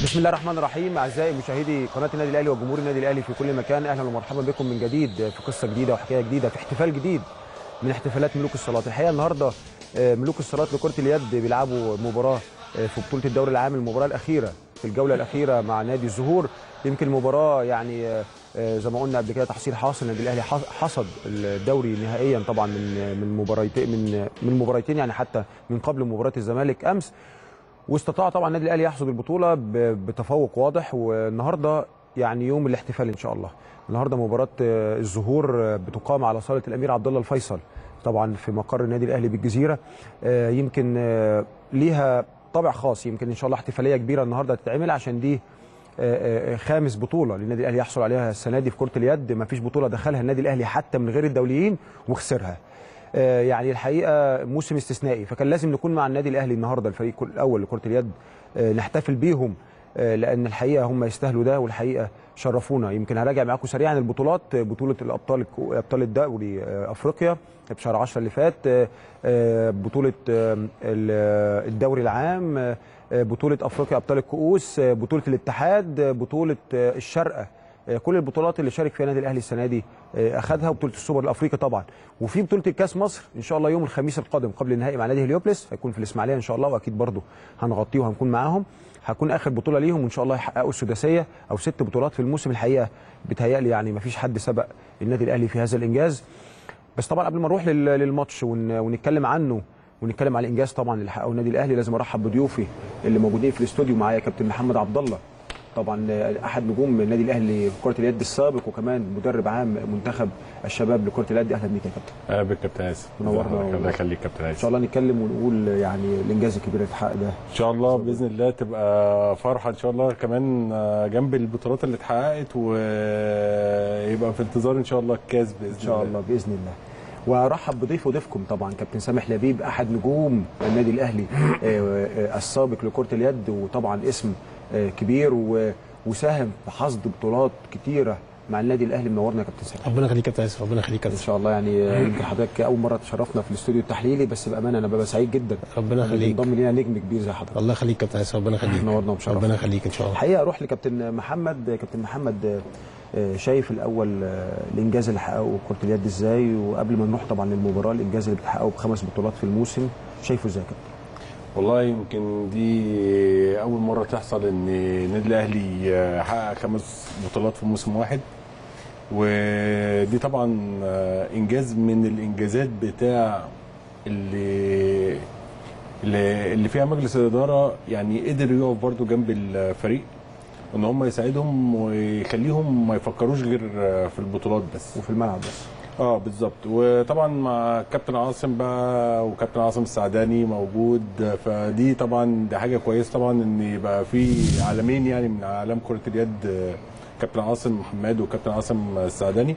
بسم الله الرحمن الرحيم اعزائي مشاهدي قناه النادي الاهلي وجمهور النادي الاهلي في كل مكان اهلا ومرحبا بكم من جديد في قصه جديده وحكايه جديده في احتفال جديد من احتفالات ملوك الصالات الحقيقه النهارده آه، ملوك الصالات لكره اليد بيلعبوا مباراه آه، في بطوله الدوري العام المباراه الاخيره في الجوله الاخيره مع نادي الزهور يمكن المباراه يعني آه، آه، زي ما قلنا قبل كده تحصيل حاصل النادي الاهلي حص- حصد الدوري نهائيا طبعا من من مباراتين من من مباراتين يعني حتى من قبل مباراه الزمالك امس واستطاع طبعا النادي الاهلي يحصد البطوله ب- بتفوق واضح والنهارده يعني يوم الاحتفال ان شاء الله النهارده مباراه آه، الزهور آه، بتقام على صاله الامير عبد الله الفيصل طبعا في مقر النادي الاهلي بالجزيره آه، يمكن آه، ليها طابع خاص يمكن ان شاء الله احتفاليه كبيره النهارده تتعمل عشان دي آه، آه، خامس بطوله للنادي الاهلي يحصل عليها السنه دي في كره اليد ما فيش بطوله دخلها النادي الاهلي حتى من غير الدوليين وخسرها آه، يعني الحقيقه موسم استثنائي فكان لازم نكون مع النادي الاهلي النهارده الفريق كل- الاول لكره اليد آه، نحتفل بيهم آه، لان الحقيقه هم يستاهلوا ده والحقيقه شرفونا يمكن هراجع معاكم سريعا البطولات آه، بطوله الابطال الكو- ابطال الدوري آه، افريقيا في شهر 10 اللي فات آه، آه، بطوله آه، ال- الدوري العام آه، آه، بطوله افريقيا ابطال الكؤوس آه، بطوله الاتحاد آه، بطوله آه، الشارقه آه، كل البطولات اللي شارك فيها النادي الاهلي السنه دي آه، اخذها وبطوله السوبر الافريقي طبعا وفي بطوله الكاس مصر ان شاء الله يوم الخميس القادم قبل النهائي مع نادي هليوبلس هيكون في الاسماعيليه ان شاء الله واكيد برضه هنغطيه وهنكون معاهم هتكون اخر بطوله ليهم وان شاء الله يحققوا السداسيه او ست بطولات في الموسم الحقيقه بتهيألي يعني ما فيش حد سبق النادي الاهلي في هذا الانجاز بس طبعا قبل ما نروح لل- للماتش ون- ونتكلم عنه ونتكلم على الانجاز طبعا اللي حققه النادي الاهلي لازم ارحب بضيوفي اللي موجودين في الاستوديو معايا كابتن محمد عبد الله طبعا احد نجوم النادي الاهلي في كره اليد السابق وكمان مدرب عام منتخب الشباب لكره اليد اهلا بيك يا كابتن اهلا بك كابتن اسف منورنا. الله يخليك كابتن ان اسف شاء الله نتكلم ونقول يعني الانجاز الكبير اللي اتحقق ده ان شاء الله باذن الله تبقى فرحه ان شاء الله كمان آه، جنب البطولات اللي اتحققت ويبقى في انتظار ان شاء الله الكاس باذن ان شاء الله باذن الله وارحب بضيف وضيفكم طبعا كابتن سامح لبيب احد نجوم النادي الاهلي آه، آه، السابق لكره اليد وطبعا اسم آه، كبير و- وساهم في حصد بطولات كتيره مع النادي الاهلي منورنا يا كابتن سامح ربنا يخليك يا كابتن اسف ربنا يخليك يا ان كابتن شاء الله يعني آه، يمكن حضرتك اول مره تشرفنا في الاستوديو التحليلي بس بامانه انا ببقى سعيد جدا ربنا إن يخليك ينضم لينا نجم كبير زي حضرتك الله يخليك يا كابتن اسف ربنا يخليك نورنا ومشرفنا. ربنا يخليك ان شاء الله الحقيقه اروح لكابتن محمد كابتن محمد آه، آه، شايف الاول آه، الانجاز اللي حققه كره اليد ازاي وقبل ما نروح طبعا للمباراه الانجاز اللي بتحققه بخمس بطولات في الموسم شايفه ازاي يا كابتن والله يمكن دي اول مره تحصل ان النادي الاهلي يحقق خمس بطولات في موسم واحد ودي طبعا آه، انجاز من الانجازات بتاع اللي اللي اللي فيها مجلس الاداره يعني قدر يقف برضو جنب الفريق ان هم يساعدهم ويخليهم ما يفكروش غير آه، في البطولات بس وفي الملعب بس اه بالظبط وطبعا مع كابتن عاصم بقى وكابتن عاصم السعداني موجود فدي طبعا دي حاجه كويسه طبعا ان يبقى في عالمين يعني من اعلام كره اليد آه، كابتن عاصم محمد وكابتن عاصم السعداني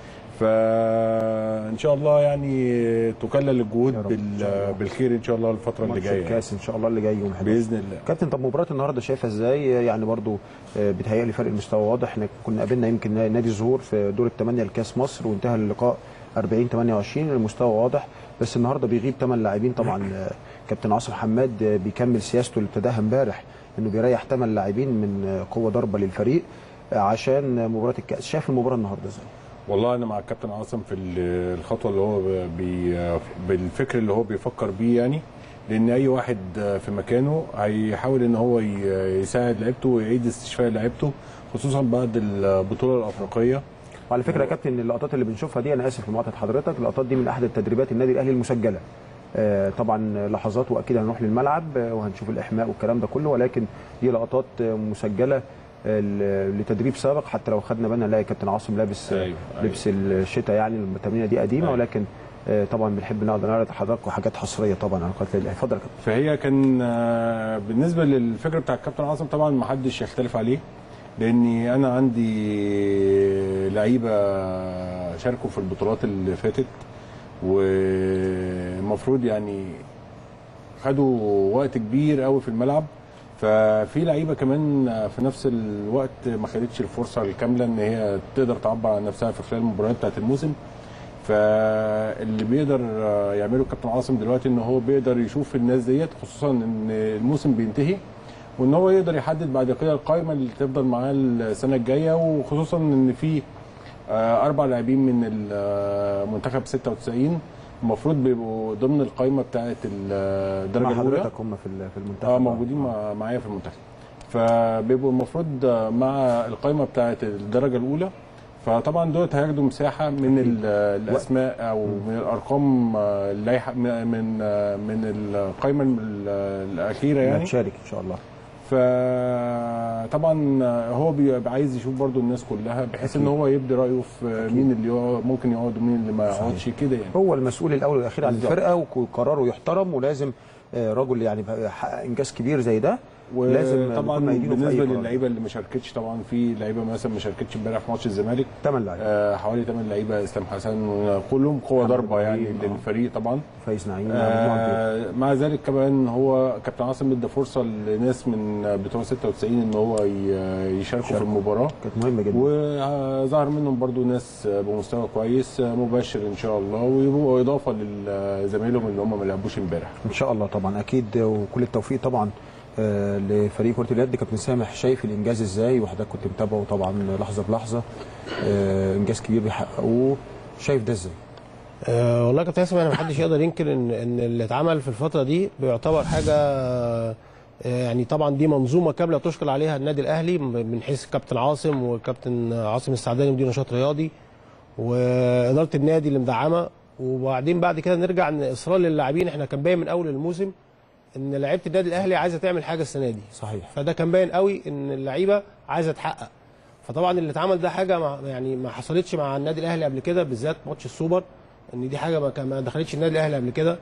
فان شاء الله يعني تكلل يا الجهود رب، بال- إن شاء الله. بالخير ان شاء الله الفتره اللي ماتش جايه يعني. الكاس ان شاء الله اللي جاي يوم 11 باذن الله كابتن طب مباراه النهارده شايفها ازاي يعني برضو آه، بيتهيألي فرق المستوى واضح احنا كنا قابلنا يمكن نادي الزهور في دور الثمانيه لكاس مصر وانتهى اللقاء 40 28 المستوى واضح بس النهارده بيغيب ثمان لاعبين طبعا آه، كابتن عاصم حماد آه، بيكمل سياسته اللي ابتداها امبارح انه بيريح ثمان لاعبين من آه، قوه ضربه للفريق آه، عشان آه، مباراه الكاس شايف المباراه النهارده ازاي والله انا مع الكابتن عاصم في ال- الخطوه اللي هو بي بالفكر اللي هو بيفكر بيه يعني لان اي واحد في مكانه هيحاول ان هو ي- يساعد لعيبته ويعيد استشفاء لعيبته خصوصا بعد البطوله الافريقيه وعلى فكره يا كابتن اللقطات اللي بنشوفها دي انا اسف لمقاطعه حضرتك اللقطات دي من احد التدريبات النادي الاهلي المسجله آه، طبعا لحظات واكيد هنروح للملعب آه، وهنشوف الاحماء والكلام ده كله ولكن دي لقطات آه، مسجله آه، ل- لتدريب سابق حتى لو خدنا بالنا نلاقي كابتن عاصم لابس آه، أيوة، أيوة. لبس الشتاء يعني التمرينه دي قديمه أيوة. ولكن آه، طبعا بنحب نقدر نعرض لحضرتك حاجات حصريه طبعا عن قناه الاهلي اتفضل يا كابتن فهي كان آه، بالنسبه للفكره بتاع الكابتن عاصم طبعا ما حدش يختلف عليه لاني انا عندي لعيبه شاركوا في البطولات اللي فاتت والمفروض يعني خدوا وقت كبير قوي في الملعب ففي لعيبه كمان في نفس الوقت ما خدتش الفرصه الكامله ان هي تقدر تعبر عن نفسها في خلال المباريات بتاعت الموسم فاللي بيقدر يعمله الكابتن عاصم دلوقتي ان هو بيقدر يشوف الناس ديت خصوصا ان الموسم بينتهي وان هو يقدر يحدد بعد كده القائمه اللي تفضل معاه السنه الجايه وخصوصا ان في آه، اربع لاعبين من المنتخب 96 المفروض بيبقوا ضمن القائمه بتاعه الدرجه مع الاولى حضرتك هم في ال- في المنتخب اه موجودين مع- معايا في المنتخب فبيبقوا المفروض مع القائمه بتاعه الدرجه الاولى فطبعا دول هياخدوا مساحه من ال- الاسماء او من الارقام آه، اللائحه من من آه، من القائمه ال- الاخيره يعني يعني هتشارك ان شاء الله فطبعا هو بيبقى عايز يشوف برضو الناس كلها بحيث ان هو يبدي رايه في مين اللي يقعد- ممكن يقعد ومين اللي ما يقعدش كده يعني هو المسؤول الاول والاخير عن بالظبط. الفرقه وقراره يحترم ولازم آه، رجل يعني بقى يحقق انجاز كبير زي ده لازم طبعا نكون مأيدينه في أي بالنسبه قرار. للعيبه اللي ما شاركتش طبعا في لعيبه مثلا ما شاركتش امبارح في ماتش الزمالك ثمان لعيبه آه، حوالي 8 لعيبه اسلام حسن كلهم قوه محمد ضربه يعني إبراهيم، آه. للفريق طبعا فايز نعيم مجموعة كبيرة. آه مع ذلك كمان هو كابتن عاصم ادى فرصه لناس من بتوع 96 ان هو ي- يشاركوا في يشاركوا. المباراه كانت مهمه جدا وظهر منهم برضو ناس بمستوى كويس مباشر ان شاء الله ويبقوا اضافه لزمايلهم اللي هم ما لعبوش امبارح ان شاء الله طبعا اكيد وكل التوفيق طبعا آه، لفريق كره اليد كابتن سامح شايف الانجاز ازاي وحضرتك كنت متابعه طبعا لحظه بلحظه آه، انجاز كبير بيحققوه شايف ده ازاي؟ أه والله يا كابتن هيثم يعني محدش يقدر ينكر ان ان اللي اتعمل في الفتره دي بيعتبر حاجه آه، يعني طبعا دي منظومه كامله تشكر عليها النادي الاهلي من حيث كابتن عاصم وكابتن عاصم السعداني مدير نشاط رياضي واداره النادي اللي مدعمه وبعدين بعد كده نرجع ان اصرار للاعبين احنا كان باين من اول الموسم ان لعيبه النادي الاهلي عايزه تعمل حاجه السنه دي صحيح فده كان باين قوي ان اللعيبه عايزه تحقق فطبعا اللي اتعمل ده حاجه ما يعني ما حصلتش مع النادي الاهلي قبل كده بالذات ماتش السوبر ان دي حاجه ما كان- ما دخلتش النادي الاهلي قبل كده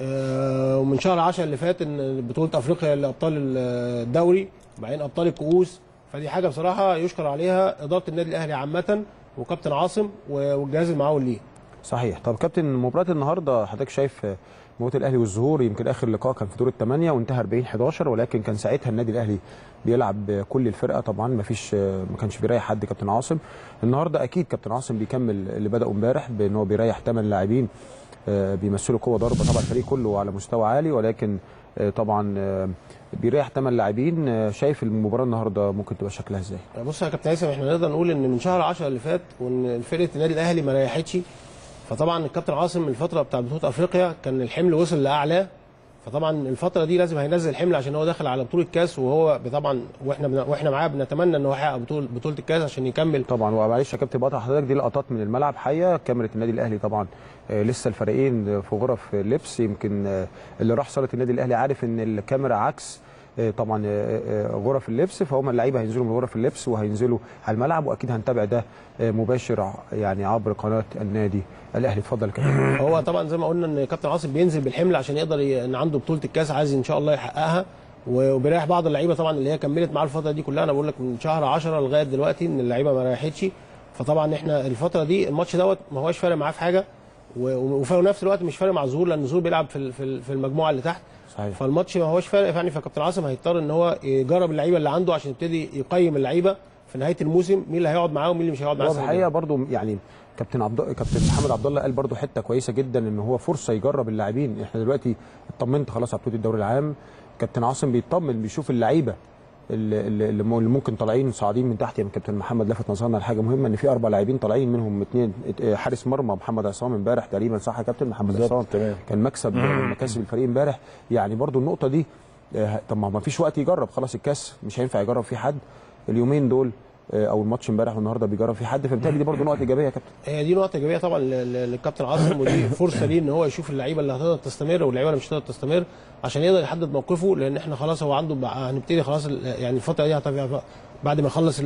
آه، ومن شهر 10 اللي فات ان بطوله افريقيا لابطال الدوري وبعدين ابطال الكؤوس فدي حاجه بصراحه يشكر عليها اداره النادي الاهلي عامه وكابتن عاصم والجهاز المعاون ليه صحيح طب كابتن مباراه النهارده حضرتك شايف آه، مباراه الاهلي والظهور يمكن اخر لقاء كان في دور الثمانيه وانتهى 40 11 ولكن كان ساعتها النادي الاهلي بيلعب كل الفرقه طبعا ما فيش آه، ما كانش بيريح حد كابتن عاصم النهارده اكيد كابتن عاصم بيكمل اللي بداوا امبارح بان هو بيريح 8 لاعبين آه، بيمثلوا قوه ضربه طبعا الفريق كله على مستوى عالي ولكن آه، طبعا آه، بيريح 8 لاعبين آه، شايف المباراه النهارده ممكن تبقى شكلها ازاي بص يا كابتن هيثم احنا نقدر نقول ان من شهر 10 اللي فات وان فرقه النادي الاهلي ما ريحتش فطبعا الكابتن عاصم الفتره بتاع بطوله افريقيا كان الحمل وصل لاعلاه فطبعا الفتره دي لازم هينزل حمل عشان هو داخل على بطوله كاس وهو طبعا واحنا بن- واحنا معاه بنتمنى ان هو يحقق بطوله بطوله الكاس عشان يكمل طبعا ومعلش يا كابتن بقطع حضرتك دي لقطات من الملعب حيه كاميرا النادي الاهلي طبعا آه، لسه الفريقين في غرف لبس يمكن آه، اللي راح صاله النادي الاهلي عارف ان الكاميرا عكس آه، طبعا آه، آه، غرف اللبس فهم اللعيبه هينزلوا من غرف اللبس وهينزلوا على الملعب واكيد هنتابع ده آه، مباشر ع- يعني عبر قناه النادي الاهلي اتفضل يا كابتن هو طبعا زي ما قلنا ان كابتن عاصم بينزل بالحمل عشان يقدر ي... ان عنده بطوله الكاس عايز ان شاء الله يحققها و- وبيريح بعض اللعيبه طبعا اللي هي كملت معاه الفتره دي كلها انا بقول لك من شهر 10 لغايه دلوقتي ان اللعيبه ما ريحتش فطبعا احنا الفتره دي الماتش دوت ما هوش فارق معاه في حاجه و- وفي نفس الوقت مش فارق مع الظهور لان الظهور بيلعب في ال- في ال- في المجموعه اللي تحت صحيح فالماتش ما هوش فارق يعني فكابتن عاصم هيضطر ان هو يجرب اللعيبه اللي عنده عشان يبتدي يقيم اللعيبه في نهايه الموسم مين اللي هيقعد معاه ومين اللي مش هيقعد معاه هو السنة الجاية. الحقيقه برضو يعني كابتن عبد كابتن محمد عبد الله قال برضو حته كويسه جدا ان هو فرصه يجرب اللاعبين احنا دلوقتي اطمنت خلاص على بطوله الدوري العام كابتن عاصم بيطمن بيشوف اللعيبه اللي, اللي اللي ممكن طالعين صاعدين من تحت يعني كابتن محمد لفت نظرنا لحاجه مهمه ان في اربع لاعبين طالعين منهم اثنين حارس مرمى محمد عصام امبارح تقريبا صح يا كابتن محمد عصام بالظبط تمام كان مكسب من مكاسب الفريق امبارح يعني برضو النقطه دي آه، طب ما فيش وقت يجرب خلاص الكاس مش هينفع يجرب فيه حد اليومين دول آه، او الماتش امبارح والنهارده بيجرب فيه حد فبالتالي دي برضو نقطه ايجابيه يا كابتن هي دي نقطة إيجابية طبعا ل- ل- للكابتن عاصم ودي فرصة ليه إن هو يشوف اللعيبة اللي هتقدر تستمر واللعيبة اللي مش هتقدر تستمر عشان يقدر يحدد موقفه لأن إحنا خلاص هو عنده بقى- هنبتدي خلاص ال- يعني الفترة دي هتبقى بعد ما يخلص ال-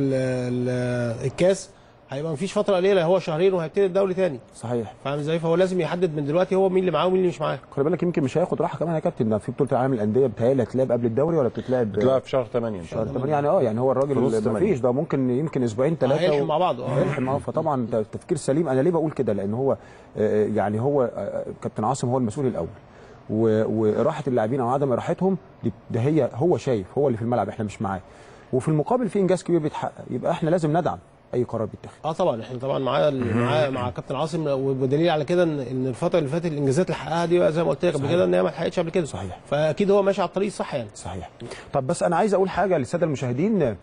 ال- الكاس هيبقى مفيش فترة قليلة هو شهرين وهيبتدي الدوري تاني صحيح فاهم ازاي فهو لازم يحدد من دلوقتي هو مين اللي معاه ومين اللي مش معاه خلي بالك يمكن مش هياخد راحه كمان يا كابتن ده في بطوله العالم للانديه بتهيألي هتلعب قبل الدوري ولا بتتلعب بتلعب في شهر 8 ان شاء شهر الله 8 يعني اه يعني هو في نص الراجل ما تمانية. فيش ده ممكن يمكن اسبوعين ثلاثه هيلحم مع بعض اه هيلحم اه فطبعا ده تفكير سليم انا ليه بقول كده لان هو آه، يعني هو آه، كابتن عاصم هو المسؤول الاول و- وراحه اللاعبين او عدم راحتهم دي ده هي هو شايف هو اللي في الملعب احنا مش معاه وفي المقابل في انجاز كبير بيتحقق يبقى احنا لازم ندعم اي قرار بيتاخد اه طبعا احنا طبعا معاه معاه مع كابتن عاصم ودليل على كده ان ان الفتره اللي فاتت الانجازات اللي حققها دي زي ما قلت لك قبل صحيح. كده ان هي ما اتحققتش قبل كده صحيح. فاكيد هو ماشي على الطريق الصح يعني صحيح طب بس انا عايز اقول حاجه للساده المشاهدين آم،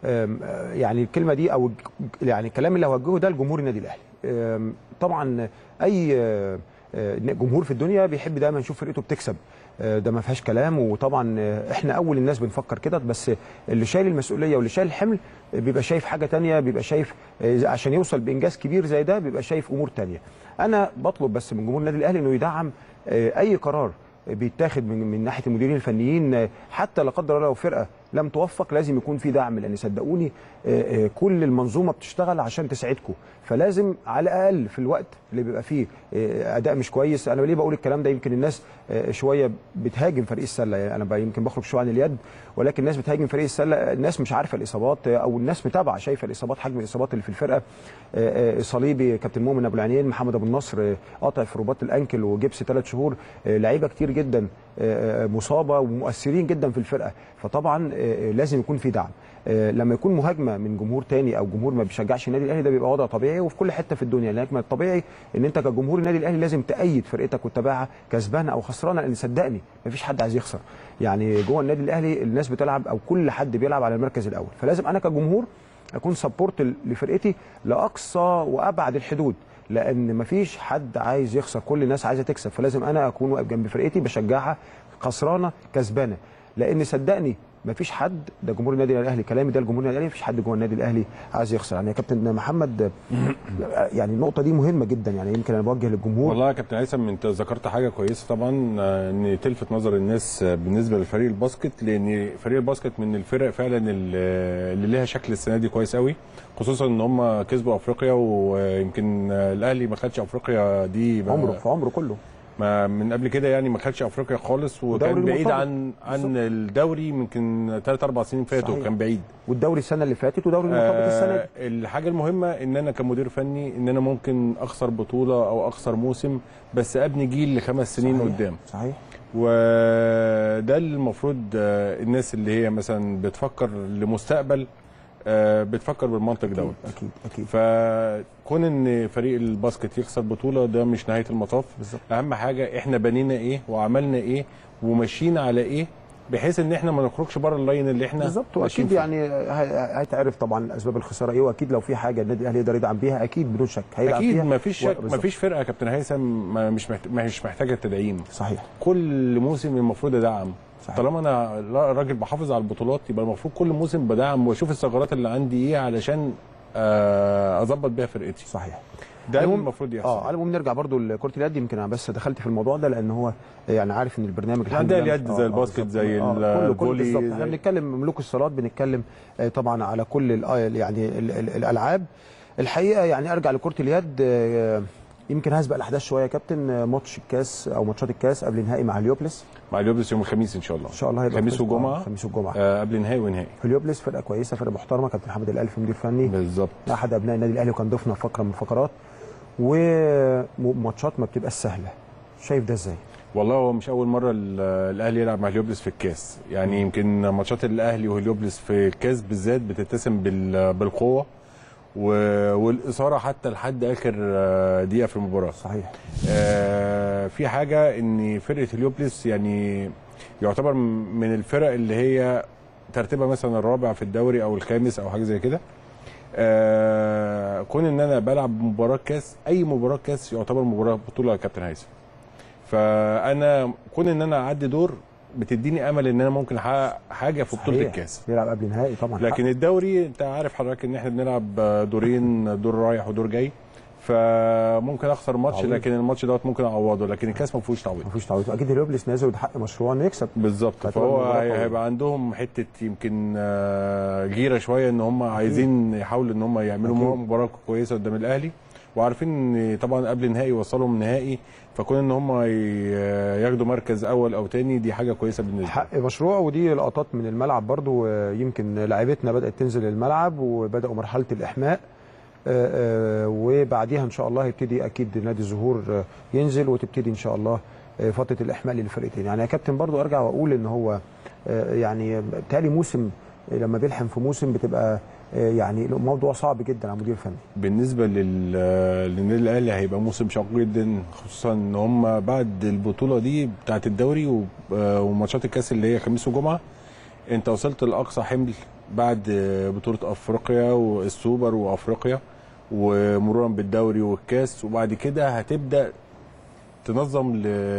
آه، يعني الكلمه دي او الج- يعني الكلام اللي هوجهه ده لجمهور النادي الاهلي آم، طبعا اي آه، آه، جمهور في الدنيا بيحب دايما يشوف فرقته بتكسب آه، ده ما فيهاش كلام وطبعا آه، احنا اول الناس بنفكر كده بس اللي شايل المسؤوليه واللي شايل الحمل بيبقى شايف حاجه تانية بيبقى شايف آه، عشان يوصل بانجاز كبير زي ده بيبقى شايف امور تانية انا بطلب بس من جمهور النادي الاهلي انه يدعم آه، اي قرار بيتاخد من من ناحيه المديرين الفنيين حتى لا قدر الله لو فرقه لم توفق لازم يكون في دعم لان صدقوني آه، آه، كل المنظومه بتشتغل عشان تساعدكم فلازم على الاقل في الوقت اللي بيبقى فيه آه، اداء مش كويس انا ليه بقول الكلام ده يمكن الناس آه، شويه بتهاجم فريق السله يعني انا بقى يمكن بخرج شويه عن اليد ولكن الناس بتهاجم فريق السله الناس مش عارفه الاصابات آه، او الناس متابعه شايفه الاصابات حجم الاصابات اللي في الفرقه آه، آه، صليبي كابتن مؤمن ابو العينين محمد ابو النصر آه، قاطع في رباط الانكل وجبس ثلاث شهور آه، لعيبه كتير جدا آه، آه، مصابه ومؤثرين جدا في الفرقه فطبعا آه، آه، لازم يكون في دعم آه، لما يكون مهاجمه من جمهور تاني او جمهور ما بيشجعش النادي الاهلي ده بيبقى وضع طبيعي وفي كل حته في الدنيا لكن الطبيعي ان انت كجمهور النادي الاهلي لازم تأيد فرقتك وتتابعها كسبانه او خسرانه لان صدقني مفيش حد عايز يخسر يعني جوه النادي الاهلي الناس بتلعب او كل حد بيلعب على المركز الاول فلازم انا كجمهور اكون سبورت لفرقتي لاقصى وابعد الحدود لان مفيش حد عايز يخسر كل الناس عايزه تكسب فلازم انا اكون واقف جنب فرقتي بشجعها خسرانه كسبانه لان صدقني مفيش حد ده جمهور النادي الاهلي كلامي ده لجمهور النادي الاهلي مفيش حد جوه النادي الاهلي عايز يخسر يعني يا كابتن محمد يعني النقطه دي مهمه جدا يعني يمكن انا بوجه للجمهور والله يا كابتن هيثم انت ذكرت حاجه كويسه طبعا آه، ان تلفت نظر الناس آه، بالنسبه لفريق الباسكت لان فريق الباسكت من الفرق فعلا اللي اللي ليها شكل السنه دي كويس قوي خصوصا ان هم كسبوا افريقيا ويمكن آه، الاهلي ما خدش افريقيا دي ما- عمره في عمره كله ما من قبل كده يعني ما خدش افريقيا خالص وكان ودوري بعيد المرتبط. عن عن بالظبط. الدوري يمكن 3 4 سنين فاتوا صحيح. كان بعيد والدوري السنه اللي فاتت ودوري المرتبط السنه دي آه الحاجه المهمه ان انا كمدير فني ان انا ممكن اخسر بطوله او اخسر موسم بس ابني جيل لخمس سنين صحيح. قدام صحيح وده اللي المفروض آه، الناس اللي هي مثلا بتفكر لمستقبل آه، بتفكر بالمنطق دوت اكيد اكيد فكون ان فريق الباسكت يخسر بطوله ده مش نهايه المطاف بالظبط. اهم حاجه احنا بنينا ايه وعملنا ايه وماشيين على ايه بحيث ان احنا ما نخرجش بره اللاين اللي احنا بالظبط ماشيين واكيد فيه. يعني هي- هيتعرف طبعا اسباب الخساره ايه واكيد لو في حاجه النادي الاهلي يقدر يدعم بيها اكيد بدون شك هيلعب اكيد فيها ما فيش و- شك ما بالظبط. فيش فرقه يا كابتن هيثم ما- مش محت... مش محتاجه تدعيم صحيح كل موسم المفروض ادعم صحيح. طالما انا لا- راجل بحافظ على البطولات يبقى المفروض كل موسم بدعم واشوف الثغرات اللي عندي ايه علشان آه، اظبط بيها فرقتي صحيح ده اللي المهم- المفروض يحصل اه على العموم نرجع برضو لكره اليد يمكن انا بس دخلت في الموضوع ده لان هو يعني عارف ان البرنامج الحمد عندها لله- اليد آه، زي آه، الباسكت بالظبط. زي آه، كله كله الفولي بالظبط احنا زي- بنتكلم ملوك الصالات بنتكلم آه، طبعا على كل ال- آه، يعني ال- ال- الالعاب الحقيقه يعني ارجع لكره اليد آه، يمكن هسبق الاحداث شويه يا كابتن آه، ماتش الكاس او ماتشات الكاس قبل نهائي مع هليوبلس مع اليوبلس يوم الخميس ان شاء الله ان شاء الله هيبقى خميس في- وجمعه آه، خميس وجمعه آه قبل نهائي ونهائي هليوبلس فرقه كويسه فرقه محترمه كابتن حمد الالف مدير فني بالظبط احد ابناء النادي الاهلي وكان ضيفنا في فقره من الفقرات وماتشات ما بتبقاش سهله شايف ده ازاي والله هو مش اول مره ال- الاهلي يلعب مع هليوبلس في الكاس يعني يمكن ماتشات الاهلي وهليوبلس في الكاس بالذات بتتسم بال- بالقوه و- والاثاره حتى لحد اخر آه، دقيقه في المباراه صحيح آه، في حاجه ان فرقه هليوبلس يعني يعتبر م- من الفرق اللي هي ترتيبها مثلا الرابع في الدوري او الخامس او حاجه زي كده آه، كون ان انا بلعب مباراه كاس اي مباراه كاس يعتبر مباراه بطوله يا كابتن هيثم فانا كون ان انا اعدي دور بتديني امل ان انا ممكن احقق حاجه في بطوله صحيح. الكاس بيلعب قبل نهائي طبعا لكن الدوري انت عارف حضرتك ان احنا بنلعب دورين دور رايح ودور جاي فممكن اخسر ماتش تعويض. لكن الماتش دوت ممكن اعوضه لكن الكاس ما فيهوش تعويض ما فيش تعويض اكيد هليوبلس نازل وده حق مشروع انه يكسب بالظبط هتبقى فهو المباراة هي- قوية. هيبقى عندهم حته يمكن آه، غيره شويه ان هم عايزين يحاولوا ان هم يعملوا أكيد. مباراه كويسه قدام الاهلي وعارفين ان طبعا قبل النهائي وصلهم نهائي فكون ان هم ي- ياخدوا مركز اول او تاني دي حاجه كويسه بالنسبه لهم حق مشروع ودي لقطات من الملعب برضو آه، يمكن لاعيبتنا بدات تنزل الملعب وبداوا مرحله الاحماء آه، آه، وبعديها ان شاء الله هيبتدي اكيد نادي الزهور آه، ينزل وتبتدي ان شاء الله آه، فتره الاحماء للفرقتين يعني يا كابتن برضو ارجع واقول ان هو آه، يعني بالتالي موسم آه، لما بيلحم في موسم بتبقى آه، يعني الموضوع صعب جدا على المدير الفني بالنسبه لل- للنادي الاهلي هيبقى موسم شاق جدا خصوصا ان هم بعد البطوله دي بتاعه الدوري و- آه، وماتشات الكاس اللي هي خميس وجمعه انت وصلت لاقصى حمل بعد بطوله افريقيا والسوبر وافريقيا ومرورا بالدوري والكاس وبعد كده هتبدا تنظم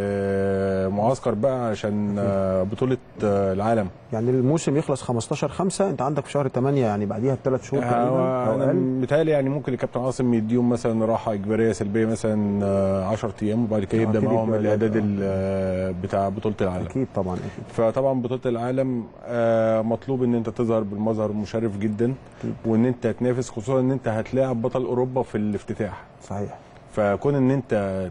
لمعسكر بقى عشان آه، بطوله آه، العالم يعني الموسم يخلص 15 5 انت عندك في شهر 8 يعني بعديها بثلاث شهور تقريبا هو او انا اقل متهيألي يعني ممكن الكابتن عاصم يديهم مثلا راحه اجباريه سلبيه مثلا 10 ايام وبعد كده آه، يبدا أكيد معاهم يبدأ الاعداد الإعداد، ال- آه، بتاع بطوله العالم اكيد طبعا اكيد فطبعا بطوله العالم آه، مطلوب ان انت تظهر بالمظهر مشرف جدا أكيد. وان انت تنافس خصوصا ان انت هتلاعب بطل اوروبا في الافتتاح صحيح فكون ان انت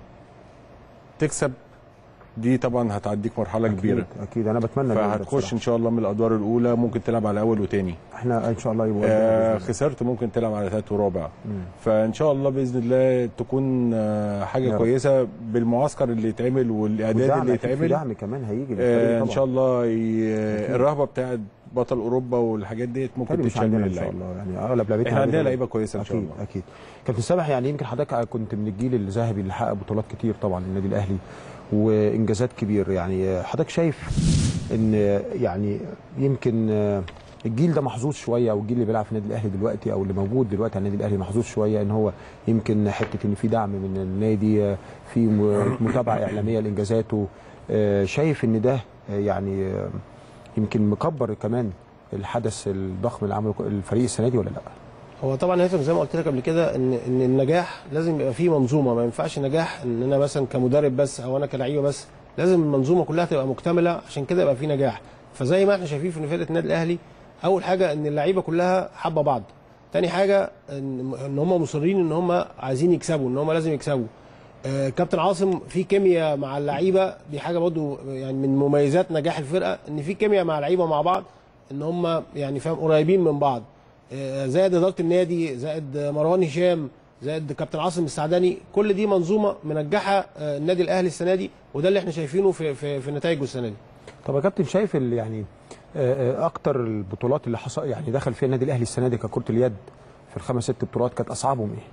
تكسب دي طبعا هتعديك مرحله كبيره اكيد اكيد انا بتمنى اليوم ده فهتخش بصراحة. ان شاء الله من الادوار الاولى ممكن تلعب على اول وتاني احنا ان شاء الله يبقى آه بإذن الله. خسرت ممكن تلعب على ثالث ورابع مم. فان شاء الله باذن الله تكون آه يا حاجه رب. كويسه بالمعسكر اللي يتعمل والاعداد ودعم اللي أكيد في يتعمل دعم كمان هيجي للفريق آه ان طبعاً. شاء الله ي... الرهبه بتاعت بطل اوروبا والحاجات ديت ممكن تاني مش تتشال عندنا من ان شاء اللعيبه الله يعني اغلب لعيبتنا احنا عندنا عندنا- لعيبه كويسه ان شاء اكيد الله اكيد كابتن سامح يعني يمكن حضرتك كنت من الجيل الذهبي اللي حقق بطولات كتير طبعا للنادي الاهلي وانجازات كبير يعني حضرتك شايف ان يعني يمكن الجيل ده محظوظ شويه او الجيل اللي بيلعب في النادي الاهلي دلوقتي او اللي موجود دلوقتي على النادي الاهلي محظوظ شويه ان هو يمكن حته ان في دعم من النادي في م- متابعه اعلاميه لانجازاته شايف ان ده يعني يمكن مكبر كمان الحدث الضخم اللي عمله الفريق السنه دي ولا لا؟ هو طبعا هيثم زي ما قلت لك قبل كده ان ان النجاح لازم يبقى فيه منظومه ما ينفعش نجاح ان انا مثلا كمدرب بس او انا كلعيبه بس لازم المنظومه كلها تبقى مكتمله عشان كده يبقى فيه نجاح فزي ما احنا شايفين في فرقه النادي الاهلي اول حاجه ان اللعيبه كلها حابه بعض تاني حاجه ان ان هم مصرين ان هم عايزين يكسبوا ان هم لازم يكسبوا آه، كابتن عاصم في كيمياء مع اللعيبه دي حاجه برضو يعني من مميزات نجاح الفرقه ان في كيمياء مع اللعيبه مع بعض ان هم يعني فاهم قريبين من بعض آه، زائد اداره النادي زائد مروان هشام زائد كابتن عاصم السعداني كل دي منظومه منجحه آه، النادي الاهلي السنه دي وده اللي احنا شايفينه في في, في نتائجه السنه دي طب يا كابتن شايف ال- يعني آه، آه، اكتر البطولات اللي حصل يعني دخل فيها النادي الاهلي السنه دي ككره اليد في الخمس ست بطولات كانت اصعبهم ايه؟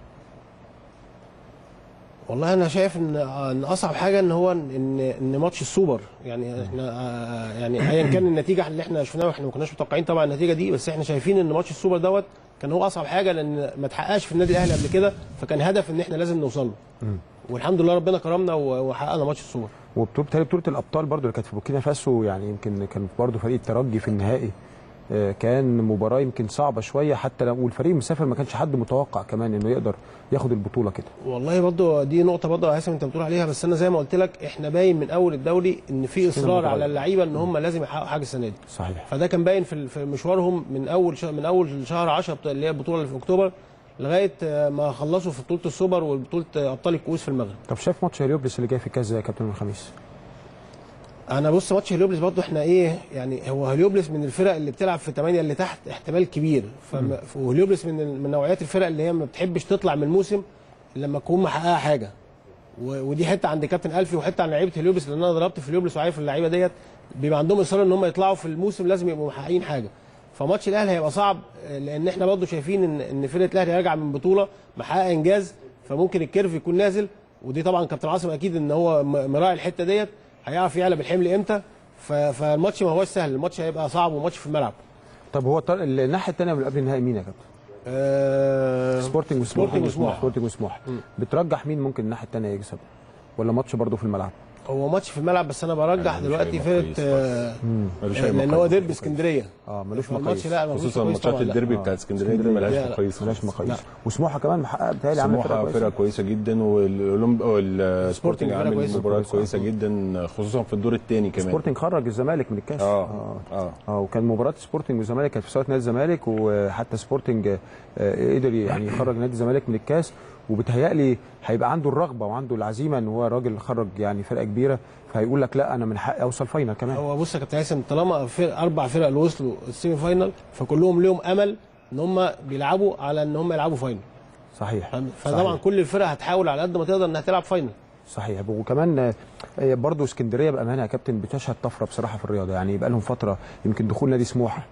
والله انا شايف ان ان اصعب حاجه ان هو ان ان ماتش السوبر يعني احنا آه، يعني ايا كان النتيجه اللي احنا شفناها واحنا ما كناش متوقعين طبعا النتيجه دي بس احنا شايفين ان ماتش السوبر دوت كان هو اصعب حاجه لان ما اتحققش في النادي الاهلي قبل كده فكان هدف ان احنا لازم نوصل له والحمد لله ربنا كرمنا و- وحققنا ماتش السوبر وبطوله بتهيألي بطوله الابطال برضو اللي كانت في بوركينا فاسو يعني يمكن كان برضو فريق الترجي في النهائي آه، كان مباراه يمكن صعبه شويه حتى لو والفريق مسافر ما كانش حد متوقع كمان انه يقدر ياخد البطوله كده والله برضه دي نقطة برضه يا هاسم انت بتقول عليها بس انا زي ما قلت لك احنا باين من اول الدوري ان في اصرار متغير. على اللعيبة ان هم لازم يحققوا حاجة السنة دي صحيح فده كان باين في في مشوارهم من اول شهر من اول شهر 10 بتاع- اللي هي البطولة اللي في اكتوبر لغاية آه، ما خلصوا في بطولة السوبر وبطولة آه، ابطال الكؤوس في المغرب طب شايف ماتش هليوبلس اللي جاي في الكاس ده يا كابتن يوم الخميس انا بص ماتش هليوبلس برضه احنا ايه يعني هو هليوبلس من الفرق اللي بتلعب في 8 اللي تحت احتمال كبير فم- وهليوبلس من ال- من نوعيات الفرق اللي هي ما بتحبش تطلع من الموسم لما تكون محققه حاجه و- ودي حته عند كابتن الفي وحته عن لعيبه هليوبلس لان انا ضربت في هليوبلس وعارف اللعيبه ديت بيبقى عندهم اصرار ان هم يطلعوا في الموسم لازم يبقوا محققين حاجه فماتش الاهلي هيبقى صعب آه، لان احنا برضه شايفين ان ان فرقه الاهلي راجعه من بطوله محقق انجاز فممكن الكيرف يكون نازل ودي طبعا كابتن عاصم اكيد ان هو م- مراعي الحته ديت هيعرف يعلى بالحمل امتى ف- فالماتش ما هوش سهل الماتش هيبقى صعب وماتش في الملعب طب هو الطر- الناحيه الثانيه من قبل النهائي مين يا كابتن؟ آه سبورتنج وسموحه سبورتنج وسموحه سبورتنج وسموحه بترجح مين ممكن الناحيه الثانيه يكسب؟ ولا ماتش برضه في الملعب؟ هو ماتش في الملعب بس انا برجح يعني مش دلوقتي هيبقى فرقه كويس آه ملوش أي لان هو مقاييس. ديربي اسكندريه اه ملوش الماتش مقاييس لا ملوش خصوصا كويس ماتشات طبعاً، لا. الديربي آه. بتاعت اسكندريه دي ملهاش لا، لا. مقاييس ملهاش خالص. مقاييس لا. وسموحه كمان محقق بتهيألي عامل سموحه فرقه فرقه كويسه كويسه جدا والاولمب والسبورتنج فرقة عامل كويسة. مباراه كويسه جدا خصوصا في الدور الثاني كمان سبورتنج خرج الزمالك من الكاس اه اه اه وكان مباراه سبورتنج والزمالك كانت في صاله نادي الزمالك وحتى سبورتنج آه، قدر يعني يخرج نادي الزمالك من الكاس وبتهيألي هيبقى عنده الرغبه وعنده العزيمه ان هو راجل خرج يعني فرقه كبيره فهيقول لك لا انا من حقي اوصل فاينل كمان هو بص يا كابتن هيثم طالما فرق اربع فرق اللي وصلوا السيمي فاينال فكلهم لهم امل ان هم بيلعبوا على ان هم يلعبوا فاينل صحيح فاهم؟ فطبعا صحيح. كل الفرق هتحاول على قد ما تقدر انها تلعب فاينل صحيح وكمان آه، برضو اسكندريه بامانه يا كابتن بتشهد طفره بصراحه في الرياضه يعني يبقى لهم فتره يمكن دخول نادي سموحه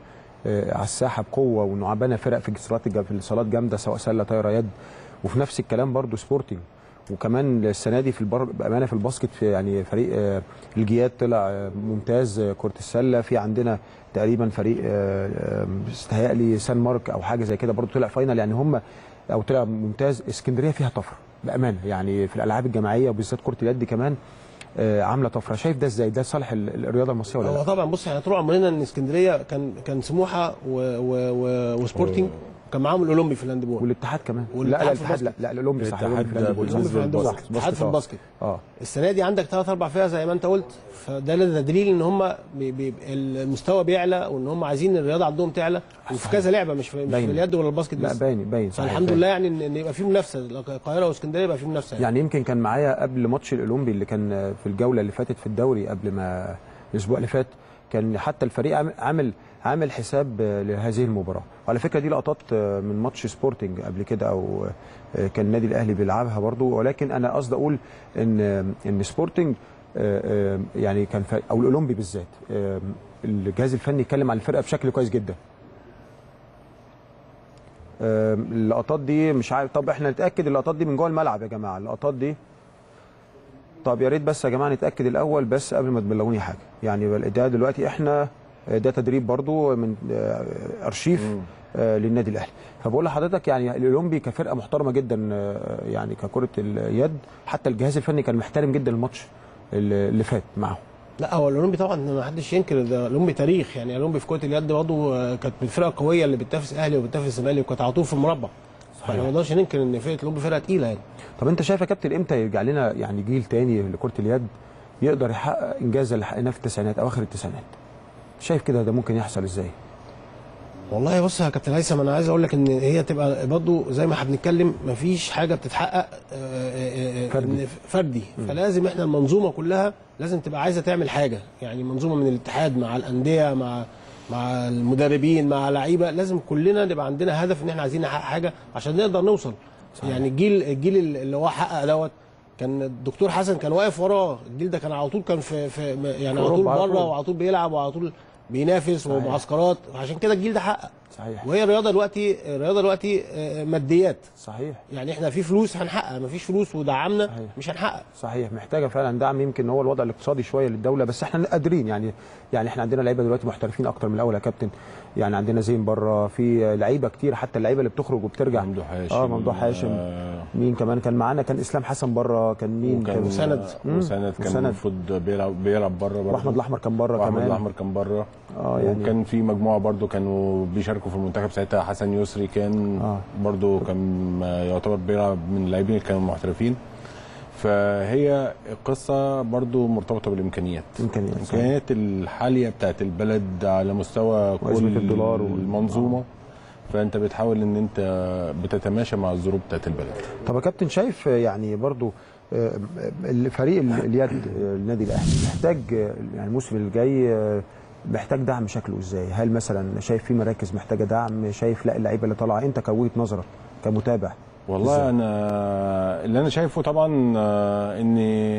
آه، على الساحه بقوه وانه عبانا فرق في الصالات الج- في الصالات جامده سواء سله طايره يد وفي نفس الكلام برضو سبورتنج وكمان السنه دي في البر... بامانه في الباسكت في يعني فريق آه، الجياد طلع آه، ممتاز آه، كره السله في عندنا تقريبا فريق آه، آه، استهيألي سان مارك او حاجه زي كده برضو طلع فاينل يعني هم او طلع ممتاز اسكندريه فيها طفره بامانه يعني في الالعاب الجماعيه وبالذات كره اليد كمان آه، عامله طفره شايف ده ازاي ده صالح ال- الرياضه المصريه ولا هو لا طبعا بص احنا طول عمرنا ان اسكندريه كان كان سموحه و و و وسبورتنج كان معاهم الاولمبي في الهاندبول والاتحاد كمان والاتحاد لا لا في الاتحاد لا الباسكت. لا الاولمبي صح الاتحاد الاولمبي في الهاندبول. بالنسبة الأولمبي في الهاندبول للباسكت. الاتحاد في آه. الباسكت اه السنه دي عندك ثلاث اربع فرق زي ما انت قلت فده ده دليل ان هم بي بي المستوى بيعلى وان هم عايزين الرياضه عندهم تعلى وفي كذا لعبه مش في, مش في باين. اليد ولا الباسكت لا بس باين باين صحيح فالحمد باين. لله يعني ان إن يبقى في منافسه القاهره واسكندريه يبقى في منافسه يعني. يعني يمكن كان معايا قبل ماتش الاولمبي اللي كان في الجوله اللي فاتت في الدوري قبل ما الاسبوع اللي فات كان حتى الفريق عامل- عامل عامل حساب لهذه المباراه وعلى فكره دي لقطات من ماتش سبورتنج قبل كده او كان النادي الاهلي بيلعبها برضو ولكن انا قصدي اقول ان ان سبورتنج يعني كان فريق او الاولمبي بالذات الجهاز الفني اتكلم عن الفرقه بشكل كويس جدا آم، اللقطات دي مش عارف طب احنا نتاكد اللقطات دي من جوه الملعب يا جماعه اللقطات دي طب يا ريت بس يا جماعه نتاكد الاول بس قبل ما تبلغوني حاجه يعني ده دلوقتي احنا آه، ده تدريب برضو من آه، ارشيف آه، للنادي الاهلي فبقول لحضرتك يعني الاولمبي كفرقه محترمه جدا آه، يعني ككره اليد حتى الجهاز الفني كان محترم جدا الماتش اللي اللي فات معاهم لا هو الاولمبي طبعا ما حدش ينكر ده الاولمبي تاريخ يعني الاولمبي في كره اليد برضه آه، كانت من الفرق القويه اللي بتنافس الاهلي وبتنافس الزمالك وكانت على طول في المربع فاحنا ما نقدرش ننكر ان فرقه الاولمبي فرقه تقيله يعني طب انت شايف يا كابتن امتى يرجع لنا يعني جيل تاني لكره اليد يقدر يحقق انجاز اللي حققناه في التسعينات اواخر التسعينات شايف كده ده ممكن يحصل ازاي والله بص يا كابتن هيثم انا عايز اقول لك ان هي تبقى برضه زي ما احنا بنتكلم مفيش حاجه بتتحقق آه، آه، آه، فردي. إن فردي فلازم احنا المنظومه كلها لازم تبقى عايزه تعمل حاجه يعني منظومه من الاتحاد مع الانديه مع مع المدربين مع لعيبه لازم كلنا نبقى عندنا هدف ان احنا عايزين نحقق حاجه عشان نقدر نوصل صحيح. يعني الجيل الجيل اللي هو حقق دوت كان الدكتور حسن كان واقف وراه الجيل ده كان على طول كان في, في يعني على طول أوروبا على بره طول. وعلى طول بيلعب وعلى طول بينافس ومعسكرات عشان كده الجيل ده حقق صحيح وهي الرياضه دلوقتي الرياضه دلوقتي آه، ماديات صحيح يعني احنا في فلوس هنحقق مفيش فلوس ودعمنا صحيح. مش هنحقق صحيح محتاجه فعلا دعم يمكن هو الوضع الاقتصادي شويه للدوله بس احنا قادرين يعني يعني احنا عندنا لعيبه دلوقتي محترفين اكتر من الاول يا كابتن يعني عندنا زين بره في لعيبه كتير حتى اللعيبه اللي بتخرج وبترجع ممدوح هاشم اه ممدوح هاشم آه، مين كمان كان معانا كان اسلام حسن بره كان مين وكان كان وسند. وسند كان وسند. المفروض بيلعب بيلعب بره برضه واحمد الاحمر كان بره واحمد كمان الاحمر كان بره اه يعني وكان في مجموعه برضو كانوا بيشاركوا في المنتخب ساعتها حسن يسري كان آه. آه. برضو كان يعتبر بيلعب من اللاعبين اللي كانوا محترفين فهي القصه برضو مرتبطه بالامكانيات امكانيات صحيح. الامكانيات الحاليه بتاعت البلد على مستوى كل وأزمة الدولار وال- المنظومه فانت بتحاول ان انت بتتماشى مع الظروف بتاعت البلد طب يا كابتن شايف يعني برضو آه، الفريق ال- اليد آه، النادي الاهلي محتاج آه، يعني الموسم اللي جاي آه، محتاج دعم شكله ازاي؟ هل مثلا شايف في مراكز محتاجه دعم؟ شايف لا اللعيبه اللي طالعه انت كوجهه نظرك كمتابع والله إزاي؟ انا اللي انا شايفه طبعا آه، ان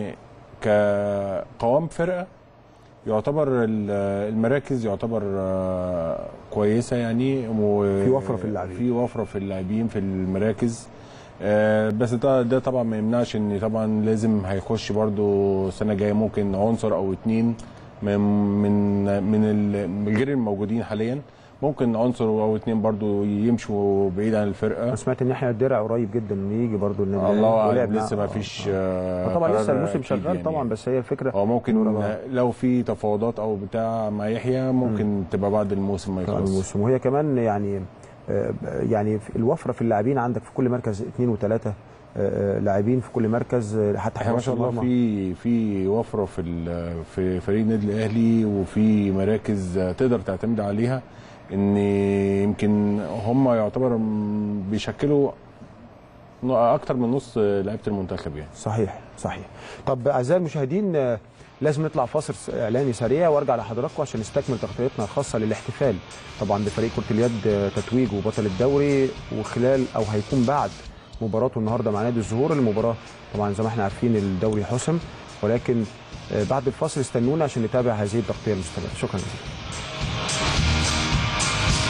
كقوام فرقه يعتبر ال- المراكز يعتبر آه، كويسه يعني و- في وفرة في اللاعبين. في وفره في اللاعبين في المراكز آه، بس ده ده طبعا ما يمنعش ان طبعا لازم هيخش برضو السنه الجايه ممكن عنصر او اتنين من من من ال- من غير الموجودين حاليا ممكن عنصر او اتنين برضو يمشوا بعيد عن الفرقه انا سمعت ان احنا الدرع قريب جدا انه يجي برضو النادي الله ولعب اعلم معاه. لسه ما آه، فيش آه. آه، طبعا لسه قرار الموسم أكيد شغال يعني. طبعا بس هي الفكره هو ممكن نقول بقى. لو في تفاوضات او بتاع مع يحيى ممكن تبقى بعد الموسم ما بعد يخلص الموسم وهي كمان يعني آه، يعني في- الوفره في اللاعبين عندك في كل مركز اثنين وثلاثه لاعبين في كل مركز آه، حتى احنا ما شاء الله المرمى. في في وفره في ال- في فريق النادي الاهلي وفي مراكز تقدر تعتمد عليها ان يمكن هم يعتبر م- بيشكلوا ن- اكتر من نص لعيبه المنتخب يعني صحيح صحيح طب اعزائي المشاهدين آه، لازم نطلع فاصل س- اعلاني سريع وارجع لحضراتكم عشان نستكمل تغطيتنا الخاصه للاحتفال طبعا بفريق كره اليد آه، تتويج وبطل الدوري وخلال او هيكون بعد مباراته النهارده مع نادي الزهور المباراه طبعا زي ما احنا عارفين الدوري حسم ولكن آه، بعد الفاصل استنونا عشان نتابع هذه التغطيه المستمره شكرا جزيلا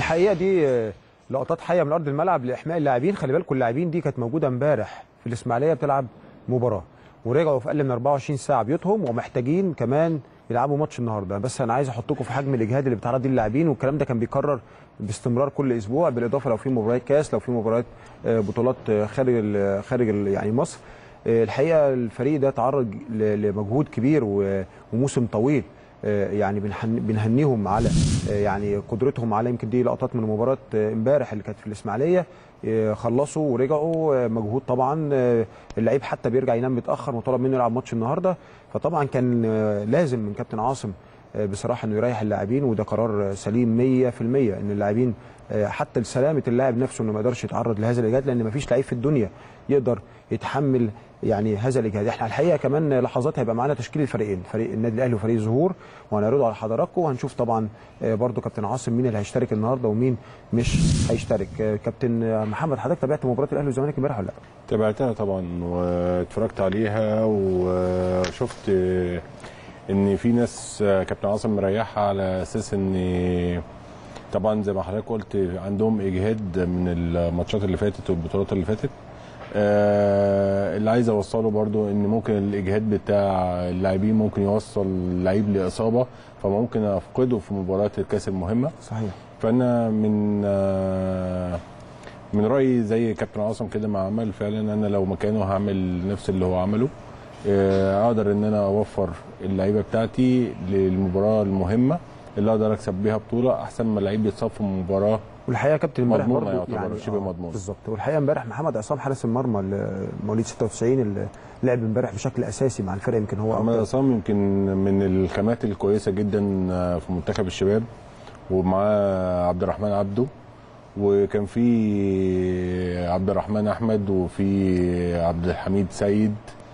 والحقيقه دي آه، لقطات حيه من ارض الملعب لاحماء اللاعبين خلي بالكم اللاعبين دي كانت موجوده امبارح في الاسماعيليه بتلعب مباراه ورجعوا في اقل من 24 ساعه بيوتهم ومحتاجين كمان يلعبوا ماتش النهارده بس انا عايز احطكم في حجم الاجهاد اللي بيتعرض ليه اللاعبين والكلام ده كان بيكرر باستمرار كل اسبوع بالاضافه لو في مباريات كاس لو في مباريات آه، بطولات آه، خارج ال- خارج ال- يعني مصر آه، الحقيقه الفريق ده تعرض ل- لمجهود كبير و- وموسم طويل آه، يعني بنحن- بنهنيهم على آه، يعني قدرتهم على يمكن دي لقطات من مباراه آه، امبارح اللي كانت في الاسماعيليه آه، خلصوا ورجعوا آه، مجهود طبعا آه، اللعيب حتى بيرجع ينام متاخر وطلب منه يلعب ماتش النهارده فطبعا كان آه، لازم من كابتن عاصم آه، بصراحه انه يريح اللاعبين وده قرار آه، سليم 100% ان اللاعبين آه، حتى لسلامه اللاعب نفسه انه ما يقدرش يتعرض لهذا الاجهاد لان ما فيش لعيب في الدنيا يقدر يتحمل يعني هذا الاجهاد احنا الحقيقه كمان لحظات هيبقى معانا تشكيل الفريقين فريق النادي الاهلي وفريق الزهور وهنعرضه على حضراتكم وهنشوف طبعا آه، برضو كابتن عاصم مين اللي هيشترك النهارده ومين مش هيشترك آه، كابتن آه، محمد حضرتك تابعت مباراه الاهلي والزمالك امبارح ولا لا تابعتها طبعا واتفرجت عليها وشفت ان في ناس كابتن عاصم مريحها على اساس ان طبعا زي ما حضرتك قلت عندهم اجهاد من الماتشات اللي فاتت والبطولات اللي فاتت آه، اللي عايز اوصله برضو ان ممكن الاجهاد بتاع اللاعبين ممكن يوصل اللعيب لاصابه فممكن افقده في مباراه الكاس المهمه صحيح فانا من آه، من رايي زي كابتن عاصم كده ما عمل فعلا انا لو مكانه هعمل نفس اللي هو عمله آه، اقدر ان انا اوفر اللعيبه بتاعتي للمباراه المهمه اللي اقدر اكسب بيها بطوله احسن ما اللعيب يتصاب في مباراه والحقيقه يا كابتن امبارح مضمونة برضو يعتبر، شبه آه، مضمونة. بالظبط والحقيقه امبارح محمد عصام حارس المرمى اللي- مواليد 96 اللي لعب امبارح بشكل اساسي مع الفرقه يمكن هو محمد أكتر- عصام يمكن من الخامات الكويسه جدا في منتخب الشباب ومعاه عبد الرحمن عبده وكان في عبد الرحمن احمد وفي عبد الحميد سيد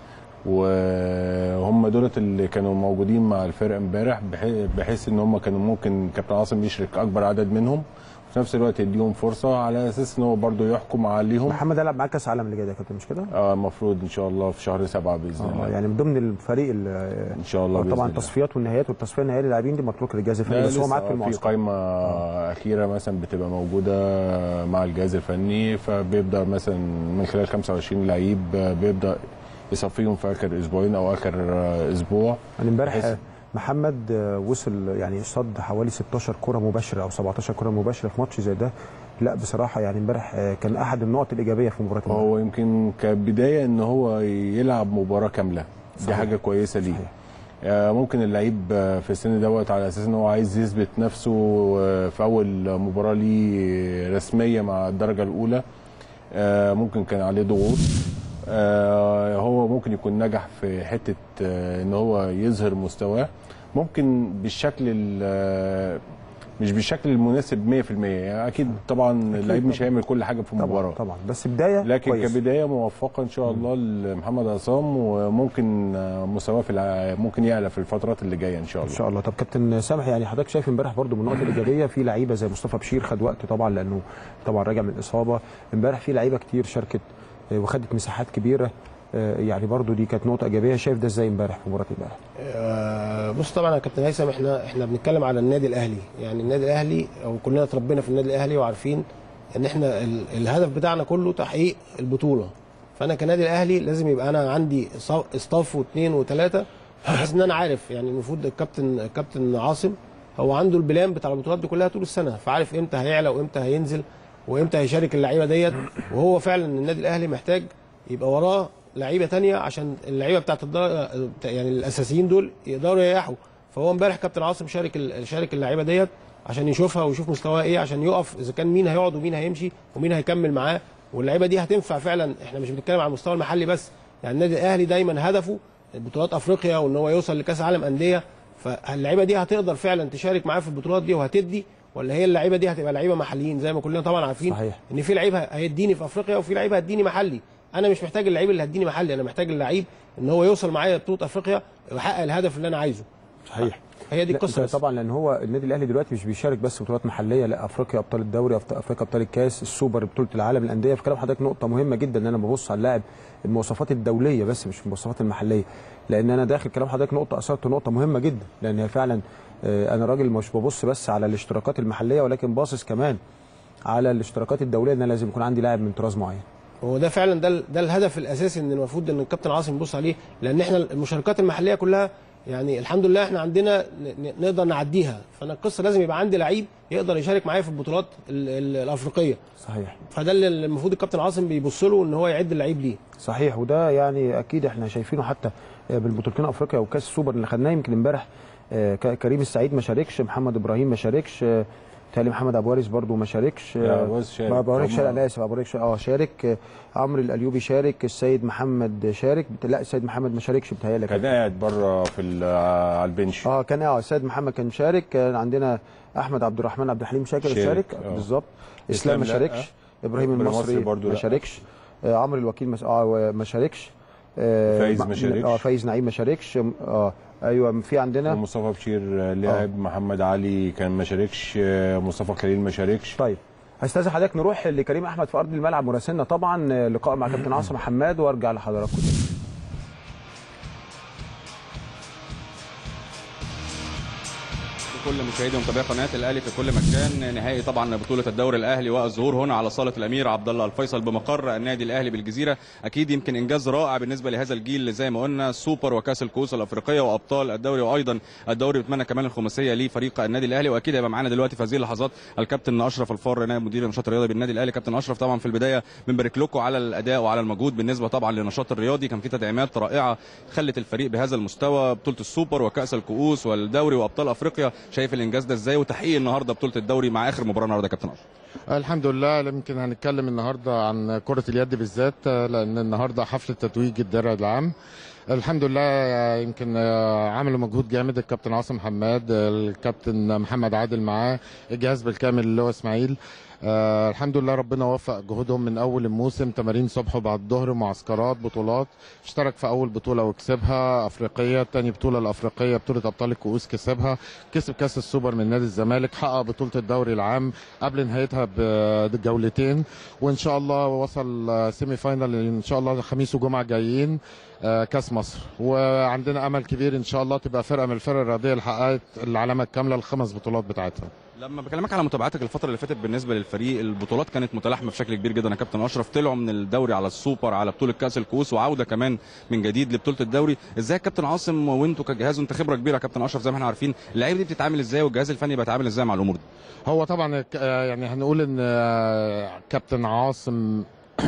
وهم دولت اللي كانوا موجودين مع الفرقه امبارح بحي- بحيث ان هم كانوا ممكن كابتن عاصم يشرك اكبر عدد منهم وفي نفس الوقت يديهم فرصه على اساس ان هو برضه يحكم عليهم محمد هيلعب معاه كاس عالم اللي جاي ده يا كابتن مش كده؟ آه، المفروض ان شاء الله في شهر سبعة باذن اه الله يعني من ضمن الفريق ال- ان شاء الله آه، بإذن طبعا الله. التصفيات والنهائيات والتصفيه النهائيه للاعبين دي متروك للجهاز الفني لا بس هو لسه معاك في في المعسكر قائمة أخيرة مثلا بتبقى موجودة مع الجهاز الفني فبيبدأ مثلا من خلال 25 لعيب بيبدأ يصفيهم في آخر أسبوعين أو آخر أسبوع يعني امبارح بحيث- آه، محمد آه، وصل يعني صد حوالي 16 كره مباشره او 17 كره مباشره في ماتش زي ده لا بصراحه يعني امبارح آه، كان احد النقط الايجابيه في مباراه امبارح. هو يمكن كبداية إن هو يلعب مباراة كاملة دي صحيح. حاجة كويسة ليه صحيح. آه، ممكن اللعيب آه، في السن دوت على اساس ان هو عايز يثبت نفسه آه، في اول مباراه ليه رسميه مع الدرجه الاولى آه، ممكن كان عليه ضغوط آه، هو ممكن يكون نجح في حته آه، ان هو يظهر مستواه ممكن بالشكل ال- آه، مش بالشكل المناسب 100% يعني اكيد طبعا اللعيب مش هيعمل كل حاجه في مباراه طبعا طبعا بس بدايه لكن كويس. كبدايه موفقه ان شاء الله لمحمد عصام وممكن آه، مستواه في الع- ممكن يعلى في الفترات اللي جايه ان شاء ان الله شاء الله طب كابتن سامح يعني حضرتك شايف امبارح برضو من النقط الايجابيه في لعيبه زي مصطفى بشير خد وقت طبعا لانه طبعا راجع من الاصابه امبارح في لعيبه كتير شاركت آه، وخدت مساحات كبيره آه، يعني برضو دي كانت نقطه ايجابيه شايف ده ازاي امبارح في مباراه امبارح آه، بص طبعا يا كابتن هيثم احنا احنا بنتكلم على النادي الاهلي يعني النادي الاهلي او كلنا اتربينا في النادي الاهلي وعارفين ان احنا ال- الهدف بتاعنا كله تحقيق البطوله فانا كنادي الاهلي لازم يبقى انا عندي صا- اصطاف واثنين وثلاثه بحيث ان انا عارف يعني المفروض الكابتن الكابتن عاصم هو عنده البلان بتاع البطولات دي كلها طول السنه فعارف امتى هيعلى وامتى هينزل وامتى هيشارك اللعيبه ديت وهو فعلا النادي الاهلي محتاج يبقى وراه لعيبه تانية عشان اللعيبه بتاعت الدرجه يعني الاساسيين دول يقدروا يريحوا فهو امبارح كابتن عاصم شارك ال- شارك اللعيبه ديت عشان يشوفها ويشوف مستواها ايه عشان يقف اذا كان مين هيقعد ومين هيمشي ومين هيكمل معاه واللعيبه دي هتنفع فعلا احنا مش بنتكلم على المستوى المحلي بس يعني النادي الاهلي دايما هدفه بطولات افريقيا وان هو يوصل لكاس عالم انديه فاللعيبه دي هتقدر فعلا تشارك معاه في البطولات دي وهتدي ولا هي اللعيبه دي هتبقى لعيبه محليين زي ما كلنا طبعا عارفين صحيح. ان في لعيب هيديني في افريقيا وفي لعيب هيديني محلي انا مش محتاج اللعيب اللي هيديني محلي انا محتاج اللعيب ان هو يوصل معايا بطوله افريقيا ويحقق الهدف اللي انا عايزه صحيح هي دي لا، القصه ده بس. طبعا لان هو النادي الاهلي دلوقتي مش بيشارك بس بطولات محليه لا افريقيا ابطال الدوري أفت- افريقيا ابطال الكاس السوبر بطوله العالم الانديه في كلام حضرتك نقطه مهمه جدا ان انا ببص على اللاعب المواصفات الدوليه بس مش المواصفات المحليه لان انا داخل كلام حضرتك نقطه اثرت نقطه مهمه جدا لان هي فعلا آه، انا راجل مش ببص بس على الاشتراكات المحليه ولكن باصص كمان على الاشتراكات الدوليه ان انا لازم يكون عندي لاعب من طراز معين هو ده فعلا ده ال- ده الهدف الاساسي ان المفروض ان الكابتن عاصم يبص عليه لان احنا المشاركات المحليه كلها يعني الحمد لله احنا عندنا ن- ن- نقدر نعديها فانا القصه لازم يبقى عندي لعيب يقدر يشارك معايا في البطولات ال- ال- الافريقيه صحيح فده اللي المفروض الكابتن عاصم بيبص له ان هو يعد اللعيب ليه صحيح وده يعني اكيد احنا شايفينه حتى بالبطولتين افريقيا وكاس السوبر اللي خدناه يمكن امبارح آه، ك- كريم السعيد ما شاركش محمد ابراهيم ما شاركش آه، تالي محمد ابو وارث برضو ما شاركش لا، آه، أبو وارث شارك. ما ابو وارث هم- شارك انا اسف ابو وارث شارك- اه شارك آه، عمرو الايوبي شارك السيد محمد شارك لا السيد محمد ما شاركش بتهيألي كان قاعد بره في ال- على البنش اه كان اه السيد محمد كان شارك كان عندنا احمد عبد الرحمن عبد الحليم شاكر شارك، شارك آه. بالظبط اسلام ما إسلام لا. شاركش ابراهيم إبراهيم المصري المصري برضو ما لا. شاركش آه عمرو الوكيل مس... اه ما شاركش آه فايز ما م- شاركش. اه فايز نعيم ما شاركش اه ايوه في عندنا ومصطفى بشير لعب محمد علي كان ما شاركش آه، مصطفى خليل ما شاركش طيب هستاذن حضرتك نروح لكريم احمد في ارض الملعب مراسلنا طبعا آه، لقاء مع كابتن عاصم حماد وارجع لحضراتكم تاني كل مشاهدي ومتابعي قناه الاهلي في كل مكان نهائي طبعا بطوله الدوري الاهلي والظهور هنا على صاله الامير عبد الله الفيصل بمقر النادي الاهلي بالجزيره اكيد يمكن انجاز رائع بالنسبه لهذا الجيل زي ما قلنا سوبر وكاس الكؤوس الافريقيه وابطال الدوري وايضا الدوري بتمنى كمان الخماسيه لفريق النادي الاهلي واكيد هيبقى معانا دلوقتي في هذه اللحظات الكابتن اشرف الفار نائب مدير النشاط الرياضي بالنادي الاهلي كابتن اشرف طبعا في البدايه بنبارك لكم على الاداء وعلى المجهود بالنسبه طبعا للنشاط الرياضي كان في تدعيمات رائعه خلت الفريق بهذا المستوى بطوله السوبر وكاس الكؤوس والدوري وابطال افريقيا شايف الانجاز ده ازاي وتحقيق النهارده بطوله الدوري مع اخر مباراه النهارده يا كابتن اشرف الحمد لله يمكن هنتكلم النهارده عن كرة اليد بالذات آه، لأن النهارده حفلة تتويج الدرع العام الحمد لله آه، يمكن آه، عملوا مجهود جامد الكابتن عاصم حماد آه، الكابتن محمد عادل معاه الجهاز بالكامل اللي هو اسماعيل آه الحمد لله ربنا وفق جهودهم من اول الموسم تمارين صبح وبعد الظهر معسكرات بطولات اشترك في اول بطوله وكسبها افريقيه تاني بطوله الافريقيه بطوله ابطال الكؤوس كسبها كسب كاس السوبر من نادي الزمالك حقق بطوله الدوري العام قبل نهايتها بجولتين وان شاء الله وصل آه، سيمي فاينل ان شاء الله خميس وجمعه جايين آه، كاس مصر وعندنا امل كبير ان شاء الله تبقى فرقه من الفرق الرياضيه اللي حققت العلامه الكامله الخمس بطولات بتاعتها لما بكلمك على متابعتك الفتره اللي فاتت بالنسبه للفريق البطولات كانت متلاحمه بشكل كبير جدا يا كابتن اشرف طلعوا من الدوري على السوبر على بطوله كاس الكؤوس وعوده كمان من جديد لبطوله الدوري ازاي يا كابتن عاصم وانتوا كجهاز وانت خبره كبيره يا كابتن اشرف زي ما احنا عارفين اللعيبه دي بتتعامل ازاي والجهاز الفني بيتعامل ازاي مع الامور دي هو طبعا ك- آه، يعني هنقول ان آه، كابتن عاصم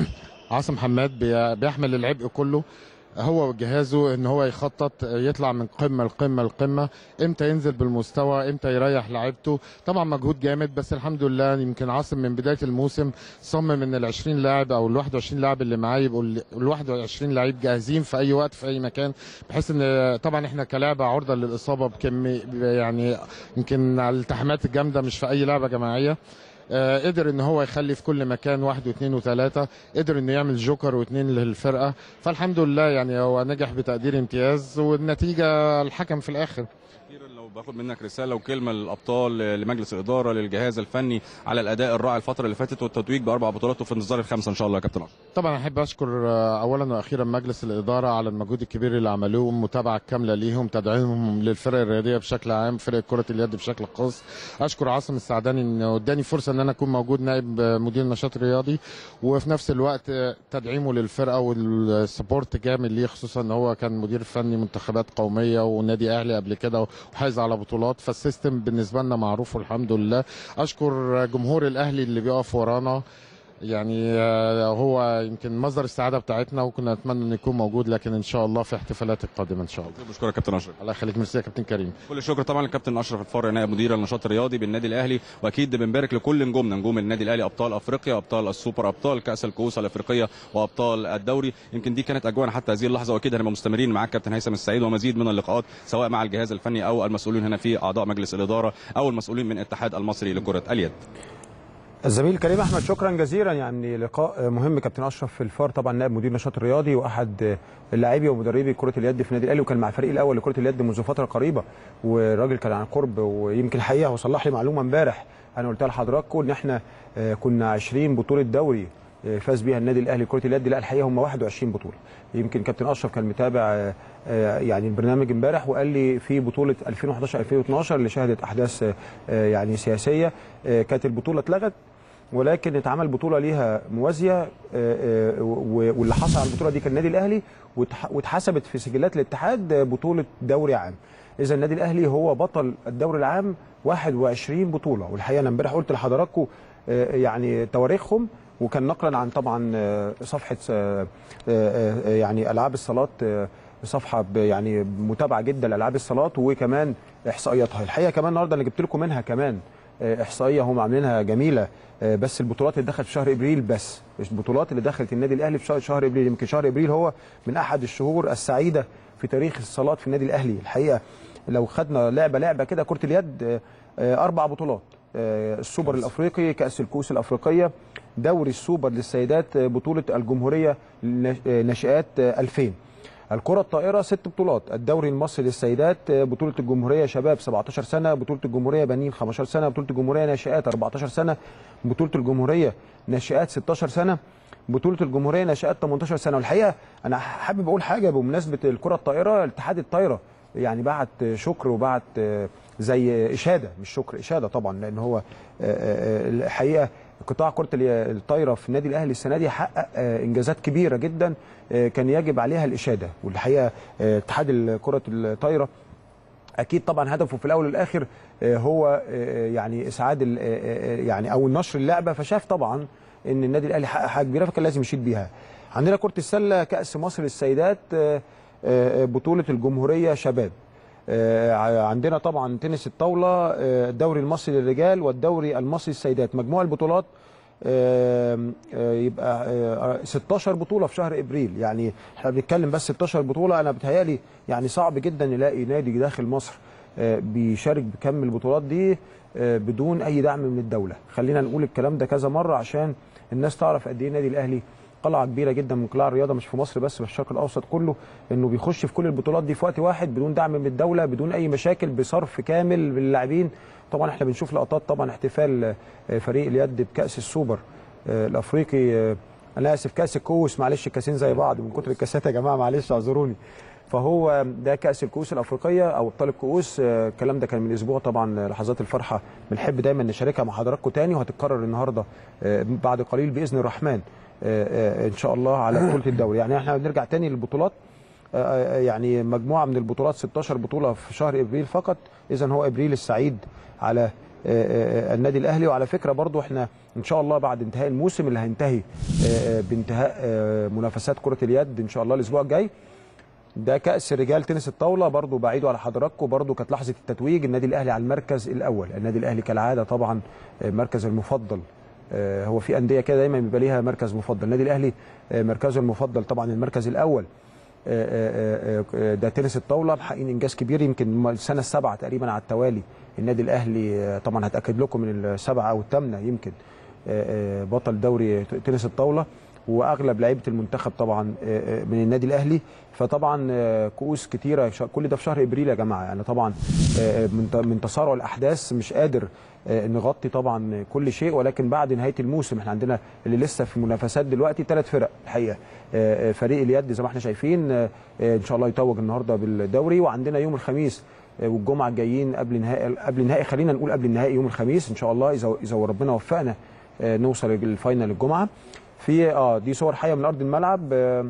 عاصم حماد بي- بيحمل العبء كله هو وجهازه ان هو يخطط يطلع من قمه لقمه لقمه امتى ينزل بالمستوى امتى يريح لعيبته طبعا مجهود جامد بس الحمد لله يمكن عاصم من بدايه الموسم صمم ان ال 20 لاعب او ال 21 لاعب اللي معاه يبقوا ال 21 لعيب جاهزين في اي وقت في اي مكان بحيث ان طبعا احنا كلاعب عرضه للاصابه بكميه يعني يمكن الالتحامات الجامده مش في اي لعبه جماعيه آه، قدر ان هو يخلي في كل مكان واحد واثنين وثلاثه قدر انه يعمل جوكر واثنين للفرقه فالحمد لله يعني هو نجح بتقدير امتياز والنتيجه الحكم في الاخر اخيرا لو باخد منك رساله وكلمه للابطال لمجلس الاداره للجهاز الفني على الاداء الرائع الفتره اللي فاتت والتتويج باربع بطولات وفي انتظار الخمسه ان شاء الله يا كابتن اشرف طبعا احب اشكر آه، اولا واخيرا مجلس الاداره على المجهود الكبير اللي عملوه المتابعه الكامله ليهم تدعيمهم للفرق الرياضيه بشكل عام فرق كره اليد بشكل خاص اشكر عاصم السعداني انه اداني فرصه ان انا اكون موجود نائب آه، مدير النشاط الرياضي وفي نفس الوقت آه، تدعيمه للفرقه والسبورت جامد ليه خصوصا ان هو كان مدير فني منتخبات قوميه ونادي اهلي قبل كده وحاز على بطولات فالسيستم بالنسبه لنا معروف والحمد لله اشكر جمهور الاهلي اللي بيقف ورانا يعني آه، هو يمكن مصدر السعاده بتاعتنا وكنا نتمنى انه يكون موجود لكن ان شاء الله في احتفالات القادمه ان شاء الله بشكرك يا كابتن اشرف الله يخليك ميرسي يا كابتن كريم كل الشكر طبعا للكابتن اشرف الفار نائب مدير النشاط الرياضي بالنادي الاهلي واكيد بنبارك لكل نجومنا نجوم النادي الاهلي ابطال افريقيا ابطال السوبر ابطال كاس الكؤوس الافريقيه وابطال الدوري يمكن دي كانت اجواءنا حتى هذه اللحظه واكيد هنبقى مستمرين معاك كابتن هيثم السعيد ومزيد من اللقاءات سواء مع الجهاز الفني او المسؤولين هنا في اعضاء مجلس الاداره او المسؤولين من الاتحاد المصري لكره اليد الزميل كريم احمد شكرا جزيلا يعني لقاء مهم كابتن اشرف في الفار طبعا نائب مدير النشاط الرياضي واحد اللاعبي ومدربي كره اليد في النادي الاهلي وكان مع الفريق الاول لكره اليد منذ فتره قريبه والراجل كان عن قرب ويمكن حقيقه هو صلح لي معلومه امبارح انا قلتها لحضراتكم ان احنا آه، كنا 20 بطوله دوري آه، فاز بيها النادي الاهلي لكره اليد لا الحقيقه هم 21 بطوله يمكن كابتن اشرف كان متابع آه، آه، يعني البرنامج امبارح وقال لي في بطوله 2011 2012 اللي شهدت احداث آه، آه، يعني سياسيه آه، كانت البطوله اتلغت ولكن اتعمل بطوله ليها موازيه آه، آه، و- واللي حصل على البطوله دي كان النادي الاهلي واتح- واتحسبت في سجلات الاتحاد آه، بطوله دوري عام اذا النادي الاهلي هو بطل الدوري العام 21 بطوله والحقيقه انا امبارح قلت لحضراتكم آه، يعني تواريخهم وكان نقلا عن طبعا آه، صفحه آه، آه، آه، يعني العاب الصالات آه، صفحه ب- يعني متابعه جدا لالعاب الصالات وكمان احصائياتها الحقيقه كمان النهارده انا جبت لكم منها كمان آه، احصائيه هم عاملينها جميله آه، بس البطولات اللي دخلت في شهر ابريل بس مش البطولات اللي دخلت النادي الاهلي في شهر- شهر ابريل يمكن شهر ابريل هو من احد الشهور السعيده في تاريخ الصالات في النادي الاهلي الحقيقه لو خدنا لعبه لعبه كده كره اليد آه، آه، اربع بطولات آه، السوبر الافريقي كاس الكؤوس الافريقيه دوري السوبر للسيدات آه، بطوله الجمهوريه للنش- آه، ناشئات آه، 2000 الكرة الطائرة ست بطولات الدوري المصري للسيدات آه، بطولة الجمهورية شباب 17 سنة بطولة الجمهورية بنين 15 سنة بطولة الجمهورية ناشئات 14 سنة بطولة الجمهورية ناشئات 16 سنة بطولة الجمهورية ناشئات 18 سنة والحقيقة أنا حابب أقول حاجة بمناسبة الكرة الطائرة اتحاد الطايرة يعني بعت شكر وبعت آه، زي إشادة مش شكر إشادة طبعا لأن هو آه، آه، الحقيقة قطاع كرة الي- الطايرة في النادي الأهلي السنة دي حقق آه، إنجازات كبيرة جدا آه، كان يجب عليها الإشادة والحقيقة آه، اتحاد كرة الطايرة اكيد طبعا هدفه في الاول والاخر آه، هو آه، يعني اسعاد ال- آه، آه، يعني او نشر اللعبه فشاف طبعا ان النادي الاهلي حقق حاجه كبيره فكان لازم يشيد بيها عندنا كره السله كاس مصر للسيدات آه، آه، بطوله الجمهوريه شباب آه، ع- عندنا طبعا تنس الطاوله آه، الدوري المصري للرجال والدوري المصري للسيدات مجموع البطولات آم، آه، يبقى آه، 16 بطوله في شهر ابريل يعني احنا بنتكلم بس 16 بطوله انا بتهيالي يعني صعب جدا نلاقي نادي داخل مصر آه، بيشارك بكم البطولات دي آه، بدون اي دعم من الدوله خلينا نقول الكلام ده كذا مره عشان الناس تعرف قد ايه النادي الاهلي قلعه كبيره جدا من قلاع الرياضه مش في مصر بس في الشرق الاوسط كله انه بيخش في كل البطولات دي في وقت واحد بدون دعم من الدوله بدون اي مشاكل بصرف كامل للاعبين طبعا احنا بنشوف لقطات طبعا احتفال آه، فريق اليد بكاس السوبر آه، الافريقي آه، انا اسف كاس الكؤوس معلش الكاسين زي بعض من كتر الكاسات يا جماعه معلش اعذروني فهو ده كاس الكؤوس الافريقيه او ابطال الكؤوس آه، الكلام ده كان من اسبوع طبعا آه، لحظات الفرحه بنحب دايما نشاركها مع حضراتكم تاني وهتتكرر النهارده آه، بعد قليل باذن الرحمن آه، آه، ان شاء الله على بطوله الدوري يعني احنا بنرجع تاني للبطولات آه، آه، يعني مجموعه من البطولات 16 بطوله في شهر ابريل فقط اذا هو ابريل السعيد على آه، آه، النادي الاهلي وعلى فكره برضو احنا ان شاء الله بعد انتهاء الموسم اللي هينتهي آه، آه، بانتهاء آه، منافسات كره اليد ان شاء الله الاسبوع الجاي ده كأس رجال تنس الطاولة برضو بعيده على حضراتكم برضو كانت لحظة التتويج النادي الأهلي على المركز الأول النادي الأهلي كالعادة طبعا آه، مركز المفضل آه، هو في أندية كده دايما بيبقى ليها مركز مفضل النادي الأهلي آه، مركزه المفضل طبعا المركز الأول آه، آه، آه، ده تنس الطاولة محققين إنجاز كبير يمكن السنة السابعة تقريبا على التوالي النادي الأهلي آه، طبعا هتأكد لكم من السبعة أو الثامنة يمكن آه، آه، بطل دوري تنس الطاولة واغلب لعيبه المنتخب طبعا آه، آه، من النادي الاهلي فطبعا آه، كؤوس كتيره ش- كل ده في شهر ابريل يا جماعه يعني طبعا آه، من ت- من تسارع الاحداث مش قادر آه، نغطي طبعا كل شيء ولكن بعد نهايه الموسم احنا عندنا اللي لسه في منافسات دلوقتي ثلاث فرق الحقيقه آه، آه، فريق اليد زي ما احنا شايفين آه، آه، ان شاء الله يتوج النهارده بالدوري وعندنا يوم الخميس آه، والجمعه الجايين قبل نهائي قبل النهائي خلينا نقول قبل النهائي يوم الخميس ان شاء الله اذا اذا ربنا وفقنا آه، نوصل الفاينل الجمعه في اه دي صور حيه من ارض الملعب آه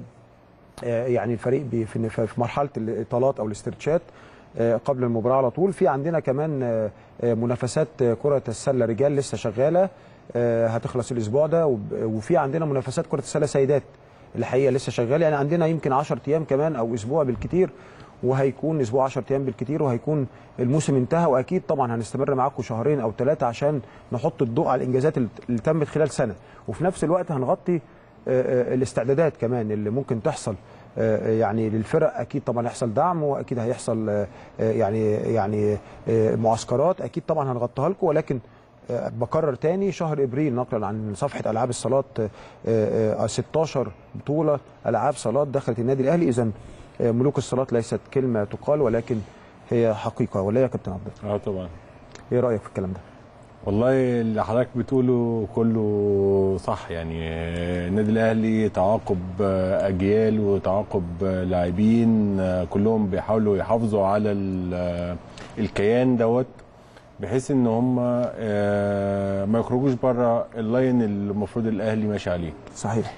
آه، يعني الفريق بي- في في مرحله الاطالات او الاسترتشات آه، قبل المباراه على طول في عندنا كمان آه، آه، منافسات آه، كره السله رجال لسه شغاله آه، هتخلص الاسبوع ده وب- وفي عندنا منافسات كره السله سيدات الحقيقه لسه شغاله يعني عندنا يمكن 10 ايام كمان او اسبوع بالكتير وهيكون اسبوع 10 ايام بالكتير وهيكون الموسم انتهى واكيد طبعا هنستمر معاكم شهرين او ثلاثه عشان نحط الضوء على الانجازات اللي اللي تمت خلال سنه وفي نفس الوقت هنغطي آه، آه، الاستعدادات كمان اللي ممكن تحصل آه، يعني للفرق اكيد طبعا هيحصل دعم واكيد هيحصل آه، آه، يعني يعني آه، معسكرات اكيد طبعا هنغطيها لكم ولكن آه، بكرر تاني شهر ابريل نقلا عن صفحه العاب الصالات آه، آه، آه، 16 بطوله العاب صالات دخلت النادي الاهلي اذا آه، ملوك الصالات ليست كلمه تقال ولكن هي حقيقه ولا إيه يا كابتن عبد الله اه طبعا ايه رايك في الكلام ده والله اللي حضرتك بتقوله كله صح يعني آه، النادي الاهلي تعاقب آه، اجيال وتعاقب آه، لاعبين آه، كلهم بيحاولوا يحافظوا على ال- آه، الكيان دوت بحيث ان هم آه، ما يخرجوش بره اللاين اللي المفروض الاهلي ماشي عليه صحيح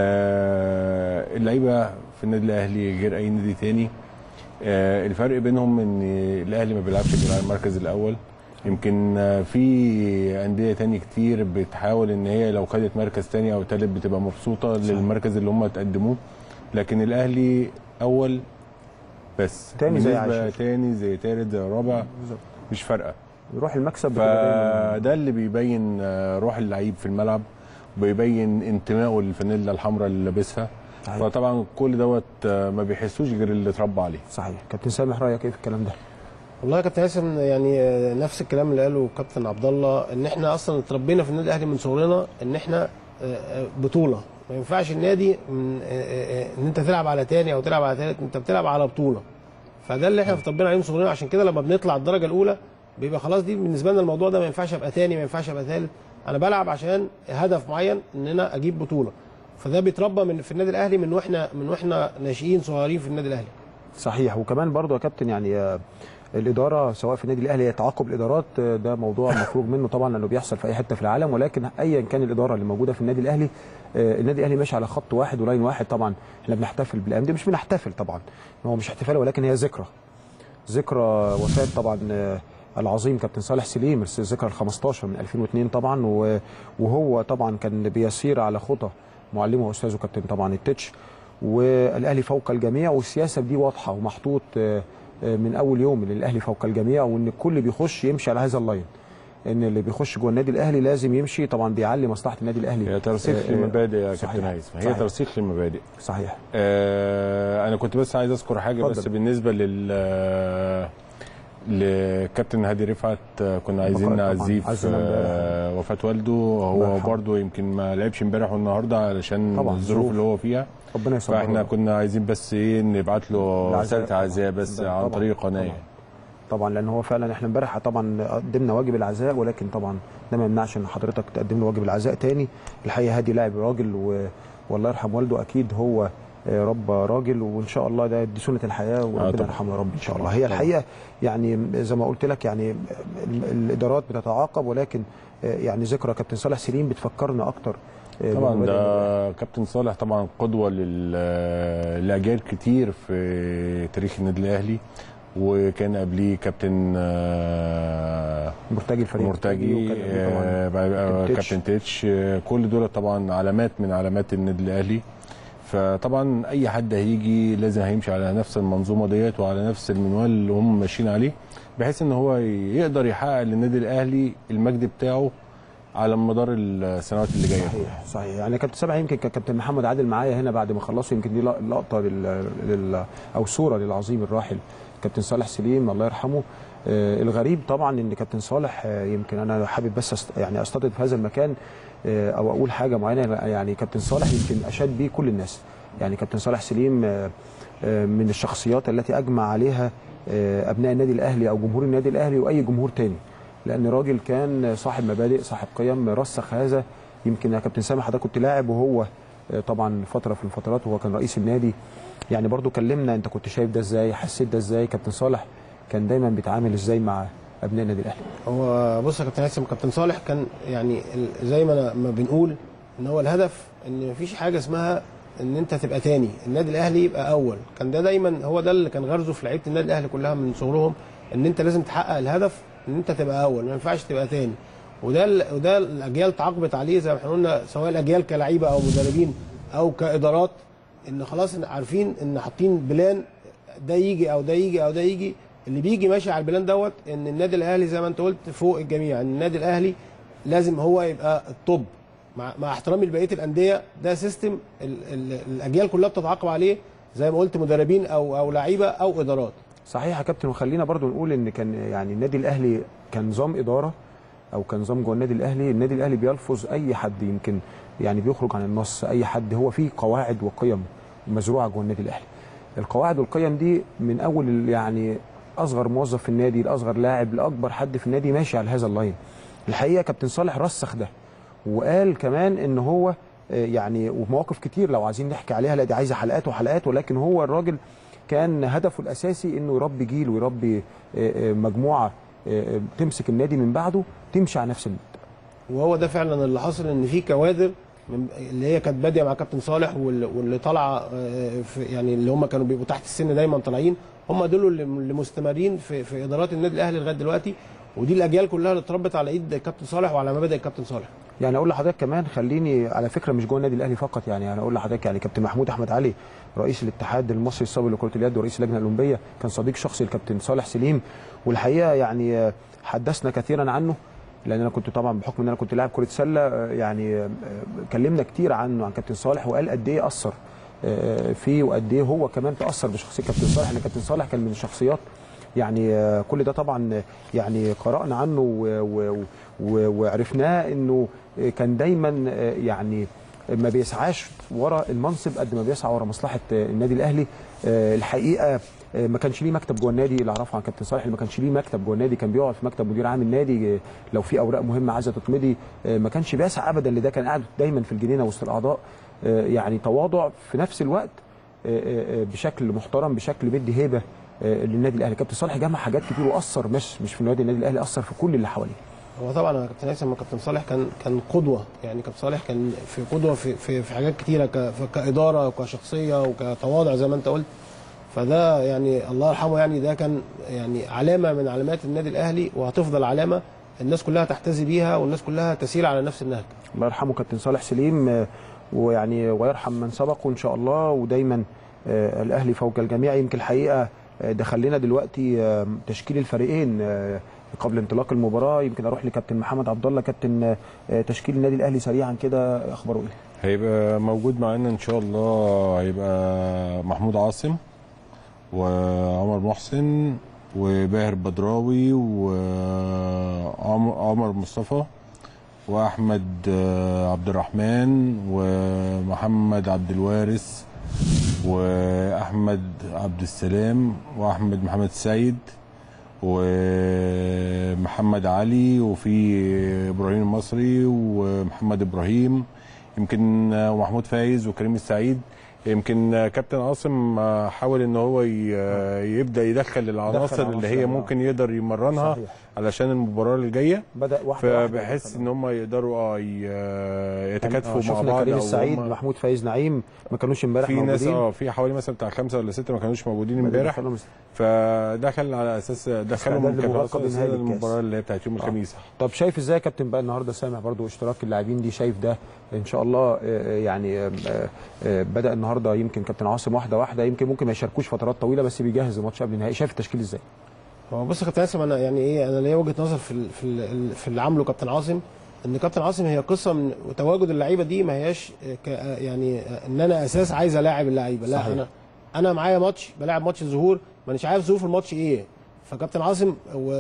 آه، اللعيبه في النادي الاهلي غير اي نادي تاني آه، الفرق بينهم ان الاهلي ما بيلعبش غير على المركز الاول يمكن آه، في انديه تاني كتير بتحاول ان هي لو خدت مركز تاني او تالت بتبقى مبسوطه للمركز اللي هم تقدموه لكن الاهلي اول بس تاني زي بالنسبة عاشر. تاني زي تالت زي رابع بالظبط مش فارقه يروح المكسب بتبقى دايماً- فده اللي بيبين آه، روح اللعيب في الملعب وبيبين انتمائه للفانيلا الحمراء اللي لابسها صحيح. فطبعا كل دوت آه، ما بيحسوش غير اللي اتربى عليه صحيح كابتن سامح رايك ايه في الكلام ده والله يا كابتن هيثم يعني آه، نفس الكلام اللي قاله كابتن عبد الله ان احنا اصلا اتربينا في النادي الاهلي من صغرنا ان احنا آه، آه، بطوله ما ينفعش النادي من آه، آه، آه، ان انت تلعب على تاني او تلعب على تالت انت بتلعب على بطوله فده اللي احنا اتربينا عليه من صغرنا عشان كده لما بنطلع الدرجه الاولى بيبقى خلاص دي بالنسبه لنا الموضوع ده ما ينفعش ابقى تاني ما ينفعش ابقى تالت انا بلعب عشان هدف معين ان انا اجيب بطوله فده بيتربى من في النادي الاهلي من واحنا من واحنا ناشئين صغيرين في النادي الاهلي صحيح وكمان برضو يا كابتن يعني آه، الاداره سواء في النادي الاهلي هي تعاقب الادارات آه، ده موضوع مفروغ منه طبعا لانه بيحصل في اي حته في العالم ولكن ايا كان الاداره اللي موجوده في النادي الاهلي آه، النادي الاهلي ماشي على خط واحد ولاين واحد طبعا احنا بنحتفل بالايام دي مش بنحتفل طبعا هو مش احتفال ولكن هي ذكرى ذكرى وفاه طبعا آه، العظيم كابتن صالح سليم الذكرى ال 15 من 2002 طبعا و- وهو طبعا كان بيسير على خطى معلمه واستاذه كابتن طبعا التتش والاهلي فوق الجميع والسياسه دي واضحه ومحطوط آه، آه، من اول يوم ان الاهلي فوق الجميع وان الكل بيخش يمشي على هذا اللاين ان اللي بيخش جوه النادي الاهلي لازم يمشي طبعا بيعلي مصلحه النادي الاهلي هي ترسيخ آه، آه، للمبادئ يا صحيح. كابتن هيثم هي صحيح. ترسيخ للمبادئ صحيح آه انا كنت بس عايز اذكر حاجه اتفضل. بس بالنسبه لل آه، لكابتن هادي رفعت آه، كنا عايزين طبعاً. نعزيه في عزنا امبارح. آه، وفاه والده الله هو يرحمه. برضه يمكن ما لعبش امبارح والنهارده علشان طبعاً، الظروف ظروف. اللي هو فيها ربنا يصبره فاحنا كنا عايزين بس ايه نبعت له العزاء. رساله عزاء بس طبعاً. عن طريق قناه طبعاً. طبعا لان هو فعلا احنا امبارح طبعا قدمنا واجب العزاء ولكن طبعا ده ما يمنعش ان حضرتك تقدم له واجب العزاء تاني الحقيقه هادي لاعب راجل و... والله يرحم والده اكيد هو آه، رب راجل وان شاء الله ده دي سنه الحياه وربنا طبعاً. يرحمه يا رب ان شاء الله هي الحقيقه يعني زي ما قلت لك يعني ال- الادارات بتتعاقب ولكن آه، يعني ذكرى كابتن صالح سليم بتفكرنا اكتر آه، طبعا بمبادئ ده كابتن صالح طبعا قدوه لل- لاجيال كتير في تاريخ النادي الاهلي وكان قبليه كابتن آه، مرتجي الفريق مرتجي وكان قبليه طبعاً آه، بعد- آه، كابتن تيتش. كابتن تيتش آه، كل دول طبعا علامات من علامات النادي الاهلي فطبعا اي حد هيجي لازم هيمشي على نفس المنظومه ديت وعلى نفس المنوال اللي هم ماشيين عليه بحيث ان هو يقدر يحقق للنادي الاهلي المجد بتاعه على مدار السنوات اللي جايه صحيح صحيح يعني كابتن سبع يمكن كان كابتن محمد عادل معايا هنا بعد ما خلصوا يمكن دي لقطه لل... لل... او صوره للعظيم الراحل كابتن صالح سليم الله يرحمه آه الغريب طبعا ان كابتن صالح آه يمكن انا حابب بس أست... يعني استضيف في هذا المكان آه او اقول حاجه معينه يعني كابتن صالح يمكن اشاد بيه كل الناس يعني كابتن صالح سليم آه آه من الشخصيات التي اجمع عليها آه ابناء النادي الاهلي او جمهور النادي الاهلي واي جمهور تاني لان راجل كان صاحب مبادئ صاحب قيم رسخ هذا يمكن يا كابتن سامح حضرتك كنت لاعب وهو آه، طبعا فتره في الفترات وهو كان رئيس النادي يعني برضو كلمنا انت كنت شايف ده ازاي حسيت ده ازاي كابتن صالح كان دايما بيتعامل ازاي مع ابناء النادي الاهلي هو بص يا كابتن هيثم كابتن صالح كان يعني ال- زي ما أنا ما بنقول ان هو الهدف ان مفيش حاجه اسمها ان انت تبقى تاني النادي الاهلي يبقى اول كان ده دايما هو ده اللي كان غرزه في لعيبه النادي الاهلي كلها من صغرهم ان انت لازم تحقق الهدف ان انت تبقى اول ما ينفعش تبقى تاني وده ال- وده الاجيال تعاقبت عليه زي ما احنا قلنا سواء الاجيال كلعيبه او مدربين او كادارات ان خلاص إن عارفين ان حاطين بلان ده يجي او ده يجي او ده يجي اللي بيجي ماشي على البلان دوت ان النادي الاهلي زي ما انت قلت فوق الجميع ان النادي الاهلي لازم هو يبقى الطب مع, مع احترامي لبقيه الانديه ده سيستم ال ال الاجيال كلها بتتعاقب عليه زي ما قلت مدربين او او لعيبه او ادارات صحيح يا كابتن وخلينا برضو نقول ان كان يعني النادي الاهلي كان نظام اداره او كنظام جوه النادي الاهلي النادي الاهلي بيلفظ اي حد يمكن يعني بيخرج عن النص اي حد هو فيه قواعد وقيم مزروعه جوه النادي الاهلي القواعد والقيم دي من اول ال- يعني اصغر موظف في النادي لاصغر لاعب لاكبر حد في النادي ماشي على هذا اللاين الحقيقه كابتن صالح رسخ ده وقال كمان ان هو آه، يعني ومواقف كتير لو عايزين نحكي عليها لا دي عايزه حلقات وحلقات ولكن هو الراجل كان هدفه الاساسي انه يربي جيل ويربي آه، آه، مجموعه آه، آه، تمسك النادي من بعده تمشي على نفس المبدا وهو ده فعلا اللي حصل ان في كوادر من اللي هي كانت باديه مع كابتن صالح وال- واللي طالعه آه، في- يعني اللي هم كانوا بيبقوا تحت السن دايما طالعين هم دول اللي اللي مستمرين في في ادارات النادي الاهلي لغايه دلوقتي ودي الاجيال كلها اللي اتربت على ايد كابتن صالح وعلى مبادئ كابتن صالح يعني اقول لحضرتك كمان خليني على فكره مش جوه النادي الاهلي فقط يعني انا اقول لحضرتك يعني كابتن محمود احمد علي رئيس الاتحاد المصري السابق لكره اليد ورئيس اللجنه الاولمبيه كان صديق شخصي للكابتن صالح سليم والحقيقه يعني آه، حدثنا كثيرا عنه لان انا كنت طبعا بحكم ان انا كنت لاعب كره سله آه، يعني آه، كلمنا كتير عنه عن كابتن صالح وقال قد ايه اثر آه، فيه وقد ايه هو كمان تاثر بشخصيه كابتن صالح لان كابتن صالح كان من الشخصيات يعني آه، كل ده طبعا آه، يعني قرانا عنه و- و- و- وعرفناه انه آه، كان دايما آه، يعني ما بيسعاش ورا المنصب قد ما بيسعى ورا مصلحه آه، النادي الاهلي آه، الحقيقه آه، ما كانش ليه مكتب جوه النادي اللي اعرفه عن كابتن صالح اللي ما كانش ليه مكتب جوه النادي كان بيقعد في مكتب مدير عام النادي آه، لو في اوراق مهمه عايزه تتمضي آه، ما كانش بيسعى ابدا لده كان قاعد دايما في الجنينه وسط الاعضاء آه، يعني تواضع في نفس الوقت آه، آه، بشكل محترم بشكل بيدي هيبه آه، للنادي الاهلي كابتن صالح جمع حاجات كتير واثر مش مش في نادي النادي الاهلي اثر في كل اللي حواليه هو طبعا يا كابتن هيثم كابتن صالح كان كان قدوه يعني كابتن صالح كان في قدوه في في, في حاجات كتيره ك- في- كاداره وكشخصيه وكتواضع زي ما انت قلت فده يعني الله يرحمه يعني ده كان يعني علامه من علامات النادي الاهلي وهتفضل علامه الناس كلها تحتذي بيها والناس كلها تسير على نفس النهج الله يرحمه كابتن صالح سليم آه، ويعني ويرحم من سبقه ان شاء الله ودايما آه، الاهلي فوق الجميع يمكن الحقيقه آه، دخل لنا دلوقتي آه، تشكيل الفريقين آه، قبل انطلاق المباراه يمكن اروح لكابتن محمد عبد الله كابتن آه، تشكيل النادي الاهلي سريعا كده اخباره ايه؟ هيبقى موجود معانا ان شاء الله هيبقى محمود عاصم وعمر محسن وباهر بدراوي وعمر مصطفى واحمد آه، عبد الرحمن ومحمد عبد الوارث واحمد عبد السلام واحمد محمد السيد ومحمد علي وفي ابراهيم المصري ومحمد ابراهيم يمكن آه، ومحمود فايز وكريم السعيد يمكن آه، كابتن عاصم آه، حاول ان هو ي- آه، يبدا يدخل العناصر اللي هي عناصر، آه. ممكن يقدر يمرنها صحيح. علشان المباراه الجايه بدا واحده واحدة فبحس مثلاً. ان هم يقدروا اه ي- آه، يتكاتفوا مع شفنا بعض كريم أو السعيد هم- محمود فايز نعيم ما كانوش امبارح في ناس موجودين. اه في حوالي مثلا بتاع خمسه ولا سته ما كانوش موجودين امبارح دخلهم فدخل على اساس دخلهم استعداد كان لمباراة أصلاً قبل نهائي الكاس. المباراه اللي هي بتاعت يوم آه. الخميس طب شايف ازاي يا كابتن بقى النهارده سامع برضو اشتراك اللاعبين دي شايف ده ان شاء الله آه، آه، يعني آه، آه، بدا النهارده يمكن كابتن عاصم واحده واحده يمكن ممكن ما يشاركوش فترات طويله بس بيجهز الماتش قبل النهائي شايف التشكيل ازاي؟ هو بص يا كابتن هيثم انا يعني ايه انا ليا وجهه نظر في ال- في ال- في اللي عامله كابتن عاصم ان كابتن عاصم هي قصه من وتواجد اللعيبه دي ما هياش ك يعني ان انا اساس عايز الاعب اللعيبه لا صحيح. انا انا معايا ماتش بلاعب ماتش الظهور مانيش عارف ظروف الماتش ايه فكابتن عاصم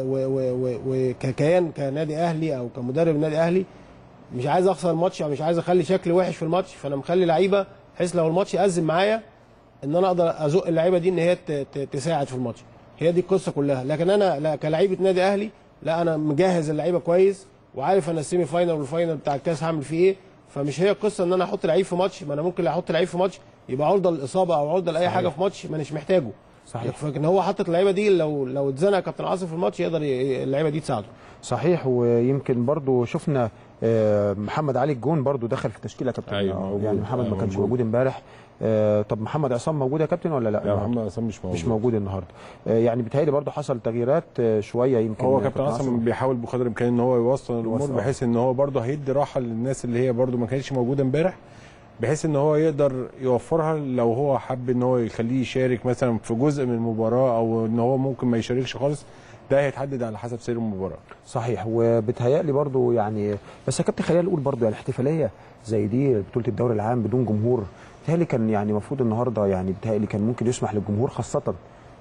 وككيان كنادي اهلي او كمدرب النادي الاهلي مش عايز اخسر الماتش او مش عايز اخلي شكلي وحش في الماتش فانا مخلي لعيبه بحيث لو الماتش ازم معايا ان انا اقدر ازق اللعيبه دي ان هي ت- ت- تساعد في الماتش هي دي القصه كلها لكن انا لا كلعيبه نادي اهلي لا انا مجهز اللعيبه كويس وعارف انا السيمي فاينل والفاينل بتاع الكاس هعمل فيه ايه فمش هي القصه ان انا احط لعيب في ماتش ما انا ممكن احط لعيب في ماتش يبقى عرضه للاصابه او عرضه لاي حاجه في ماتش مانيش محتاجه صحيح. لكن هو حاطط اللعيبه دي لو لو اتزنق كابتن عاصم في الماتش يقدر ي- اللعيبه دي تساعده صحيح ويمكن برضو شفنا آه، محمد علي الجون برضو دخل في التشكيله يا كابتن أيوة، آه، موجود. يعني محمد ما أيوة، كانش موجود. موجود امبارح آه، طب محمد عصام موجود يا كابتن ولا لا؟ لا النهاردة؟ محمد عصام مش موجود مش موجود النهارده آه، يعني بيتهيألي برضو حصل تغييرات آه، شويه يمكن هو كابتن عاصم بيحاول بقدر الامكان ان هو يوصل الامور يوصل. بحيث ان هو برضه هيدي راحه للناس اللي هي برضه ما كانتش موجوده امبارح بحيث ان هو يقدر يوفرها لو هو حب ان هو يخليه يشارك مثلا في جزء من المباراه او ان هو ممكن ما يشاركش خالص ده هيتحدد على حسب سير المباراه صحيح وبتهيألي برضو يعني بس يا كابتن خلينا نقول برضو يعني احتفاليه زي دي بطوله الدوري العام بدون جمهور بتهيألي كان يعني المفروض النهارده يعني بتهيألي كان ممكن يسمح للجمهور خاصه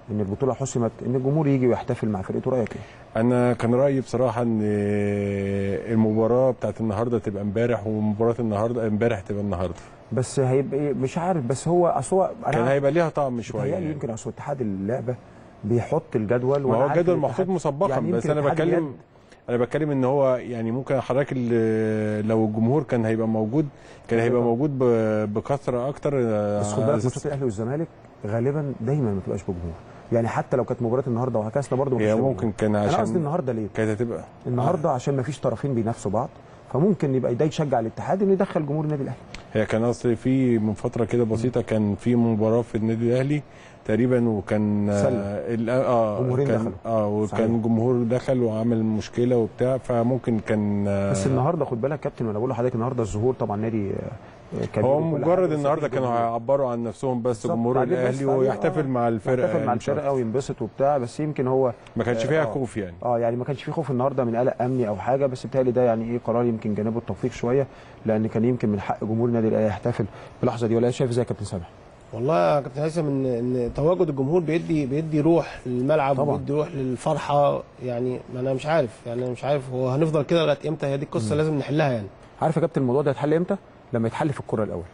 ان البطوله حسمت ان الجمهور يجي ويحتفل مع فرقته رايك ايه؟ انا كان رايي بصراحه ان المباراه بتاعت النهارده تبقى امبارح ومباراه النهارده امبارح تبقى النهارده بس هيبقى إيه؟ مش عارف بس هو اصل هو أنا كان هيبقى ليها طعم شويه بيتهيألي يعني. يمكن اصل اتحاد اللعبه بيحط الجدول ما وأنا هو عارف الجدول إن محطوط الاتحاد- مسبقا يعني بس يمكن انا اتحاد بتكلم اليد- انا بتكلم ان هو يعني ممكن حضرتك ال- لو الجمهور كان هيبقى موجود كان هيبقى طبعا. موجود ب- بكثره اكتر بس خد بالك آه، ماتشات الاهلي والزمالك غالبا دايما ما بتبقاش بجمهور يعني حتى لو كانت مباراه النهارده وهكذا برضه ما هي كانتش ممكن كان انا قصدي عشان النهارده ليه؟ كانت هتبقى النهارده عشان ما فيش طرفين بينافسوا بعض فممكن يبقى ده يشجع الاتحاد انه يدخل جمهور النادي الاهلي هي كان اصل في من فتره كده بسيطه كان في مباراه في النادي الاهلي تقريبا وكان آه، سلة. ال- اه جمهورين كان دخلوا. اه وكان صحيح. جمهور دخل وعمل مشكله وبتاع فممكن كان آه، بس النهارده خد بالك كابتن وانا بقول لحضرتك النهارده الظهور طبعا نادي آه، كبير هو وكل مجرد حاجة، النهارده بس كانوا الجمهور. هيعبروا عن نفسهم بس بالظبط، جمهور تعبير بس الاهلي تعبير، ويحتفل آه. مع الفرقه يحتفل مع يعني مش الفرقه وينبسط وبتاع بس يمكن هو ما كانش فيها آه. خوف يعني اه يعني ما كانش في خوف النهارده من قلق امني او حاجه بس بالتالي ده يعني ايه قرار يمكن جانبه التوفيق شويه لان كان يمكن من حق جمهور النادي الاهلي يحتفل باللحظه دي ولا شايف زي كابتن سامح والله يا كابتن هيثم ان ان تواجد الجمهور بيدي بيدي روح للملعب طبعاً. وبيدي روح للفرحه يعني ما انا مش عارف يعني انا مش عارف هو هنفضل كده لغايه امتى هي دي القصه لازم نحلها يعني عارف يا كابتن الموضوع ده هيتحل امتى؟ لما يتحل في الكوره الاول.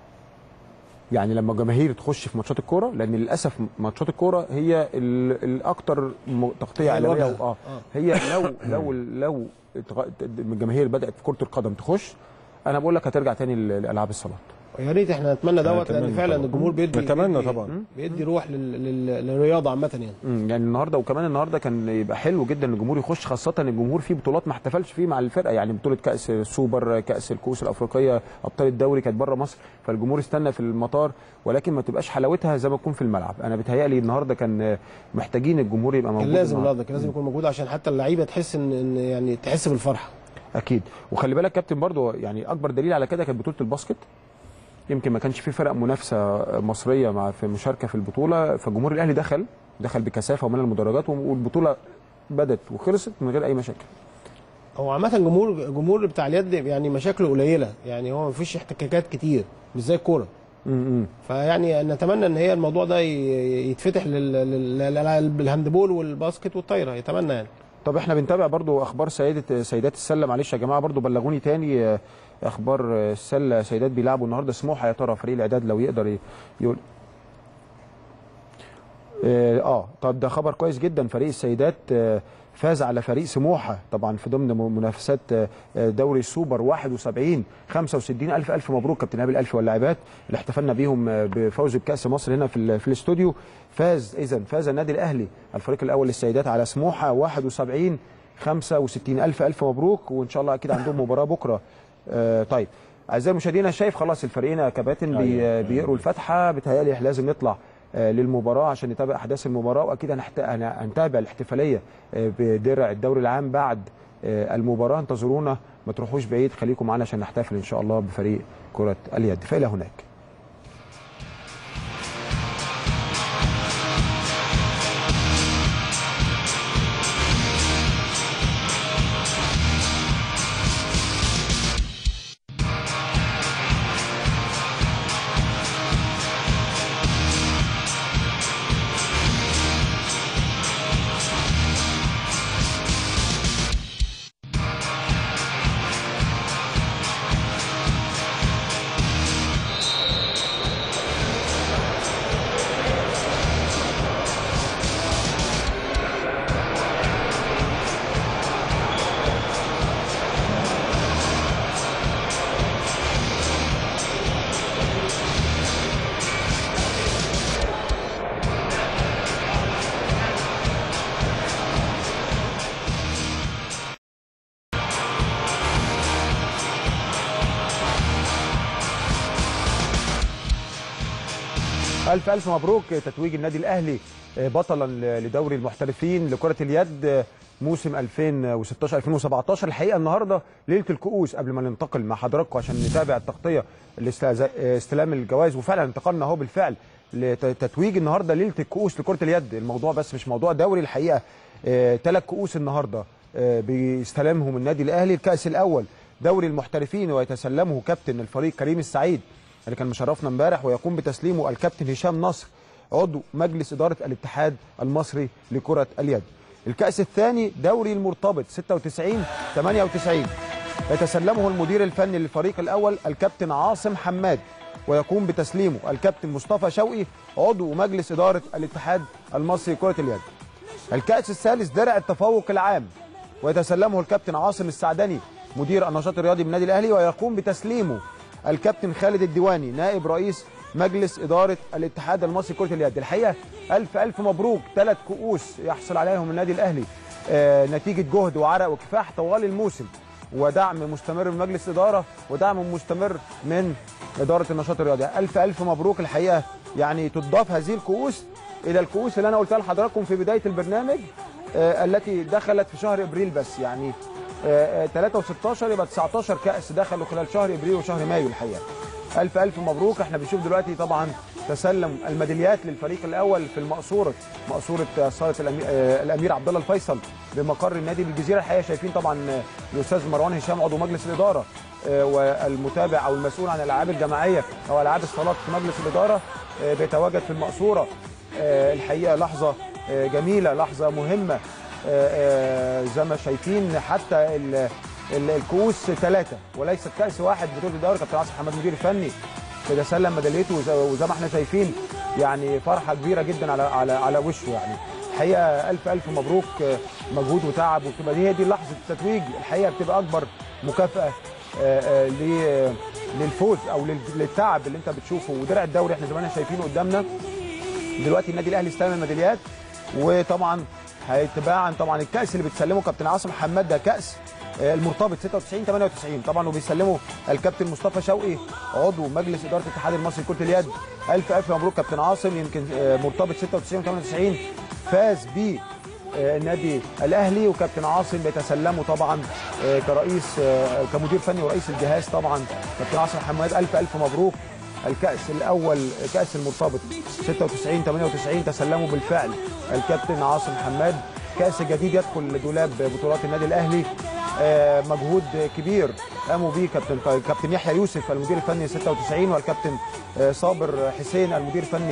يعني لما الجماهير تخش في ماتشات الكوره لان للاسف ماتشات الكوره هي ال- الاكثر م- تغطيه هي اعلاميه الواجهة. اه هي لو لو لو اتغ- الجماهير بدات في كره القدم تخش انا بقول لك هترجع تاني ل- لالعاب الصالات. يا ريت احنا نتمنى دوت لان نتمنى فعلا طبعاً. الجمهور بيدي نتمنى بيدي- طبعاً. بيدي روح لل- لل- للرياضه عامه يعني امم يعني النهارده وكمان النهارده كان يبقى حلو جدا ان الجمهور يخش خاصه ان الجمهور فيه بطولات ما احتفلش فيه مع الفرقه يعني بطوله كاس السوبر كاس الكؤوس الافريقيه ابطال الدوري كانت بره مصر فالجمهور استنى في المطار ولكن ما تبقاش حلاوتها زي ما تكون في الملعب انا بيتهيألي النهارده كان محتاجين الجمهور يبقى موجود كان لازم النهاردة. النهارده كان لازم يكون موجود عشان حتى اللعيبه تحس ان ان يعني تحس بالفرحه اكيد وخلي بالك كابتن برضو يعني اكبر دليل على كده كانت بطوله الباسكت يمكن ما كانش في فرق منافسه مصريه مع في مشاركه في البطوله فالجمهور الاهلي دخل دخل بكثافه ومن المدرجات والبطوله بدت وخلصت من غير اي مشاكل هو عامه جمهور جمهور بتاع اليد يعني مشاكله قليله يعني هو مفيش احتكاكات كتير مش زي الكوره امم فيعني نتمنى ان هي الموضوع ده ي- يتفتح لل- لل- لل- بالهاندبول والباسكت والطايره يتمنى يعني طب احنا بنتابع برضو اخبار سيدة سيدات السله معلش يا جماعه برضو بلغوني تاني آه، اخبار آه، السله سيدات بيلعبوا النهارده سموحه يا ترى فريق الاعداد لو يقدر ي- يقول اه آه، طب ده خبر كويس جدا فريق السيدات آه، فاز على فريق سموحه طبعا في ضمن م- منافسات آه، آه، دوري السوبر 71 65 الف الف مبروك كابتن نبيل الف واللاعبات اللي احتفلنا بيهم آه، بفوز بكاس مصر هنا في ال- في الاستوديو فاز اذا فاز النادي الاهلي الفريق الاول للسيدات على سموحه 71 65 الف الف مبروك وان شاء الله اكيد عندهم مباراه بكره آه، طيب اعزائي المشاهدين انا شايف خلاص الفريقين يا كباتن بي بيقروا الفاتحه بتهيألي إحنا لازم نطلع آه، للمباراه عشان نتابع احداث المباراه واكيد هنحت... هن- هنتابع الاحتفاليه آه، بدرع الدوري العام بعد آه، المباراه انتظرونا ما تروحوش بعيد خليكم معانا عشان نحتفل ان شاء الله بفريق كره اليد فالى هناك ألف ألف مبروك تتويج النادي الأهلي بطلا لدوري المحترفين لكرة اليد موسم 2016 2017 الحقيقة النهاردة ليلة الكؤوس قبل ما ننتقل مع حضراتكم عشان نتابع التغطية لاستعزا- استلام الجوائز وفعلا انتقلنا اهو بالفعل لتتويج النهارده ليلة الكؤوس لكرة اليد الموضوع بس مش موضوع دوري الحقيقة ثلاث كؤوس النهارده آه، بيستلمهم النادي الأهلي الكأس الأول دوري المحترفين ويتسلمه كابتن الفريق كريم السعيد اللي كان مشرفنا امبارح ويقوم بتسليمه الكابتن هشام نصر عضو مجلس اداره الاتحاد المصري لكره اليد الكاس الثاني دوري المرتبط 96 98 يتسلمه المدير الفني للفريق الاول الكابتن عاصم حماد ويقوم بتسليمه الكابتن مصطفى شوقي عضو مجلس اداره الاتحاد المصري لكره اليد الكاس الثالث درع التفوق العام ويتسلمه الكابتن عاصم السعدني مدير النشاط الرياضي بالنادي الاهلي ويقوم بتسليمه الكابتن خالد الديواني نائب رئيس مجلس اداره الاتحاد المصري لكره اليد الحقيقه الف الف مبروك ثلاث كؤوس يحصل عليهم النادي الاهلي آه نتيجه جهد وعرق وكفاح طوال الموسم ودعم مستمر من مجلس اداره ودعم مستمر من اداره النشاط الرياضي الف الف مبروك الحقيقه يعني تضاف هذه الكؤوس الى الكؤوس اللي انا قلتها لحضراتكم في بدايه البرنامج آه التي دخلت في شهر ابريل بس يعني 3 و16 يبقى 19 كاس دخلوا خلال شهر ابريل وشهر مايو الحقيقه الف الف مبروك احنا بنشوف دلوقتي طبعا تسلم الميداليات للفريق الاول في المقصوره مقصوره صاله الامير, الأمير عبد الله الفيصل بمقر النادي بالجزيره الحقيقه شايفين طبعا الاستاذ مروان هشام عضو مجلس الاداره والمتابع او المسؤول عن الالعاب الجماعيه او العاب الصالات في مجلس الاداره بيتواجد في المقصوره الحقيقه لحظه جميله لحظه مهمه زي ما شايفين حتى الكؤوس ثلاثه وليست كاس واحد بطوله الدوري كابتن عاصم محمد مدير الفني بيتسلم ميداليته وزي ما احنا شايفين يعني فرحه كبيره جدا على على على وشه يعني الحقيقه الف الف مبروك مجهود وتعب وبتبقى دي هي دي لحظه التتويج الحقيقه بتبقى اكبر مكافاه للفوز او للتعب اللي انت بتشوفه ودرع الدوري احنا زي ما احنا شايفينه قدامنا دلوقتي النادي الاهلي استلم الميداليات وطبعا هيتباعا طبعا الكاس اللي بتسلمه كابتن عاصم حماد ده كاس المرتبط 96 98 طبعا وبيسلمه الكابتن مصطفى شوقي عضو مجلس اداره الاتحاد المصري لكره اليد الف الف مبروك كابتن عاصم يمكن مرتبط 96 98 فاز ب النادي الاهلي وكابتن عاصم بيتسلمه طبعا كرئيس كمدير فني ورئيس الجهاز طبعا كابتن عاصم حماد الف الف مبروك الكأس الأول كأس المرتبط 96 98 تسلمه بالفعل الكابتن عاصم حماد كأس جديد يدخل دولاب بطولات النادي الأهلي آه مجهود كبير قاموا به كابتن كابتن يحيى يوسف المدير الفني 96 والكابتن آه صابر حسين المدير الفني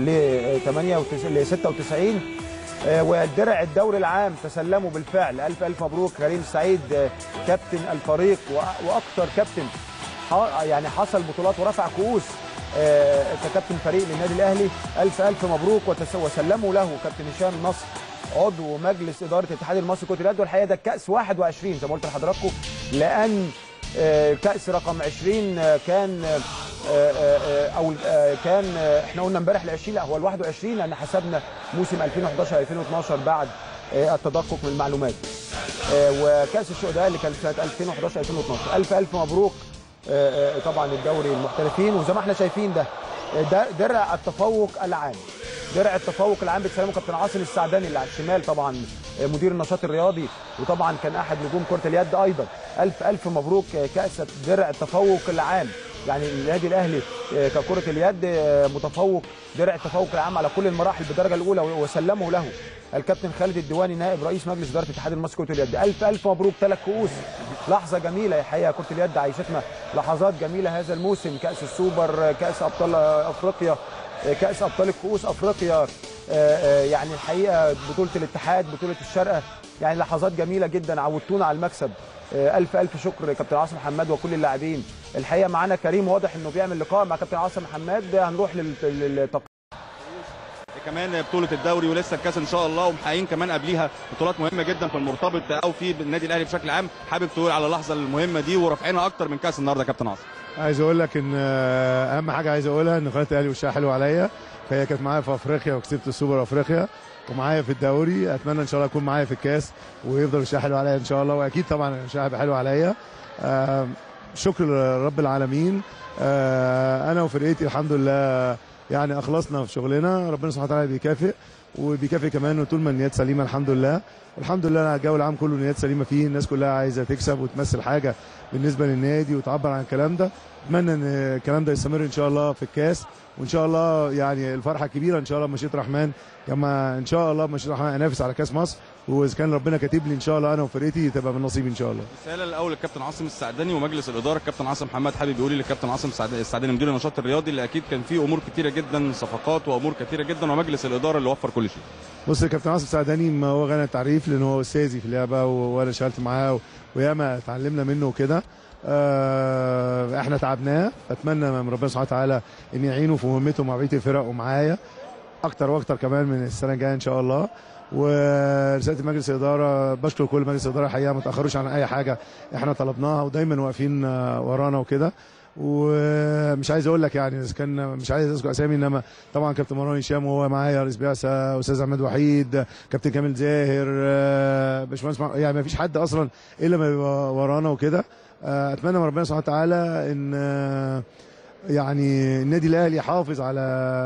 ل 96 آه والدرع الدوري العام تسلموا بالفعل الف الف مبروك كريم سعيد كابتن الفريق واكثر كابتن يعني حصل بطولات ورفع كؤوس ككابتن فريق للنادي الاهلي الف الف مبروك وسلموا له كابتن هشام نصر عضو مجلس اداره الاتحاد المصري لكره اليد والحقيقه ده الكاس 21 زي ما قلت لحضراتكم لان كاس رقم 20 كان او كان احنا قلنا امبارح ال 20 لا هو ال 21 لان حسبنا موسم 2011 2012 بعد التدقق من المعلومات وكاس الشهداء اللي كان سنه 2011 2012 الف الف مبروك طبعا الدوري المحترفين وزي ما احنا شايفين ده ده درع التفوق العام درع التفوق العام بتسلمه كابتن عاصم السعداني اللي على الشمال طبعا مدير النشاط الرياضي وطبعا كان احد نجوم كره اليد ايضا الف الف مبروك كاس درع التفوق العام يعني النادي الاهلي ككره اليد متفوق درع التفوق العام على كل المراحل بالدرجه الاولى وسلمه له الكابتن خالد الديواني نائب رئيس مجلس اداره الاتحاد المصري لكره اليد الف الف مبروك ثلاث كؤوس لحظه جميله الحقيقه كره اليد عيشتنا لحظات جميله هذا الموسم كاس السوبر كاس ابطال افريقيا كاس ابطال الكؤوس افريقيا يعني الحقيقه بطوله الاتحاد بطوله الشارقه يعني لحظات جميله جدا عودتونا على المكسب الف الف شكر كابتن عاصم حماد وكل اللاعبين الحقيقه معانا كريم واضح انه بيعمل لقاء مع كابتن عاصم حماد هنروح للتقييم كمان بطوله الدوري ولسه الكاس ان شاء الله ومحققين كمان قبليها بطولات مهمه جدا في المرتبط او في النادي الاهلي بشكل عام حابب تقول على اللحظه المهمه دي ورافعينها اكتر من كاس النهارده يا كابتن عاصم عايز اقول لك ان اهم حاجه عايز اقولها ان قناه الاهلي وشها حلو عليا فهي كانت معايا في افريقيا وكسبت السوبر افريقيا ومعايا في الدوري اتمنى ان شاء الله يكون معايا في الكاس ويفضل وشها حلو عليا ان شاء الله واكيد طبعا وشها هيبقى حلو عليا شكر رب العالمين انا وفرقتي الحمد لله يعني اخلصنا في شغلنا ربنا سبحانه وتعالى بيكافئ وبيكافئ كمان طول ما النيات سليمه الحمد لله والحمد لله الجو العام كله نيات سليمه فيه الناس كلها عايزه تكسب وتمثل حاجه بالنسبه للنادي وتعبر عن الكلام ده اتمنى ان الكلام ده يستمر ان شاء الله في الكاس وان شاء الله يعني الفرحه كبيره ان شاء الله بمشيئه الرحمن كما ان شاء الله بمشيئه الرحمن انافس على كاس مصر واذا كان ربنا كاتب لي ان شاء الله انا وفرقتي تبقى من نصيبي ان شاء الله رساله الاول للكابتن عاصم السعداني ومجلس الاداره الكابتن عاصم محمد حابب يقول للكابتن عاصم السعد- السعداني مدير النشاط الرياضي اللي اكيد كان فيه امور كتيره جدا صفقات وامور كتيره جدا ومجلس الاداره اللي وفر كل شيء بص الكابتن عاصم سعداني ما هو غنى التعريف لان هو استاذي في اللعبه و- وانا اشتغلت معاه و- وياما اتعلمنا منه وكده آه، احنا تعبناه اتمنى من ربنا سبحانه وتعالى ان يعينه في مهمته مع بقيه الفرق ومعايا اكتر واكتر كمان من السنه الجايه ان شاء الله ورساله مجلس الاداره بشكر كل مجلس الاداره الحقيقه ما تاخروش عن اي حاجه احنا طلبناها ودايما واقفين آه، ورانا وكده ومش عايز اقول لك يعني اذا كان مش عايز اذكر اسامي انما طبعا كابتن مروان هشام وهو معايا رئيس بعثه استاذ احمد وحيد كابتن كامل زاهر آه، باشمهندس مع- يعني ما فيش حد اصلا الا ما يبقى ورانا وكده آه، اتمنى من ربنا سبحانه وتعالى ان آه، يعني النادي الاهلي يحافظ على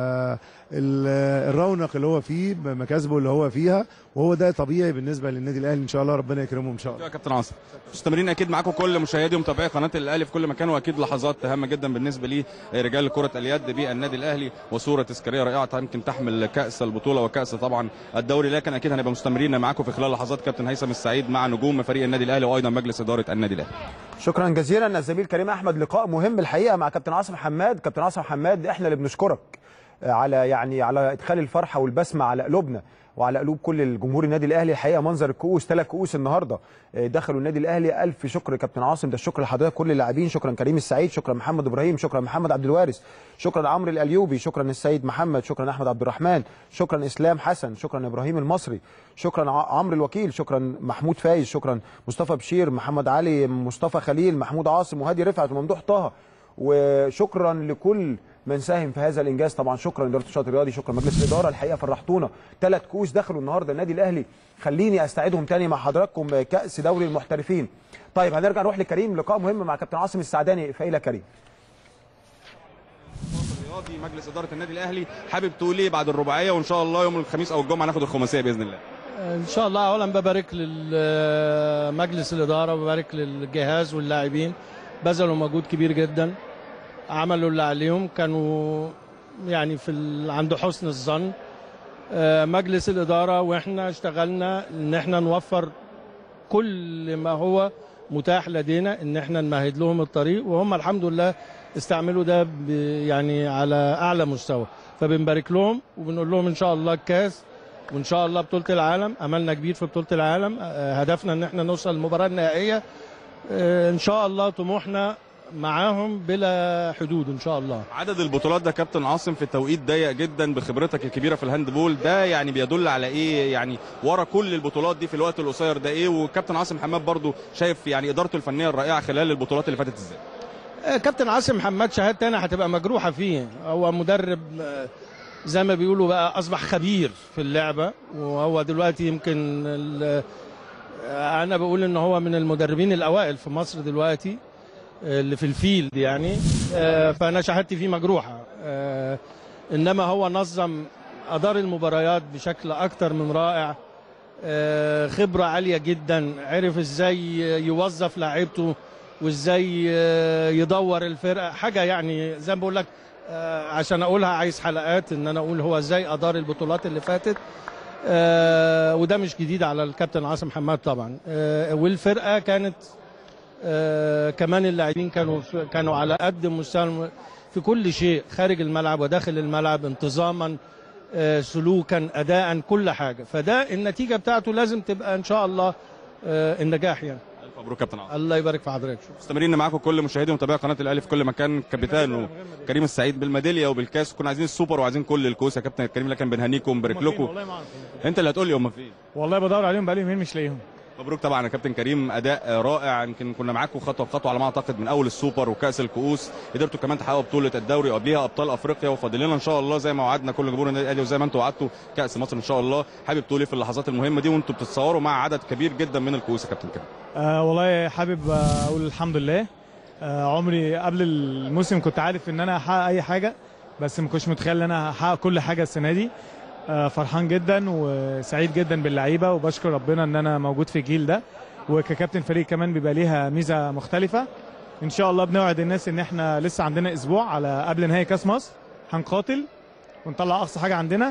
ال- الرونق اللي هو فيه بمكاسبه اللي هو فيها وهو ده طبيعي بالنسبه للنادي الاهلي ان شاء الله ربنا يكرمه ان شاء الله يا كابتن عاصم مستمرين اكيد معاكم كل مشاهدي ومتابعي قناه الاهلي في كل مكان واكيد لحظات هامه جدا بالنسبه لي رجال كره اليد بالنادي الاهلي وصوره تذكاريه رائعه يمكن تحمل كاس البطوله وكاس طبعا الدوري لكن اكيد هنبقى مستمرين معاكم في خلال لحظات كابتن هيثم السعيد مع نجوم فريق النادي الاهلي وايضا مجلس اداره النادي الاهلي شكرا جزيلا الزميل كريم احمد لقاء مهم الحقيقه مع كابتن عاصم حماد كابتن عاصم حماد احنا اللي بنشكرك على يعني على ادخال الفرحه والبسمه على قلوبنا وعلى قلوب كل الجمهور النادي الاهلي الحقيقه منظر الكؤوس ثلاث كؤوس النهارده دخلوا النادي الاهلي الف شكر كابتن عاصم ده الشكر لحضرتك كل اللاعبين شكرا كريم السعيد شكرا محمد ابراهيم شكرا محمد عبد الوارث شكرا عمرو الايوبي شكرا السيد محمد شكرا احمد عبد الرحمن شكرا اسلام حسن شكرا ابراهيم المصري شكرا ع- عمرو الوكيل شكرا محمود فايز شكرا مصطفى بشير محمد علي مصطفى خليل محمود عاصم وهادي رفعت وممدوح طه وشكرا لكل من ساهم في هذا الانجاز طبعا شكرا اداره النشاط الرياضي شكرا مجلس الاداره الحقيقه فرحتونا ثلاث كؤوس دخلوا النهارده النادي الاهلي خليني استعيدهم تاني مع حضراتكم كاس دوري المحترفين طيب هنرجع نروح لكريم لقاء مهم مع كابتن عاصم السعداني فإلى كريم رياضي مجلس اداره النادي الاهلي حابب تقول ايه بعد الرباعيه وان شاء الله يوم الخميس او الجمعه ناخد الخماسيه باذن الله ان شاء الله اولا ببارك لمجلس الاداره وببارك للجهاز واللاعبين بذلوا مجهود كبير جدا عملوا اللي عليهم كانوا يعني في ال... عند حسن الظن آه، مجلس الاداره واحنا اشتغلنا ان احنا نوفر كل ما هو متاح لدينا ان احنا نمهد لهم الطريق وهم الحمد لله استعملوا ده ب- يعني على اعلى مستوى فبنبارك لهم وبنقول لهم ان شاء الله الكاس وان شاء الله بطوله العالم املنا كبير في بطوله العالم آه، هدفنا ان احنا نوصل المباراه النهائيه آه، ان شاء الله طموحنا معاهم بلا حدود ان شاء الله عدد البطولات ده كابتن عاصم في توقيت ضيق جدا بخبرتك الكبيره في الهاندبول ده يعني بيدل على ايه يعني ورا كل البطولات دي في الوقت القصير ده ايه وكابتن عاصم حماد برضو شايف يعني ادارته الفنيه الرائعه خلال البطولات اللي فاتت ازاي آه، كابتن عاصم محمد شهادتي انا هتبقى مجروحه فيه هو مدرب آه، زي ما بيقولوا بقى اصبح خبير في اللعبه وهو دلوقتي يمكن ال- آه، انا بقول ان هو من المدربين الاوائل في مصر دلوقتي آه، اللي في الفيلد يعني آه، فانا شهادتي فيه مجروحه آه، انما هو نظم ادار المباريات بشكل اكتر من رائع آه، خبره عاليه جدا عرف ازاي يوظف لاعيبته وازاي آه، يدور الفرقه حاجه يعني زي ما بقول لك آه، عشان اقولها عايز حلقات ان انا اقول هو ازاي ادار البطولات اللي فاتت آه، وده مش جديد على الكابتن عاصم حماد طبعا آه، والفرقه كانت آه، كمان اللاعبين كانوا كانوا على قد مستوى في كل شيء خارج الملعب وداخل الملعب انتظاما آه، سلوكا اداء كل حاجه فده النتيجه بتاعته لازم تبقى ان شاء الله آه، النجاح يعني الف مبروك كابتن عاصم الله يبارك في حضرتك مستمرين معاكم كل مشاهدي ومتابعي قناه الاهلي في كل مكان كابتن كريم السعيد بالميداليه وبالكاس كنا عايزين السوبر وعايزين كل الكوس يا كابتن كريم لكن بنهنيكم ونبارك لكم والله ما أعرف. انت اللي هتقول لي هم فين والله بدور عليهم بقالي يومين مش لاقيهم مبروك طبعا يا كابتن كريم اداء آه، رائع يمكن كنا معاكم خطوه بخطوه على ما اعتقد من اول السوبر وكاس الكؤوس قدرتوا كمان تحققوا بطوله الدوري وقبليها ابطال افريقيا وفاضل لنا ان شاء الله زي ما وعدنا كل جمهور النادي الاهلي وزي ما انتم وعدتوا كاس مصر ان شاء الله حابب تقول ايه في اللحظات المهمه دي وانتم بتتصوروا مع عدد كبير جدا من الكؤوس يا كابتن كريم آه والله حابب آه، اقول الحمد لله آه عمري قبل الموسم كنت عارف ان انا هحقق اي حاجه بس ما كنتش متخيل ان انا هحقق كل حاجه السنه دي آه فرحان جدا وسعيد جدا باللعيبه وبشكر ربنا ان انا موجود في الجيل ده وككابتن فريق كمان بيبقى ليها ميزه مختلفه ان شاء الله بنوعد الناس ان احنا لسه عندنا اسبوع على قبل نهائي كاس مصر هنقاتل ونطلع اقصى حاجه عندنا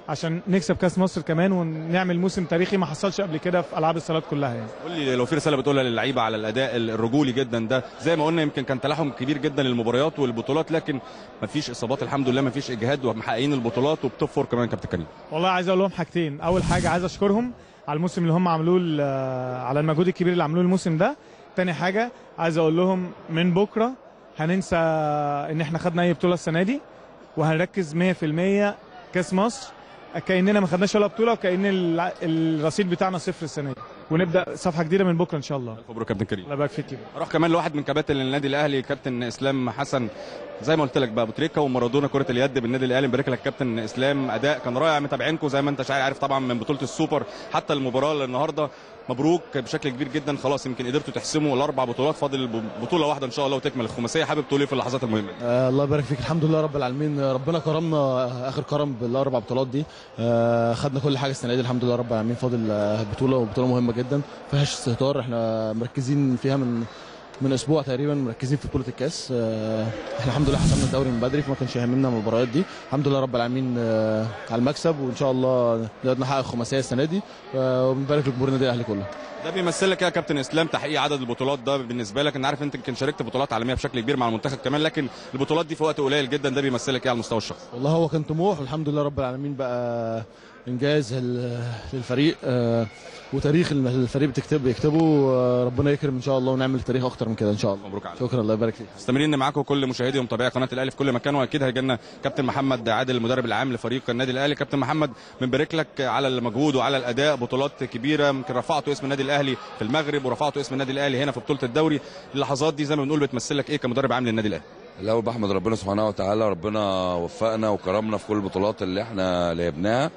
عشان نكسب كاس مصر كمان ونعمل موسم تاريخي ما حصلش قبل كده في العاب الصالات كلها يعني قول لي لو في رساله بتقولها للعيبه على الاداء الرجولي جدا ده زي ما قلنا يمكن كان تلاحم كبير جدا للمباريات والبطولات لكن ما فيش اصابات الحمد لله ما فيش اجهاد ومحققين البطولات وبتوب فور كمان كابتن كريم والله عايز اقول لهم حاجتين اول حاجه عايز اشكرهم على الموسم اللي هم عملوه ال- على المجهود الكبير اللي عملوه الموسم ده تاني حاجه عايز اقول لهم من بكره هننسى ان احنا خدنا اي بطوله السنه دي وهنركز 100% كاس مصر كاننا ما خدناش ولا بطوله وكان الع- الرصيد بتاعنا صفر السنه دي ونبدا صفحه جديده من بكره ان شاء الله مبروك كابتن كريم الله يبارك فيك يا اروح كمان لواحد من كباتن النادي الاهلي كابتن اسلام حسن زي ما قلت لك بقى ابو تريكه ومارادونا كره اليد بالنادي الاهلي مبارك لك كابتن اسلام اداء كان رائع متابعينكم زي ما انت شايف عارف طبعا من بطوله السوبر حتى المباراه اللي النهارده مبروك بشكل كبير جدا خلاص يمكن قدرتوا تحسموا الاربع بطولات فاضل بطوله واحده ان شاء الله وتكمل الخماسيه حابب تقول ايه في اللحظات المهمه دي آه الله يبارك فيك الحمد لله رب العالمين ربنا كرمنا اخر كرم بالاربع بطولات دي آه خدنا كل حاجه السنه دي الحمد لله رب العالمين فاضل آه بطوله وبطوله مهمه جدا فيهاش استهتار احنا مركزين فيها من من اسبوع تقريبا مركزين في بطوله الكاس آه احنا الحمد لله حسمنا الدوري من بدري فما كانش يهمنا من المباريات دي الحمد لله رب العالمين آه على المكسب وان شاء الله نقدر نحقق خماسيه السنه دي آه وبنبارك لجمهور النادي الاهلي كله ده بيمثل لك إيه يا كابتن اسلام تحقيق عدد البطولات ده بالنسبه لك انا عارف انت يمكن شاركت بطولات عالميه بشكل كبير مع المنتخب كمان لكن البطولات دي في وقت قليل جدا ده بيمثل لك ايه على المستوى الشخصي والله هو كان طموح والحمد لله رب العالمين بقى انجاز ال- للفريق آه، وتاريخ الم- الفريق بتكتب بيكتبه آه، ربنا يكرم ان شاء الله ونعمل تاريخ اكتر من كده ان شاء الله مبروك عليك شكرا الله يبارك فيك مستمرين معاكم كل مشاهدي ومتابعي قناه الاهلي في كل مكان واكيد هيجي لنا كابتن محمد عادل المدرب العام لفريق النادي الاهلي كابتن محمد بنبارك لك على المجهود وعلى الاداء بطولات كبيره يمكن رفعتوا اسم النادي الاهلي في المغرب ورفعتوا اسم النادي الاهلي هنا في بطوله الدوري اللحظات دي زي ما بنقول بتمثل لك ايه كمدرب عام للنادي الاهلي الاول بحمد ربنا سبحانه وتعالى ربنا وفقنا وكرمنا في كل البطولات اللي احنا لعبناها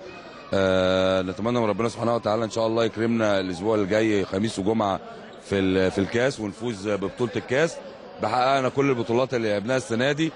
آه نتمنى من ربنا سبحانه وتعالى ان شاء الله يكرمنا الاسبوع الجاي خميس وجمعه في ال- في الكاس ونفوز ببطوله الكاس بحققنا كل البطولات اللي لعبناها السنه دي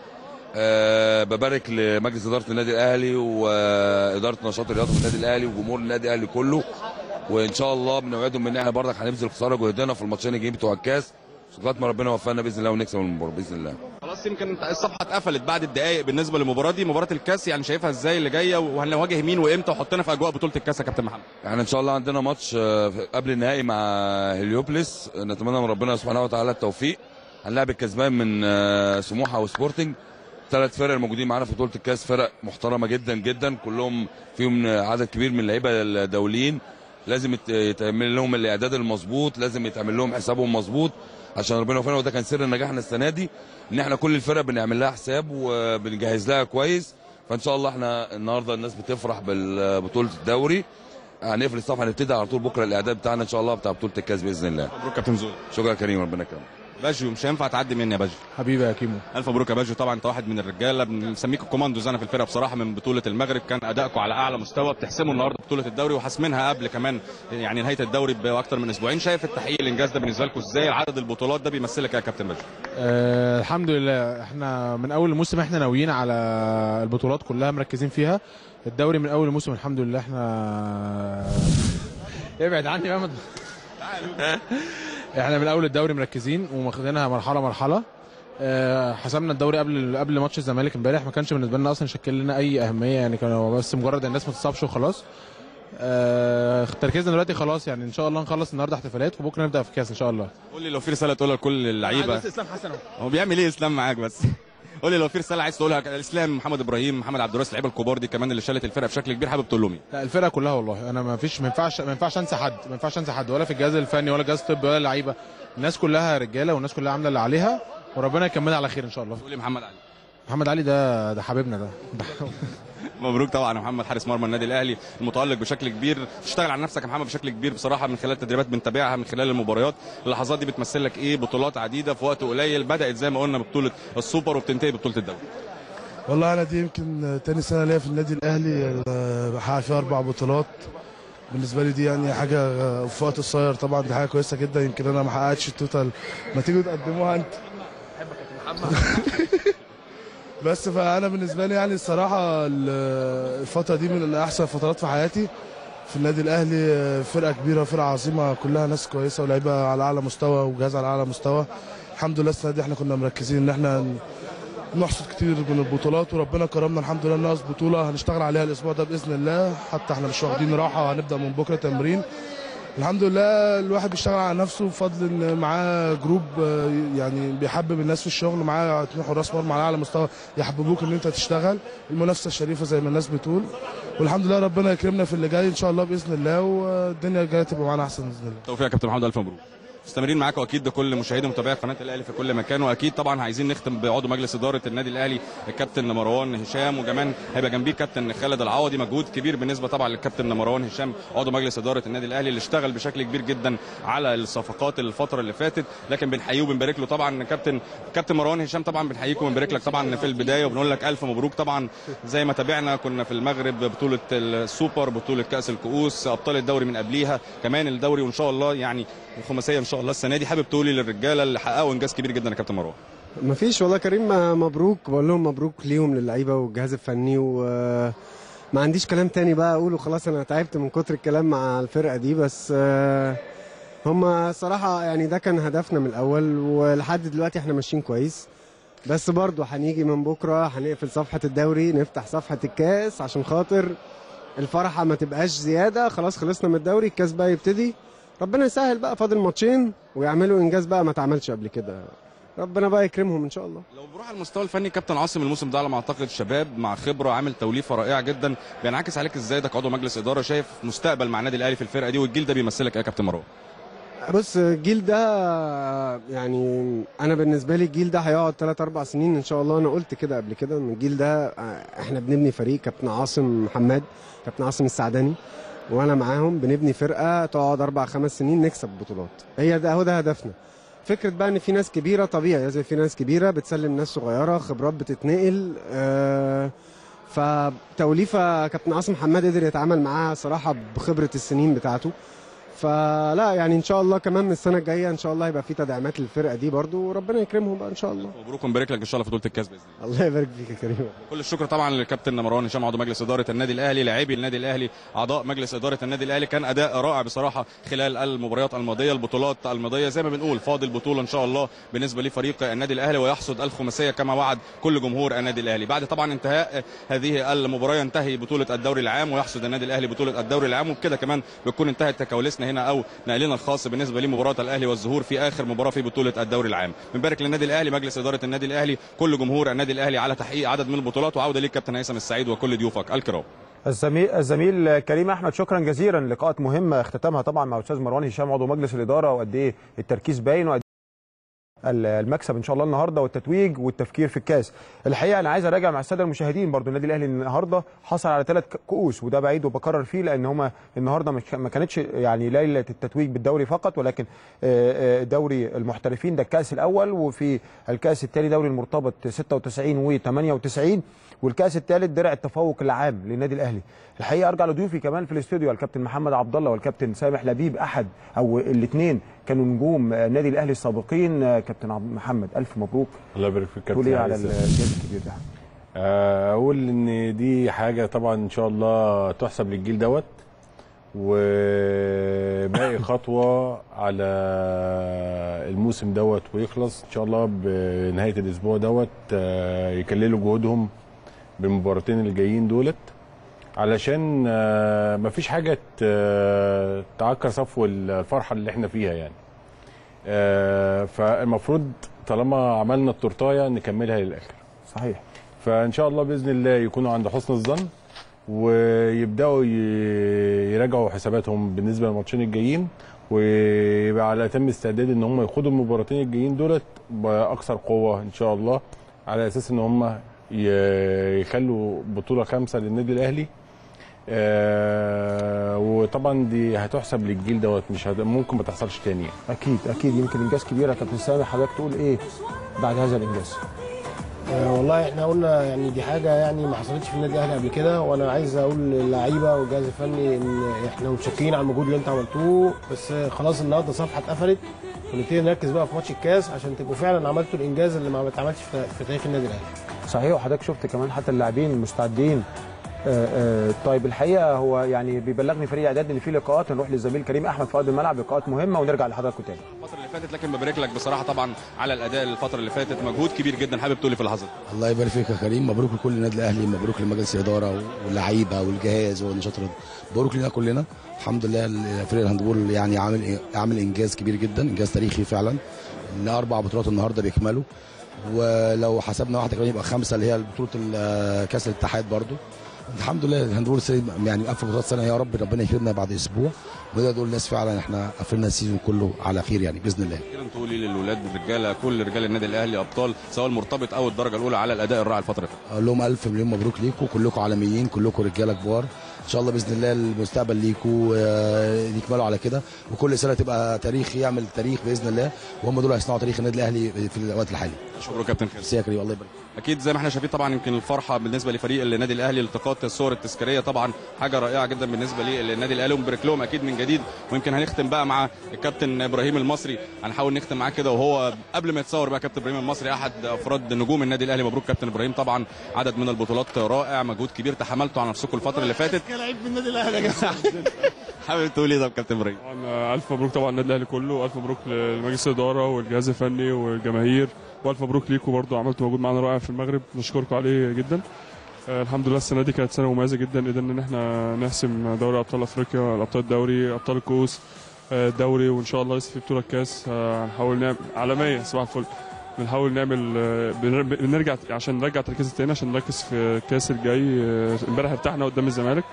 أه ببارك لمجلس اداره النادي الاهلي واداره نشاط الرياضه في النادي الاهلي وجمهور النادي الاهلي كله وان شاء الله بنوعدهم ان احنا برضك هنبذل خساره جهدنا في الماتشين الجايين بتوع الكاس لغايه ما ربنا يوفقنا باذن الله ونكسب المباراه باذن الله خلاص يمكن الصفحه اتقفلت بعد الدقائق بالنسبه للمباراه دي مباراه الكاس يعني شايفها ازاي اللي جايه وهنواجه مين وامتى وحطنا في اجواء بطوله الكاس يا كابتن محمد احنا ان شاء الله عندنا ماتش آه، قبل النهائي مع هليوبلس نتمنى من ربنا سبحانه وتعالى التوفيق هنلعب الكسبان من آه، سموحه وسبورتنج ثلاث فرق الموجودين معانا في بطوله الكاس فرق محترمه جدا جدا كلهم فيهم عدد كبير من اللعيبه الدوليين لازم يت- يتعمل لهم الاعداد المظبوط لازم يتعمل لهم حسابهم مظبوط عشان ربنا يوفقنا وده كان سر نجاحنا السنه دي ان احنا كل الفرق بنعمل لها حساب وبنجهز لها كويس فان شاء الله احنا النهارده الناس بتفرح ببطوله الدوري هنقفل الصفحه هنبتدي على طول بكره الاعداد بتاعنا ان شاء الله بتاع بطوله الكاس باذن الله مبروك كابتن زول شكرا يا كريم ربنا يكرمك باجيو مش هينفع تعدي مني يا باجيو حبيبي يا كيمو الف مبروك يا باجيو طبعا انت واحد من الرجاله بنسميك الكوماندوز انا في الفرقه بصراحه من بطوله المغرب كان ادائكم على اعلى مستوى بتحسموا النهارده بطوله الدوري وحاسمينها قبل كمان يعني نهايه الدوري باكتر من اسبوعين شايف التحقيق الانجاز ده بالنسبه لكم ازاي عدد البطولات ده بيمثلك إيه يا كابتن باجيو آه الحمد لله احنا من اول الموسم احنا ناويين على البطولات كلها مركزين فيها الدوري من اول الموسم الحمد لله احنا ابعد عني بقى ما ت- احنا من اول الدوري مركزين وماخدينها مرحله مرحله آه، حسمنا الدوري قبل قبل ماتش الزمالك امبارح ما كانش بالنسبه لنا اصلا شكل لنا اي اهميه يعني كانوا بس مجرد الناس ما تتصابش وخلاص آه، تركيزنا دلوقتي خلاص يعني ان شاء الله نخلص النهارده احتفالات وبكره نبدا في كاس ان شاء الله قول لي لو في رساله تقولها لكل اللعيبه اسلام حسن اهو هو بيعمل ايه اسلام معاك بس قول لي لو في رساله عايز تقولها الاسلام محمد ابراهيم محمد عبد الرئيس اللعيبه الكبار دي كمان اللي شالت الفرقه بشكل كبير حابب تقول لهم ايه لا الفرقه كلها والله انا ما فيش ما ينفعش ما ينفعش انسى حد ما ينفعش انسى حد ولا في الجهاز الفني ولا الجهاز الطبي ولا اللعيبه الناس كلها رجاله والناس كلها عامله اللي عليها وربنا يكملها على خير ان شاء الله قول لي محمد علي محمد علي ده ده حبيبنا ده, ده مبروك طبعا يا محمد حارس مرمى النادي الاهلي المتالق بشكل كبير تشتغل على نفسك يا محمد بشكل كبير بصراحه من خلال التدريبات بنتابعها من خلال المباريات اللحظات دي بتمثل لك ايه بطولات عديده في وقت قليل بدات زي ما قلنا ببطوله السوبر وبتنتهي ببطوله الدوري والله انا دي يمكن تاني سنه ليا في النادي الاهلي آه، بحقق فيها اربع بطولات بالنسبه لي دي يعني حاجه آه، في وقت قصير طبعا دي حاجه كويسه جدا يمكن انا ما حققتش التوتال ما تيجوا تقدموها انت بس فانا بالنسبه لي يعني الصراحه ال- الفتره دي من احسن فترات في حياتي في النادي الاهلي آه، فرقه كبيره فرقه عظيمه كلها ناس كويسه ولاعيبه على اعلى مستوى وجهاز على اعلى مستوى الحمد لله السنه دي احنا كنا مركزين ان احنا نحصد كتير من البطولات وربنا كرمنا الحمد لله ناقص بطوله هنشتغل عليها الاسبوع ده باذن الله حتى احنا مش واخدين راحه وهنبدا من بكره تمرين الحمد لله الواحد بيشتغل على نفسه بفضل ان معاه جروب آه، يعني بيحبب الناس في الشغل معاه اتنين حراس مرمى على اعلى مستوى يحببوك ان انت تشتغل المنافسه الشريفه زي ما الناس بتقول والحمد لله ربنا يكرمنا في اللي جاي ان شاء الله باذن الله والدنيا الجايه تبقى معانا احسن باذن الله توفيق يا كابتن محمد الف مبروك مستمرين معاكم اكيد ده كل مشاهدي ومتابعي قناه الاهلي في كل مكان واكيد طبعا عايزين نختم بعضو مجلس اداره النادي الاهلي الكابتن مروان هشام وكمان هيبقى جنبيه كابتن خالد العوضي مجهود كبير بالنسبه طبعا للكابتن مروان هشام عضو مجلس اداره النادي الاهلي اللي اشتغل بشكل كبير جدا على الصفقات الفتره اللي فاتت لكن بنحييه وبنبارك له طبعا كابتن كابتن مروان هشام طبعا بنحييك وبنبارك لك طبعا في البدايه وبنقول لك الف مبروك طبعا زي ما تابعنا كنا في المغرب بطوله السوبر بطوله كاس الكؤوس ابطال الدوري من قبليها كمان الدوري وان شاء الله يعني الخماسيه ان شاء الله السنه دي حابب تقولي للرجاله اللي حققوا انجاز كبير جدا يا كابتن مروان ما فيش والله كريم ما- مبروك بقول لهم مبروك ليهم للعيبه والجهاز الفني وما عنديش كلام تاني بقى اقوله خلاص انا تعبت من كتر الكلام مع الفرقه دي بس آه، هم صراحه يعني ده كان هدفنا من الاول ولحد دلوقتي احنا ماشيين كويس بس برضه هنيجي من بكره هنقفل صفحه الدوري نفتح صفحه الكاس عشان خاطر الفرحه ما تبقاش زياده خلاص خلصنا من الدوري الكاس بقى يبتدي ربنا يسهل بقى فاضل ماتشين ويعملوا انجاز بقى ما اتعملش قبل كده ربنا بقى يكرمهم ان شاء الله لو بروح على المستوى الفني كابتن عاصم الموسم ده على ما اعتقد شباب مع خبره عامل توليفه رائعه جدا بينعكس عليك ازاي ده كعضو مجلس اداره شايف مستقبل مع النادي الاهلي في الفرقه دي والجيل ده بيمثلك ايه يا كابتن مروان بص الجيل ده يعني انا بالنسبه لي الجيل ده هيقعد 3 4 سنين ان شاء الله انا قلت كده قبل كده ان الجيل ده آه، احنا بنبني فريق كابتن عاصم محمد كابتن عاصم السعداني وانا معاهم بنبني فرقه تقعد اربع خمس سنين نكسب بطولات هي ده هو ده هدفنا فكره بقى ان في ناس كبيره طبيعي لازم في ناس كبيره بتسلم ناس صغيره خبرات بتتنقل آه فتوليفه كابتن عاصم حماد قدر يتعامل معاها صراحه بخبره السنين بتاعته فلا يعني ان شاء الله كمان من السنه الجايه ان شاء الله يبقى في تدعيمات للفرقه دي برضو وربنا يكرمهم بقى ان شاء الله مبروك ونبارك لك ان شاء الله في بطوله الكاس باذن الله الله يبارك فيك يا كريم كل الشكر طبعا للكابتن مروان هشام عضو مجلس اداره النادي الاهلي لاعبي النادي الاهلي اعضاء مجلس اداره النادي الاهلي كان اداء رائع بصراحه خلال المباريات الماضيه البطولات الماضيه زي ما بنقول فاضل بطوله ان شاء الله بالنسبه لفريق النادي الاهلي ويحصد الخماسيه كما وعد كل جمهور النادي الاهلي بعد طبعا انتهاء هذه المباراه ينتهي بطوله الدوري العام ويحصد النادي الاهلي بطوله الدوري العام وبكده كمان بتكون انتهت تكاولسنا هنا او نقلنا الخاص بالنسبه لمباراه الاهلي والظهور في اخر مباراه في بطوله الدوري العام بنبارك للنادي الاهلي مجلس اداره النادي الاهلي كل جمهور النادي الاهلي على تحقيق عدد من البطولات وعوده ليك كابتن هيثم السعيد وكل ضيوفك الكرام الزميل الزميل كريم احمد شكرا جزيلا لقاءات مهمه اختتمها طبعا مع استاذ مروان هشام عضو مجلس الاداره وقد ايه التركيز باين وقد المكسب ان شاء الله النهارده والتتويج والتفكير في الكاس الحقيقه انا عايز اراجع مع الساده المشاهدين برضو النادي الاهلي النهارده حصل على ثلاث كؤوس وده بعيد وبكرر فيه لان هما النهارده مش ما كانتش يعني ليله التتويج بالدوري فقط ولكن آه، آه، دوري المحترفين ده الكاس الاول وفي الكاس الثاني دوري المرتبط 96 و98 والكاس الثالث درع التفوق العام للنادي الاهلي الحقيقه ارجع لضيوفي كمان في الاستوديو الكابتن محمد عبد الله والكابتن سامح لبيب احد او الاثنين كانوا نجوم النادي الاهلي السابقين آه، كابتن عبد محمد الف مبروك الله يبارك فيك تقول ايه على هيثم. الانجاز الكبير ده آه، اقول ان دي حاجه طبعا ان شاء الله تحسب للجيل دوت وباقي خطوه على الموسم دوت ويخلص ان شاء الله بنهايه الاسبوع دوت آه، يكللوا جهودهم بالمباراتين اللي جايين دولت علشان آه، مفيش حاجه ت- تعكر صفو الفرحه اللي احنا فيها يعني آه، فالمفروض طالما عملنا التورتايه نكملها للاخر صحيح فان شاء الله باذن الله يكونوا عند حسن الظن ويبداوا ي- يراجعوا حساباتهم بالنسبه للماتشين الجايين ويبقى على اتم استعداد ان هم يخوضوا المباراتين الجايين دولت باكثر قوه ان شاء الله على اساس ان هم ي- يخلوا بطوله خامسه للنادي الاهلي آه وطبعا دي هتحسب للجيل دوت مش هت... ممكن ما تحصلش تاني يعني. اكيد اكيد يمكن انجاز كبير يا كابتن سامح حضرتك تقول ايه بعد هذا الانجاز آه، والله احنا قلنا يعني دي حاجه يعني ما حصلتش في النادي الاهلي قبل كده وانا عايز اقول للعيبه والجهاز الفني ان احنا متشكرين على المجهود اللي انتوا عملتوه بس خلاص النهارده صفحه اتقفلت ونبتدي نركز بقى في ماتش الكاس عشان تبقوا فعلا عملتوا الانجاز اللي ما اتعملش في في تاريخ النادي الاهلي صحيح وحضرتك شفت كمان حتى اللاعبين مستعدين آه، آه، طيب الحقيقه هو يعني بيبلغني فريق اعداد ان في لقاءات نروح للزميل كريم احمد في ارض الملعب لقاءات مهمه ونرجع لحضراتكم تاني الفتره اللي فاتت لكن ببارك لك بصراحه طبعا على الاداء الفتره اللي فاتت مجهود كبير جدا حابب تقولي في اللحظات الله يبارك فيك يا كريم مبروك لكل النادي الاهلي مبروك لمجلس الاداره واللعيبه والجهاز والنشاط الرياضي مبروك لنا كلنا الحمد لله فريق الهاندبول يعني عامل عامل انجاز كبير جدا انجاز تاريخي فعلا لاربع بطولات النهارده بيكملوا ولو حسبنا واحده كمان يبقى خمسه اللي هي بطوله ال- كاس الاتحاد برضو الحمد لله الهاندبول السنه دي يعني قفل بطولات سنه يا رب ربنا يكرمنا بعد اسبوع ونقدر نقول للناس فعلا احنا قفلنا السيزون كله على خير يعني باذن الله كده تقولي للولاد الرجاله كل رجال النادي الاهلي ابطال سواء المرتبط او الدرجه الاولى على الاداء الرائع الفتره اللي فاتت اقول لهم الف مليون مبروك ليكم كلكم عالميين كلكم رجاله كبار ان شاء الله باذن الله المستقبل ليكم آه، يكملوا على كده وكل سنه تبقى تاريخ يعمل تاريخ باذن الله وهم دول هيصنعوا تاريخ النادي الاهلي في الوقت الحالي شكرا كابتن خالد ميرسي يا كريم الله يبارك اكيد زي ما احنا شايفين طبعا يمكن الفرحه بالنسبه لفريق النادي الاهلي التقاط الصور التذكاريه طبعا حاجه رائعه جدا بالنسبه للنادي الاهلي ونبارك لهم اكيد من جديد ويمكن هنختم بقى مع الكابتن ابراهيم المصري هنحاول نختم معاه كده وهو قبل ما يتصور بقى كابتن ابراهيم المصري احد افراد نجوم النادي الاهلي مبروك كابتن ابراهيم طبعا عدد من البطولات رائع مجهود كبير تحملته على نفسكم الفتره اللي فاتت لعيب من النادي الاهلي يا جماعه حابب تقول ايه طب كابتن ابراهيم طبعا الف مبروك طبعا النادي الاهلي كله والف مبروك لمجلس الاداره والجهاز الفني والجماهير والف مبروك ليكم برضو عملتوا مجهود معانا رائع في المغرب نشكركم عليه جدا آه، الحمد لله السنه دي كانت سنه مميزه جدا قدرنا ان احنا نحسم دوري ابطال افريقيا ابطال الدوري ابطال الكؤوس آه، الدوري وان شاء الله لسه في بطوله الكاس آه، هنحاول نعمل عالميه صباح الفل بنحاول نعمل آه، بنر- بنرجع عشان نرجع تركيز تاني عشان نركز في الكاس الجاي آه، امبارح ارتحنا قدام الزمالك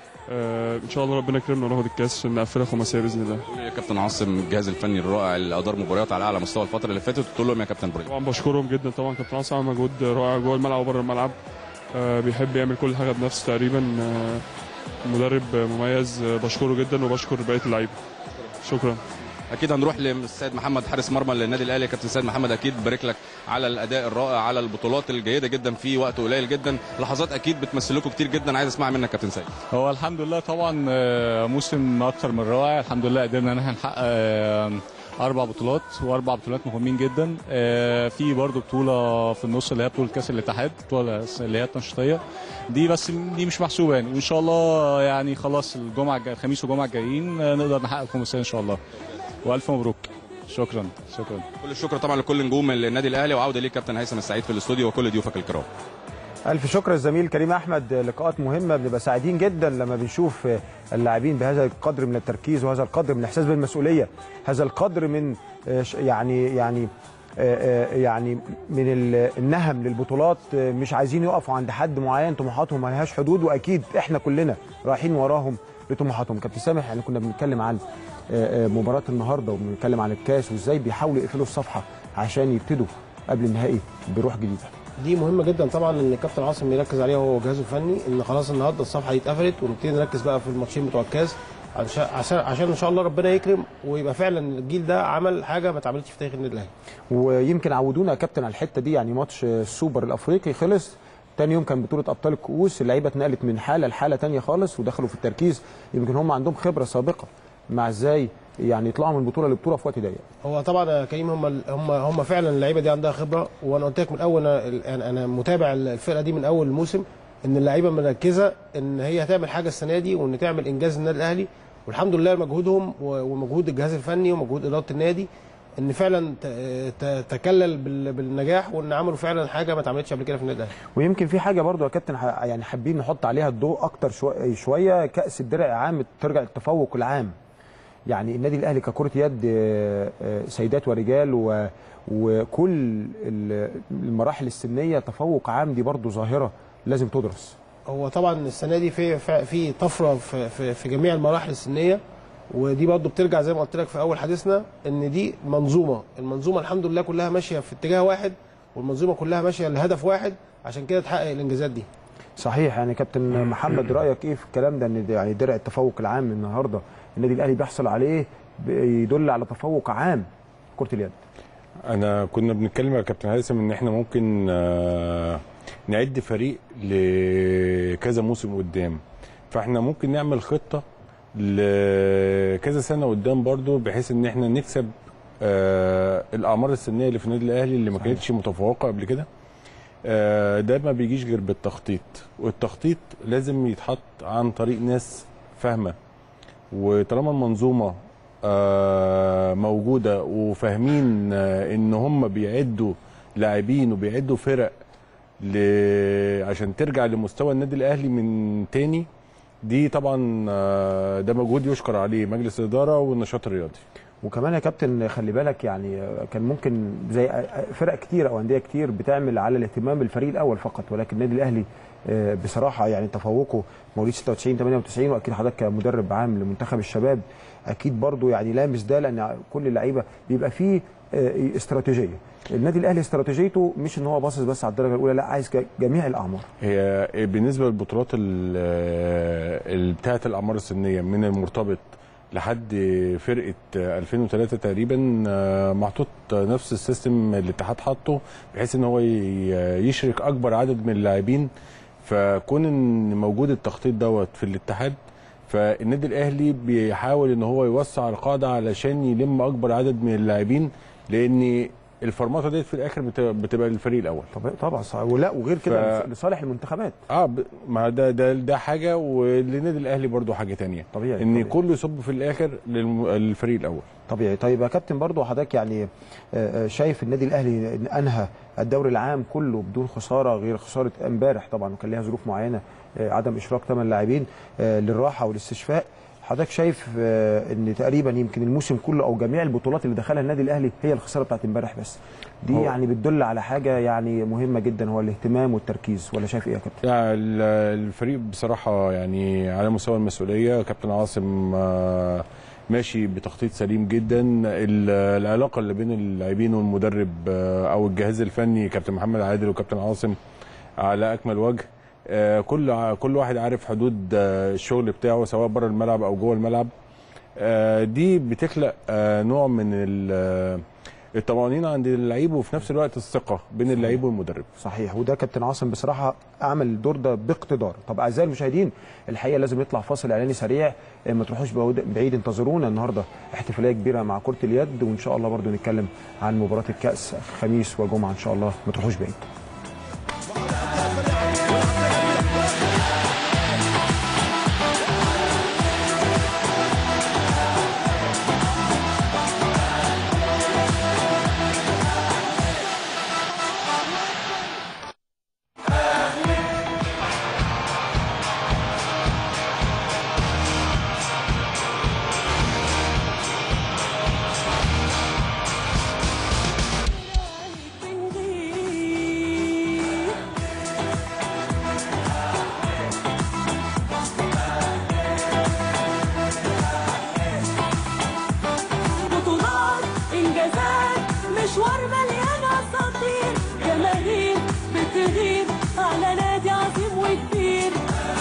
آه، ان شاء الله ربنا يكرمنا وناخد الكاس عشان نقفلها خماسيه باذن الله يا كابتن عاصم الجهاز الفني الرائع اللي ادار مباريات على اعلى مستوى الفتره اللي فاتت تقول لهم يا كابتن ابراهيم طبعا بشكرهم جدا طبعا كابتن عاصم عمل مجهود رائع جوه الملعب وبره الملعب آه، بيحب يعمل كل حاجه بنفسه تقريبا آه، مدرب مميز آه، بشكره جدا وبشكر بقيه اللعيبه شكرا اكيد هنروح للسيد محمد حارس مرمى للنادي الاهلي كابتن سيد محمد اكيد بارك لك على الاداء الرائع على البطولات الجيده جدا في وقت قليل جدا لحظات اكيد بتمثل لكم كتير جدا عايز اسمعها منك كابتن سيد هو الحمد لله طبعا آه، موسم اكتر من رائع الحمد لله قدرنا ان احنا نحقق آه، اربع بطولات واربع بطولات مهمين جدا آه، في برضو بطوله في النص اللي هي بطوله كاس الاتحاد بطوله اللي هي التنشيطيه دي بس دي مش محسوبه يعني وان شاء الله يعني خلاص الجمعه الجاية- الخميس والجمعه الجايين آه، نقدر نحقق الخماسيه ان شاء الله والف مبروك شكرا شكرا كل الشكر طبعا لكل نجوم النادي الاهلي وعوده ليك كابتن هيثم السعيد في الاستوديو وكل ضيوفك الكرام الف شكر الزميل كريم احمد لقاءات مهمه بنبقى سعيدين جدا لما بنشوف اللاعبين بهذا القدر من التركيز وهذا القدر من الاحساس بالمسؤوليه هذا القدر من آه، ش- يعني يعني آه، آه، يعني من ال- النهم للبطولات آه، مش عايزين يقفوا عند حد معين طموحاتهم ما لهاش حدود واكيد احنا كلنا رايحين وراهم لطموحاتهم كابتن سامح احنا كنا بنتكلم عن آه، آه، مباراه النهارده وبنتكلم عن الكاس وازاي بيحاولوا يقفلوا الصفحه عشان يبتدوا قبل النهائي بروح جديده دي مهمه جدا طبعا ان الكابتن عاصم يركز عليها هو وجهازه الفني ان خلاص النهارده الصفحه دي اتقفلت ونبتدي نركز بقى في الماتشين بتوع الكاس عشان عشان عشان ان شاء الله ربنا يكرم ويبقى فعلا الجيل ده عمل حاجه ما اتعملتش في تاريخ النادي الاهلي ويمكن عودونا يا كابتن على الحته دي يعني ماتش السوبر الافريقي خلص تاني يوم كان بطوله ابطال الكؤوس اللعيبه اتنقلت من حاله لحاله تانية خالص ودخلوا في التركيز يمكن هم عندهم خبره سابقه مع ازاي يعني يطلعوا من بطوله لبطوله في وقت ضيق هو طبعا يا كريم هم هم هم فعلا اللعيبه دي عندها خبره وانا قلت لك من اول أنا- انا انا متابع الفرقه دي من اول الموسم ان اللعيبه مركزه ان هي هتعمل حاجه السنه دي وان تعمل انجاز النادي الاهلي والحمد لله مجهودهم و- ومجهود الجهاز الفني ومجهود اداره النادي ان فعلا ت- ت- تكلل بال- بالنجاح وان عملوا فعلا حاجه ما اتعملتش قبل كده في النادي الاهلي ويمكن في حاجه برضو يا كابتن ح- يعني حابين نحط عليها الضوء اكتر شويه شويه كاس الدرع العام ترجع التفوق العام يعني النادي الاهلي ككره يد آه، آه، سيدات ورجال و وكل ال- المراحل السنيه تفوق عام دي برضو ظاهره لازم تدرس هو طبعا السنه دي في في- في طفره في, في, في جميع المراحل السنيه ودي برضو بترجع زي ما قلت لك في اول حديثنا ان دي منظومه المنظومه الحمد لله كلها ماشيه في اتجاه واحد والمنظومه كلها ماشيه لهدف واحد عشان كده تحقق الانجازات دي صحيح يعني كابتن محمد رايك ايه في الكلام ده ان ده يعني درع التفوق العام النهارده النادي الاهلي بيحصل عليه بيدل على تفوق عام في كره اليد انا كنا بنتكلم يا كابتن هيثم ان احنا ممكن آه، نعد فريق لكذا موسم قدام فاحنا ممكن نعمل خطه لكذا سنه قدام برضو بحيث ان احنا نكسب آه، الاعمار السنيه اللي في النادي الاهلي اللي ما كانتش متفوقه قبل كده آه، ده ما بيجيش غير بالتخطيط والتخطيط لازم يتحط عن طريق ناس فاهمه وطالما المنظومه آه، موجوده وفاهمين آه، ان هم بيعدوا لاعبين وبيعدوا فرق ل... عشان ترجع لمستوى النادي الاهلي من تاني دي طبعا آه، ده مجهود يشكر عليه مجلس الاداره والنشاط الرياضي وكمان يا كابتن خلي بالك يعني كان ممكن زي فرق كتير او انديه كتير بتعمل على الاهتمام بالفريق الاول فقط ولكن النادي الاهلي آه، بصراحه يعني تفوقه مواليد 96 98 واكيد حضرتك كمدرب عام لمنتخب الشباب اكيد برضو يعني لامس ده لان كل اللعيبه بيبقى فيه آه، استراتيجيه النادي الاهلي استراتيجيته مش ان هو باصص بس على الدرجه الاولى لا عايز ج- جميع الاعمار هي بالنسبه للبطولات ال- ال- بتاعه الاعمار السنيه من المرتبط لحد فرقه 2003 تقريبا آه، محطوط نفس السيستم الاتحاد حاطه بحيث ان هو ي- يشرك اكبر عدد من اللاعبين فكون ان موجود التخطيط دوت في الاتحاد فالنادي الاهلي بيحاول ان هو يوسع القاعده علشان يلم اكبر عدد من اللاعبين لان الفرماطه ديت في الاخر بت- بتبقى للفريق الاول طب طبعا صح ولا وغير كده ف- لصالح المنتخبات اه ب... ما ده ده ده حاجه وللنادي الاهلي برضو حاجه تانية طبيعي ان طبيعي. كله يصب في الاخر للم... للفريق الاول طبيعي طيب يا كابتن برضو حضرتك يعني آه، آه، شايف النادي الاهلي إن انهى الدوري العام كله بدون خساره غير خساره امبارح طبعا وكان ليها ظروف معينه آه، عدم اشراك ثمان لاعبين آه، للراحه والاستشفاء حضرتك شايف آه، ان تقريبا يمكن الموسم كله او جميع البطولات اللي دخلها النادي الاهلي هي الخساره بتاعت امبارح بس دي هو- يعني بتدل على حاجه يعني مهمه جدا هو الاهتمام والتركيز ولا شايف ايه يا كابتن يعني ال- الفريق بصراحه يعني على مستوى المسؤوليه كابتن عاصم آه، ماشي بتخطيط سليم جدا ال- العلاقه اللي بين اللاعبين والمدرب آه، او الجهاز الفني كابتن محمد عادل وكابتن عاصم على اكمل وجه آه، كل ع- كل واحد عارف حدود آه، الشغل بتاعه سواء بره الملعب او جوه الملعب آه، دي بتخلق آه، نوع من ال- الطمأنينة عند اللعيب وفي نفس الوقت الثقة بين اللعيب والمدرب صحيح وده كابتن عاصم بصراحه عمل الدور ده باقتدار طب اعزائي المشاهدين الحقيقه لازم يطلع فاصل اعلاني سريع آه، ما تروحوش بعود- بعيد انتظرونا النهارده احتفاليه كبيره مع كره اليد وان شاء الله برضو نتكلم عن مباراه الكاس خميس وجمعه ان شاء الله ما تروحوش بعيد بطولات انجازات مشوار مليان اساطير جماهير بتغير على نادي عظيم وكبير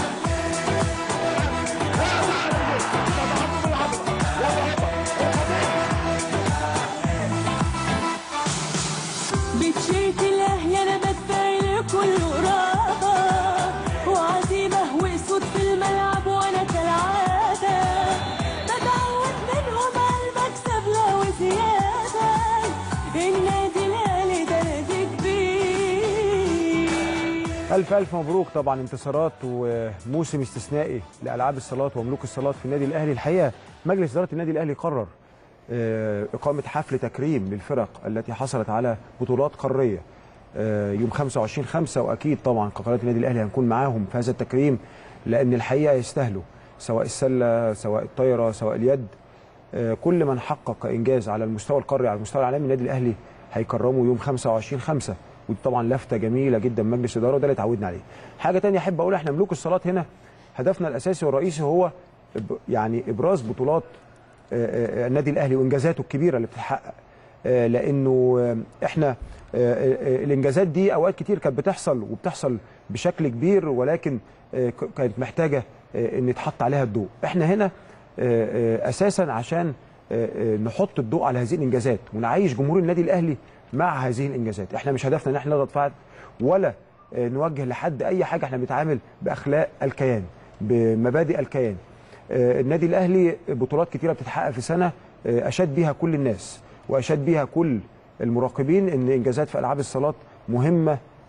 بتشيك الاهلي انا بتبين كله قرابه وعزيمه واسود في الملعب وانا كالعاده بتعود منهم على المكسب لو زياده النادي الاهلي ده نادي كبير الف الف مبروك طبعا انتصارات وموسم استثنائي لالعاب الصالات وملوك الصالات في النادي الاهلي الحقيقه مجلس اداره النادي الاهلي قرر آه، اقامه حفل تكريم للفرق التي حصلت على بطولات قاريه آه، يوم 25 5 واكيد طبعا كقناه النادي الاهلي هنكون معاهم في هذا التكريم لان الحقيقه يستاهلوا سواء السله سواء الطايره سواء اليد آه، كل من حقق انجاز على المستوى القاري على المستوى العالمي النادي الاهلي هيكرمه يوم 25 5 ودي طبعا لفته جميله جدا من مجلس الاداره وده اللي اتعودنا عليه. حاجه تانية احب اقول احنا ملوك الصالات هنا هدفنا الاساسي والرئيسي هو إب- يعني ابراز بطولات آه، آه، النادي الاهلي وانجازاته الكبيره اللي بتتحقق آه، لانه آه، احنا آه، آه، الانجازات دي اوقات كتير كانت بتحصل وبتحصل بشكل كبير ولكن آه، ك- كانت محتاجه آه، ان يتحط عليها الضوء احنا هنا آه، آه، اساسا عشان آه، آه، نحط الضوء على هذه الانجازات ونعيش جمهور النادي الاهلي مع هذه الانجازات احنا مش هدفنا ان احنا نضغط فعل ولا آه، نوجه لحد اي حاجه احنا بنتعامل باخلاق الكيان بمبادئ الكيان آه، النادي الاهلي بطولات كتيره بتتحقق في سنه آه، اشاد بيها كل الناس واشاد بيها كل المراقبين ان انجازات في العاب الصالات مهمه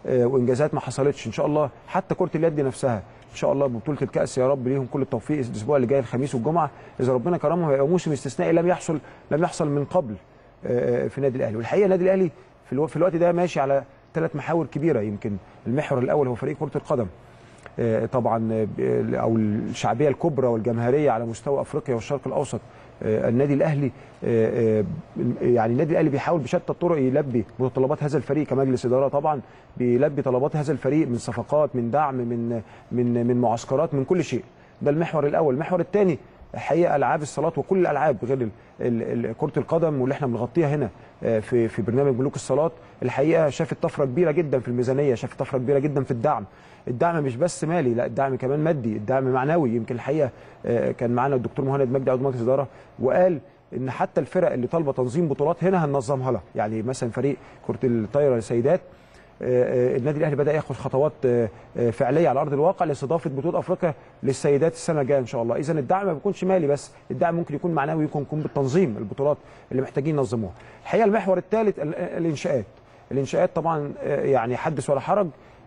آه، وانجازات ما حصلتش ان شاء الله حتى كره اليد نفسها ان شاء الله ببطوله الكاس يا رب ليهم كل التوفيق الاسبوع اللي جاي الخميس والجمعه اذا ربنا كرمهم هيبقى موسم استثنائي لم يحصل لم يحصل من قبل آه، في النادي الاهلي والحقيقه النادي الاهلي في الو- في الوقت ده ماشي على ثلاث محاور كبيره يمكن المحور الاول هو فريق كره القدم آه، طبعا آه، ب- او الشعبيه الكبرى والجماهيريه على مستوى افريقيا والشرق الاوسط آه، النادي الاهلي آه، آه، يعني النادي الاهلي بيحاول بشتى الطرق يلبي متطلبات هذا الفريق كمجلس اداره طبعا بيلبي طلبات هذا الفريق من صفقات من دعم من من من معسكرات من كل شيء ده المحور الاول المحور الثاني حقيقه العاب الصالات وكل الالعاب غير ال- ال- ال- كره القدم واللي احنا بنغطيها هنا آه، في في برنامج ملوك الصالات الحقيقه شافت طفره كبيره جدا في الميزانيه شافت طفره كبيره جدا في الدعم الدعم مش بس مالي لا الدعم كمان مادي الدعم معنوي يمكن الحقيقه آه، كان معانا الدكتور مهند مجدي عضو مجلس اداره وقال ان حتى الفرق اللي طالبه تنظيم بطولات هنا هننظمها لها يعني مثلا فريق كره الطايره للسيدات آه، آه، النادي الاهلي بدا ياخذ خطوات آه، آه، فعليه على ارض الواقع لاستضافه بطوله افريقيا للسيدات السنه الجايه ان شاء الله اذا الدعم ما بيكونش مالي بس الدعم ممكن يكون معنوي يكون يكون بالتنظيم البطولات اللي محتاجين ينظموها الحقيقه المحور الثالث ال- الانشاءات الانشاءات طبعا آه، يعني حدث ولا حرج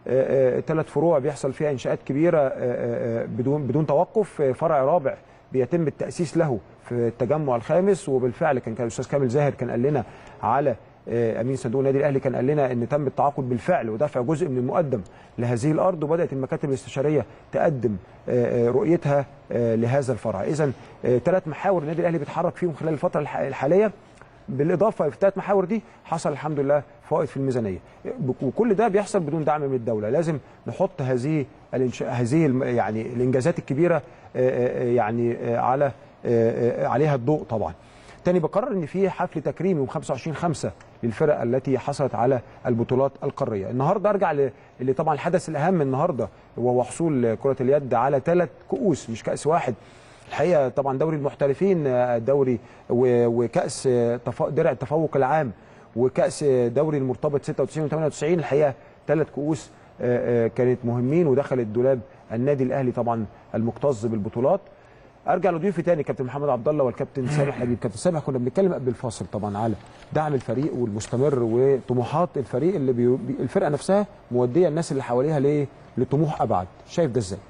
ثلاث فروع بيحصل فيها انشاءات كبيره آه، آه، آه، بدون بدون توقف آه، فرع رابع بيتم التاسيس له في التجمع الخامس وبالفعل كان كان الاستاذ كامل زاهر كان قال لنا على آه، امين صندوق النادي الاهلي كان قال لنا ان تم التعاقد بالفعل ودفع جزء من المقدم لهذه الارض وبدات المكاتب الاستشاريه تقدم آه، آه، رؤيتها آه، لهذا الفرع اذا ثلاث محاور النادي الاهلي بيتحرك فيهم خلال الفتره الح- الحاليه بالاضافه في الثلاث محاور دي حصل الحمد لله فائض في الميزانيه وكل ده بيحصل بدون دعم من الدوله لازم نحط هذه الإنشاء هذه الم- يعني الانجازات الكبيره آه، آه، يعني آه، على آه، آه، عليها الضوء طبعا تاني بقرر ان في حفل تكريمي يوم 25 5 للفرق التي حصلت على البطولات القاريه النهارده ارجع ل- اللي طبعا الحدث الاهم النهارده وهو حصول كره اليد على ثلاث كؤوس مش كاس واحد الحقيقه طبعا دوري المحترفين آه، دوري و- وكاس آه، تف- درع التفوق العام وكاس آه، دوري المرتبط 96 و 98 الحقيقه ثلاث كؤوس آه، آه، كانت مهمين ودخلت دولاب النادي الاهلي طبعا المكتظ بالبطولات ارجع لضيوفي تاني كابتن محمد عبد الله والكابتن سامح نجيب كابتن سامح كنا بنتكلم قبل الفاصل طبعا على دعم الفريق والمستمر وطموحات الفريق اللي بي... بي- الفرقه نفسها موديه الناس اللي حواليها ليه لطموح ابعد شايف ده ازاي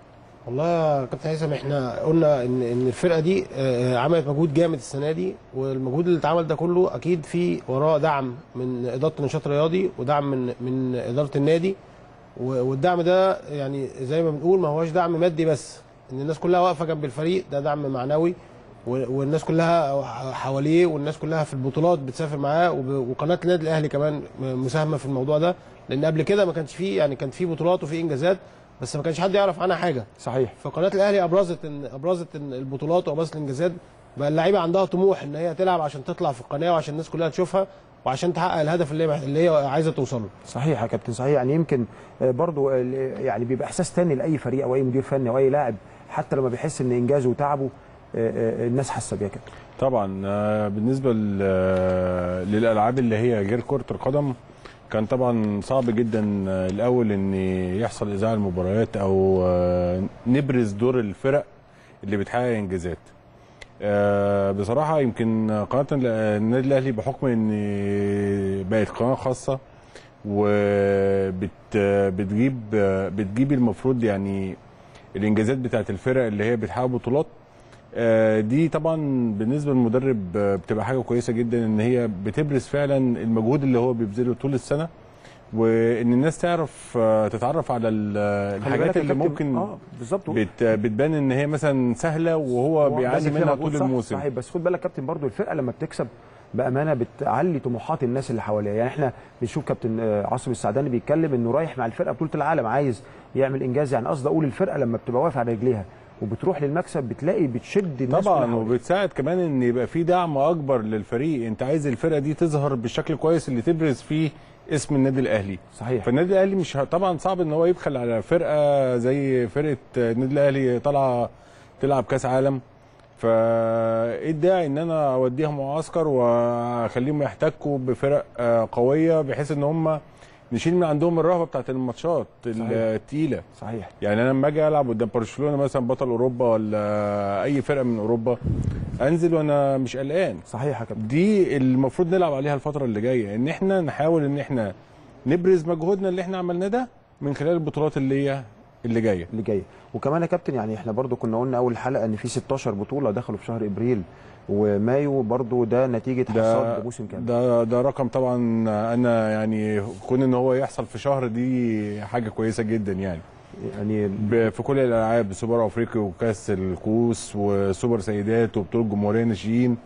والله يا كابتن هيثم احنا قلنا ان ان الفرقه دي آه، عملت مجهود جامد السنه دي والمجهود اللي اتعمل ده كله اكيد في وراه دعم من اداره النشاط الرياضي ودعم من من اداره النادي و- والدعم ده يعني زي ما بنقول ما هوش دعم مادي بس ان الناس كلها واقفه جنب الفريق ده دعم معنوي و- والناس كلها حواليه والناس كلها في البطولات بتسافر معاه وب- وقناه النادي الاهلي كمان مساهمه في الموضوع ده لان قبل كده ما كانش فيه يعني كان فيه بطولات وفيه انجازات بس ما كانش حد يعرف عنها حاجه صحيح فقناه الاهلي ابرزت ان ابرزت ان البطولات وابرزت الانجازات بقى اللعيبه عندها طموح ان هي تلعب عشان تطلع في القناه وعشان الناس كلها تشوفها وعشان تحقق الهدف اللي هي اللي هي عايزه توصل له صحيح يا كابتن صحيح يعني يمكن آه، برضو آه، يعني بيبقى احساس تاني لاي فريق او اي مدير فني او اي لاعب حتى لما بيحس ان انجازه وتعبه آه، آه، الناس حاسه بيها كده طبعا آه، بالنسبه ل- آه، للالعاب اللي هي غير كره القدم كان طبعا صعب جدا آه، الاول ان يحصل اذاعه المباريات او آه، نبرز دور الفرق اللي بتحقق انجازات آه، بصراحه يمكن قناه النادي الاهلي بحكم ان بقت قناه خاصه وبت بتجيب بتجيب المفروض يعني الانجازات بتاعت الفرق اللي هي بتحقق بطولات آه، دي طبعا بالنسبه للمدرب آه، بتبقى حاجه كويسه جدا ان هي بتبرز فعلا المجهود اللي هو بيبذله طول السنه وان الناس تعرف آه، تتعرف على ال- خلي بالك الحاجات يا اللي كابتن، ممكن اه بالظبط بت بتبان ان هي مثلا سهله وهو هو بيعاني بذل فيها منها مجهود طول صح، الموسم صحيح بس خد بالك كابتن برضو الفرقه لما بتكسب بامانه بتعلي طموحات الناس اللي حواليها يعني احنا بنشوف كابتن آه، عاصم السعداني بيتكلم انه رايح مع الفرقه بطوله العالم عايز يعمل انجاز يعني قصدي اقول الفرقه لما بتبقى واقفه على رجليها وبتروح للمكسب بتلاقي بتشد الناس كلها طبعا حواليها. وبتساعد كمان ان يبقى في دعم اكبر للفريق انت عايز الفرقه دي تظهر بالشكل كويس اللي تبرز فيه اسم النادي الاهلي صحيح فالنادي الاهلي مش ه- طبعا صعب ان هو يبخل على فرقه زي فرقه النادي الاهلي طالعه تلعب كاس عالم فايه الداعي ان انا اوديهم معسكر واخليهم يحتكوا بفرق آه، قويه بحيث ان هم نشيل من عندهم الرهبه بتاعت الماتشات صحيح. الثقيله صحيح يعني انا لما اجي العب قدام برشلونه مثلا بطل اوروبا ولا اي فرقه من اوروبا انزل وانا مش قلقان صحيح يا كابتن دي المفروض نلعب عليها الفتره اللي جايه ان احنا نحاول ان احنا نبرز مجهودنا اللي احنا عملناه ده من خلال البطولات اللي هي اللي جايه اللي جايه وكمان يا كابتن يعني احنا برضو كنا قلنا اول حلقه ان في 16 بطوله دخلوا في شهر ابريل ومايو برضو ده نتيجه ده حصاد موسم كامل ده ده رقم طبعا انا يعني كون ان هو يحصل في شهر دي حاجه كويسه جدا يعني يعني ب- في كل الالعاب سوبر افريقيا وكاس الكؤوس وسوبر سيدات وبطوله جمهوريه ناشئين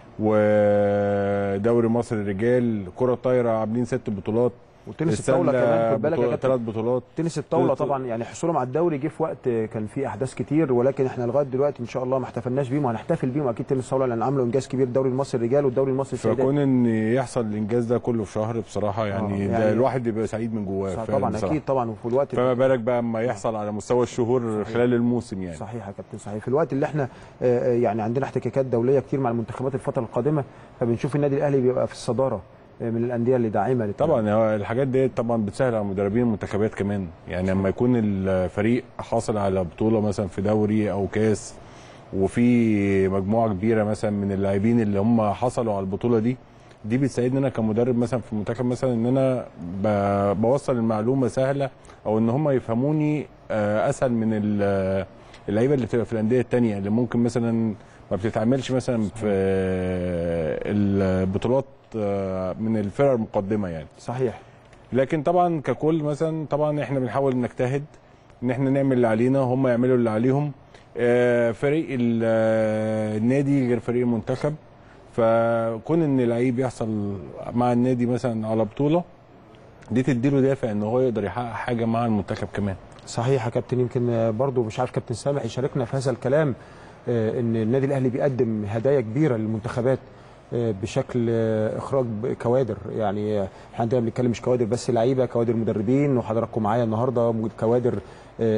ودوري مصر الرجال كره الطايره عاملين ست بطولات وتنس الطاوله كمان خد بالك يا كابتن ثلاث بطولات تنس الطاوله تلت- طبعا يعني حصولهم على الدوري جه في وقت كان فيه احداث كتير ولكن احنا لغايه دلوقتي ان شاء الله ما احتفلناش بيهم وهنحتفل بيهم اكيد تنس الطاوله لان عملوا انجاز كبير الدوري المصري الرجال والدوري المصري السيدات فكون ان يحصل الانجاز ده كله في شهر بصراحه يعني, آه، ده يعني- الواحد يبقى سعيد من جواه صح، فعلاً طبعا بصراحة. اكيد طبعا وفي الوقت فما بالك بقى اما يحصل على مستوى الشهور خلال الموسم يعني صحيح يا كابتن صحيح في الوقت اللي احنا آه، آه، يعني عندنا احتكاكات دوليه كتير مع المنتخبات الفتره القادمه فبنشوف النادي الاهلي بيبقى في الصداره آه، من الانديه اللي داعمه للتنافس. طبعا هو الحاجات دي طبعا بتسهل على مدربين المنتخبات كمان يعني لما يكون الفريق حاصل على بطوله مثلا في دوري او كاس وفي مجموعه كبيره مثلا من اللاعبين اللي هم حصلوا على البطوله دي دي بتساعدني انا كمدرب مثلا في المنتخب مثلا ان انا ب- بوصل المعلومه سهله او ان هم يفهموني آه، اسهل من ال- اللعيبه اللي بتبقى في الانديه التانية اللي ممكن مثلا ما بتتعاملش مثلا في البطولات آه، من الفرق المقدمه يعني صحيح لكن طبعا ككل مثلا طبعا احنا بنحاول نجتهد ان احنا نعمل اللي علينا هم يعملوا اللي عليهم آه، فريق ال- آه، النادي غير فريق المنتخب فكون ان لعيب يحصل مع النادي مثلا على بطوله دي تديله دافع ان هو يقدر يحقق حاجه مع المنتخب كمان صحيح يا كابتن يمكن آه، برضو مش عارف كابتن سامح يشاركنا في هذا الكلام آه، ان النادي الاهلي بيقدم هدايا كبيره للمنتخبات آه، بشكل آه، اخراج ب- كوادر يعني آه، احنا عندنا بنتكلم مش كوادر بس لعيبه كوادر مدربين وحضراتكم معايا النهارده موجود كوادر آه،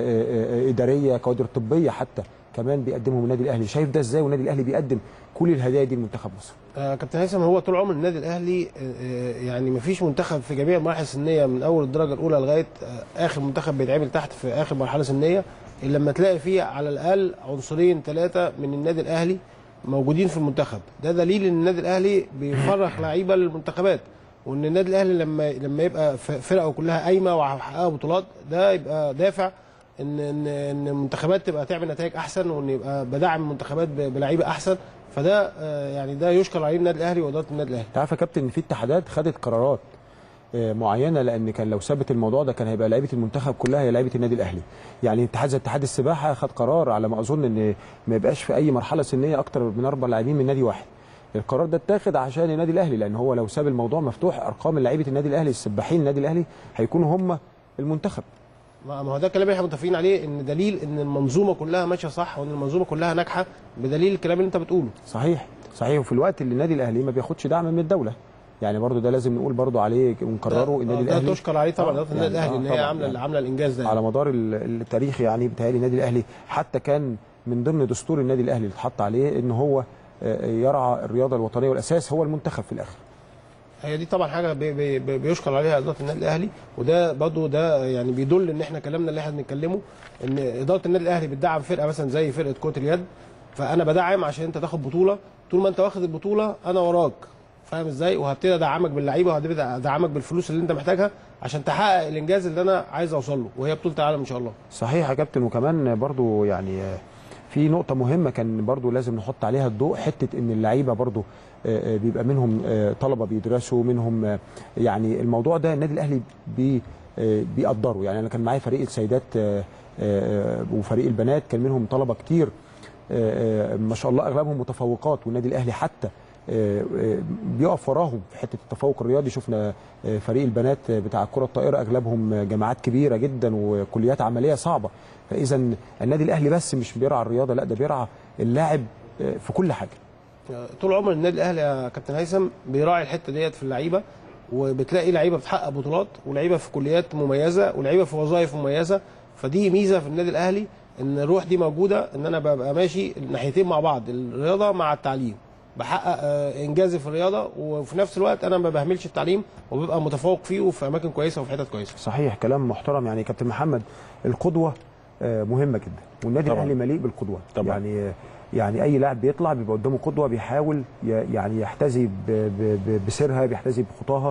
آه، آه، اداريه كوادر طبيه حتى كمان بيقدمهم النادي الاهلي شايف ده ازاي والنادي الاهلي بيقدم كل الهدايا دي لمنتخب مصر آه كابتن هيثم هو طول عمر النادي الاهلي آه، آه، يعني ما فيش منتخب في جميع المراحل السنيه من اول الدرجه الاولى لغايه آه، اخر منتخب بيتعمل تحت في اخر مرحله سنيه الا لما تلاقي فيه على الاقل عنصرين ثلاثه من النادي الاهلي موجودين في المنتخب ده دليل ان النادي الاهلي بيفرخ لعيبه للمنتخبات وان النادي الاهلي لما لما يبقى ف- فرقه كلها قايمه وحققها بطولات ده يبقى دافع ان ان ان المنتخبات تبقى تعمل نتائج احسن وان يبقى بدعم المنتخبات ب- بلعيبه احسن فده آه، يعني ده يشكر عليه النادي الاهلي واداره النادي الاهلي انت عارف يا كابتن ان في اتحادات خدت قرارات آه، معينه لان كان لو ثبت الموضوع ده كان هيبقى لعيبه المنتخب كلها هي لعيبه النادي الاهلي يعني اتحاد زي اتحاد السباحه خد قرار على ما اظن ان ما يبقاش في اي مرحله سنيه اكتر من اربع لاعبين من نادي واحد القرار ده اتاخد عشان النادي الاهلي لان هو لو ساب الموضوع مفتوح ارقام لعيبه النادي الاهلي السباحين النادي الاهلي هيكونوا هم المنتخب ما ما هو ده الكلام اللي احنا متفقين عليه ان دليل ان المنظومه كلها ماشيه صح وان المنظومه كلها ناجحه بدليل الكلام اللي انت بتقوله صحيح صحيح وفي الوقت اللي النادي الاهلي ما بياخدش دعم من الدوله يعني برضو ده لازم نقول برضو عليه ونكرره النادي ده الاهلي تشكر عليه طبعا اداره النادي الاهلي ان هي طبعاً عامله عامله الانجاز ده على مدار ال- التاريخ يعني بيتهيألي النادي الاهلي حتى كان من ضمن دستور النادي الاهلي اللي اتحط عليه ان هو آه، يرعى الرياضه الوطنيه والاساس هو المنتخب في الاخر هي دي طبعا حاجه بي بي بي بيشكر عليها اداره النادي الاهلي وده برضه ده يعني بيدل ان احنا كلامنا اللي احنا بنتكلمه ان اداره النادي الاهلي بتدعم فرقه مثلا زي فرقه كره اليد فانا بدعم عشان انت تاخد بطوله طول ما انت واخد البطوله انا وراك فاهم ازاي وهبتدي ادعمك باللعيبه وهبتدي ادعمك بالفلوس اللي انت محتاجها عشان تحقق الانجاز اللي انا عايز اوصل له وهي بطوله العالم ان شاء الله صحيح يا كابتن وكمان برضو يعني آه، في نقطة مهمة كان برضو لازم نحط عليها الضوء حتة ان اللعيبة برضو آه، آه، بيبقى منهم آه، طلبة بيدرسوا منهم آه، يعني الموضوع ده النادي الاهلي بي آه، بيقدره يعني انا كان معايا فريق السيدات آه، آه، وفريق البنات كان منهم طلبة كتير آه، آه، ما شاء الله اغلبهم متفوقات والنادي الاهلي حتى آه، آه، بيقف وراهم في حته التفوق الرياضي شفنا آه، فريق البنات بتاع الكره الطائره اغلبهم جامعات كبيره جدا وكليات عمليه صعبه فاذا النادي الاهلي بس مش بيرعى الرياضه لا ده بيرعى اللاعب آه، في كل حاجه طول عمر النادي الاهلي يا كابتن هيثم بيراعي الحته ديت في اللعيبه وبتلاقي لعيبه بتحقق بطولات ولعيبه في كليات مميزه ولعيبه في وظائف مميزه فدي ميزه في النادي الاهلي ان الروح دي موجوده ان انا ببقى ماشي الناحيتين مع بعض الرياضه مع التعليم بحقق آه، انجازي في الرياضه وفي نفس الوقت انا ما بهملش التعليم وببقى متفوق فيه وفي اماكن كويسه وفي حتت كويسه صحيح كلام محترم يعني كابتن محمد القدوه آه، مهمه جدا والنادي طبعاً. الاهلي مليء بالقدوه طبعاً. يعني آه، يعني اي لاعب بيطلع بيبقى قدامه قدوه بيحاول ي- يعني يحتذي ب- ب- ب- بسيرها بيحتذي بخطاها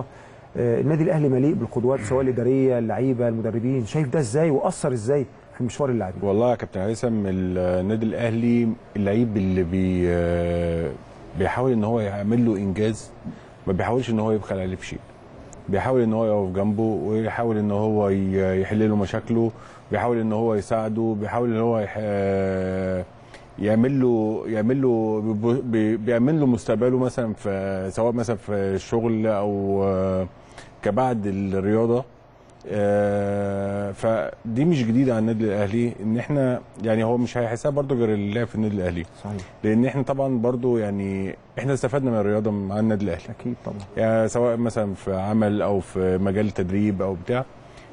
آه، النادي الاهلي مليء بالقدوات سواء الاداريه اللعيبه المدربين شايف ده ازاي واثر ازاي في مشوار اللاعبين والله يا كابتن هيثم النادي الاهلي اللعيب اللي بي آه، بيحاول ان هو يعمل له انجاز ما بيحاولش ان هو يبخل عليه بشيء بيحاول ان هو يقف جنبه ويحاول ان هو ي- يحل له مشاكله بيحاول ان هو يساعده بيحاول ان هو يح... آه، يعمل له يعمل له بي- بيعمل له مستقبله مثلا في سواء مثلا في الشغل او آه، كبعد الرياضه آه، فدي مش جديده على النادي الاهلي ان احنا يعني هو مش هيحسها برضو غير اللعب في النادي الاهلي صحيح لان احنا طبعا برضو يعني احنا استفدنا من الرياضه مع النادي الاهلي اكيد طبعا يعني سواء مثلا في عمل او في مجال تدريب او بتاع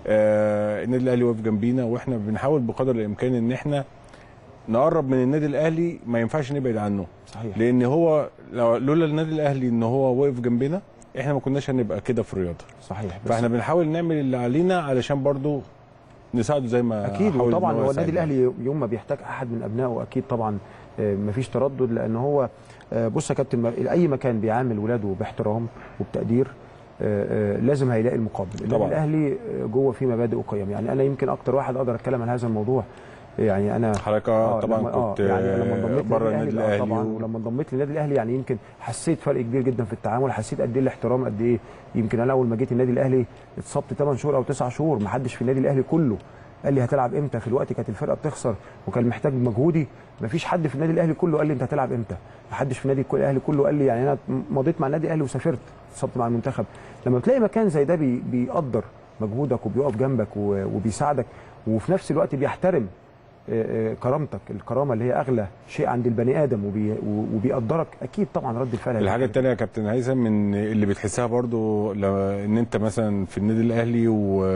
آه النادي الاهلي واقف جنبينا واحنا بنحاول بقدر الامكان ان احنا نقرب من النادي الاهلي ما ينفعش نبعد عنه صحيح لان هو لو- لولا النادي الاهلي ان هو واقف جنبنا احنا ما كناش هنبقى كده في الرياضه صحيح بس فاحنا بنحاول نعمل اللي علينا علشان برضو نساعده زي ما اكيد حاول إن وطبعا هو النادي يساعدنا. الاهلي يوم ما بيحتاج احد من ابنائه اكيد طبعا آه، مفيش تردد لان هو آه، بص يا كابتن مر- اي مكان بيعامل ولاده باحترام وبتقدير آه، آه، لازم هيلاقي المقابل النادي طبعا. الاهلي آه، جوه فيه مبادئ وقيم يعني انا يمكن اكتر واحد اقدر اتكلم عن هذا الموضوع يعني انا حضرتك آه، طبعا لما- آه، كنت يعني لما انضميت بره للنادي النادي آه، الاهلي طبعا و- ولما انضميت للنادي الاهلي يعني يمكن حسيت فرق كبير جدا في التعامل حسيت قد ايه الاحترام قد ايه يمكن انا اول ما جيت النادي الاهلي اتصبت 8 شهور او 9 شهور ما حدش في النادي الاهلي كله قال لي هتلعب امتى في الوقت كانت الفرقه بتخسر وكان محتاج مجهودي ما فيش حد في النادي الاهلي كله قال لي انت هتلعب امتى ما حدش في النادي الاهلي كله قال لي يعني انا مضيت مع النادي الاهلي وسافرت اتصبت مع المنتخب لما بتلاقي مكان زي ده بي بيقدر مجهودك وبيقف جنبك و- وبيساعدك وفي نفس الوقت بيحترم آه، آه، كرامتك الكرامه اللي هي اغلى شيء عند البني ادم وبي وبيقدرك اكيد طبعا رد الفعل هيبقى الحاجه التانية يا كابتن هيثم من اللي بتحسها برضو لو ان انت مثلا في النادي الاهلي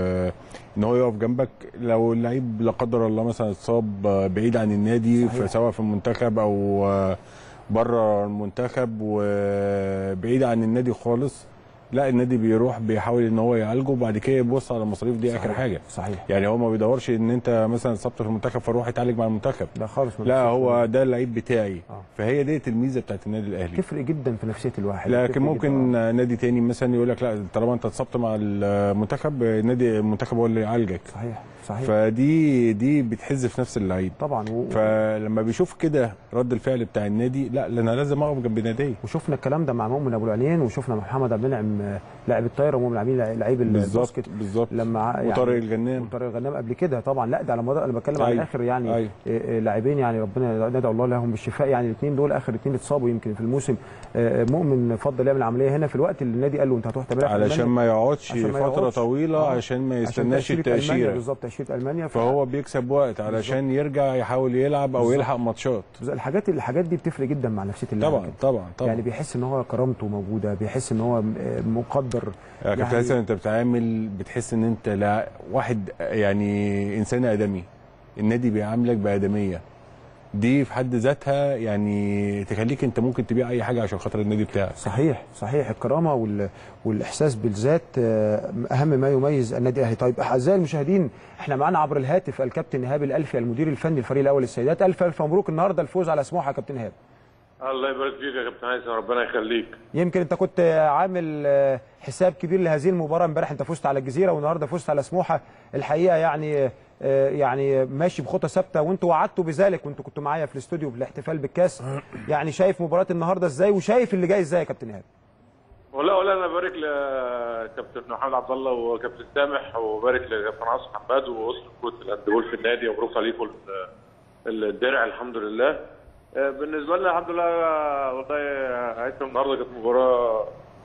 وان هو يقف جنبك لو اللعيب لا قدر الله مثلا اتصاب بعيد عن النادي صحيح. سواء في المنتخب او بره المنتخب وبعيد عن النادي خالص لا النادي بيروح بيحاول ان هو يعالجه وبعد كده يبص على المصاريف دي اخر صحيح. حاجه صحيح يعني هو ما بيدورش ان انت مثلا اتصبت في المنتخب فروح يتعالج مع المنتخب لا خالص ما لا بيحصلش هو ده اللعيب بتاعي آه. فهي ديت الميزه بتاعت النادي الاهلي تفرق جدا في نفسيه الواحد لكن تفرق ممكن جداً. نادي تاني مثلا يقول لك لا طالما انت اتصبت مع المنتخب نادي المنتخب هو اللي يعالجك صحيح صحيح فدي دي بتحز في نفس اللعيب طبعا و... فلما بيشوف كده رد الفعل بتاع النادي لا لا انا لازم اقف جنب نادي وشفنا الكلام ده مع مؤمن ابو العينين وشفنا مع محمد عبد المنعم آه، لاعب الطايره ومؤمن عبد المنعم لعيب بالظبط الباسكت بالظبط لما ع- يعني وطارق الجنان وطارق الغنام قبل كده طبعا لا ده على مدار انا بتكلم على أيوة. اخر يعني أيوة. آه، آه، لاعبين يعني ربنا ندعو الله لهم بالشفاء يعني الاثنين دول اخر اثنين اتصابوا يمكن في الموسم آه، آه، مؤمن فضل يعمل عمليه هنا في الوقت اللي النادي قال له انت هتروح تمرين في علشان ألمانيا. ما يقعدش عشان ما فتره يقعدش. طويله آه. عشان ما عشان يستناش تأشيرة ألمانيا التاشيره بالظبط تاشيره المانيا ف- فهو بيكسب وقت علشان يرجع يحاول يلعب او بالظبط. يلحق ماتشات الحاجات الحاجات دي بتفرق جدا مع نفسيه اللاعب طبعا طبعا طبعا يعني بيحس ان هو كرامته موجوده بيحس ان هو م- آه، مقدر يا كابتن هيثم انت بتعامل بتحس ان انت لا واحد يعني انسان ادمي النادي بيعاملك بادميه دي في حد ذاتها يعني تخليك انت ممكن تبيع اي حاجه عشان خاطر النادي بتاعك صحيح صحيح الكرامه وال... والاحساس بالذات آه، اهم ما يميز النادي الاهلي طيب اعزائي المشاهدين احنا معانا عبر الهاتف الكابتن ايهاب الالفي المدير الفني للفريق الاول للسيدات الف الف مبروك النهارده الفوز على سموحه يا كابتن ايهاب الله يبارك فيك يا كابتن هيثم ربنا يخليك يمكن انت كنت عامل آه، حساب كبير لهذه المباراه امبارح انت فزت على الجزيره والنهارده فزت على سموحه الحقيقه يعني آه، يعني ماشي بخطى ثابته وانتوا وعدتوا بذلك وانتوا كنتوا معايا في الاستوديو في الاحتفال بالكاس يعني شايف مباراه النهارده ازاي وشايف اللي جاي ازاي يا كابتن ايهاب ولا ولا انا بارك لكابتن محمد عبد الله وكابتن سامح وبارك لكابتن عاصم حماد واسره كره الهاندبول في النادي ومبروك عليكم ال- الدرع الحمد لله آه، بالنسبه لنا الحمد لله آه، والله يا هيثم النهارده كانت مباراه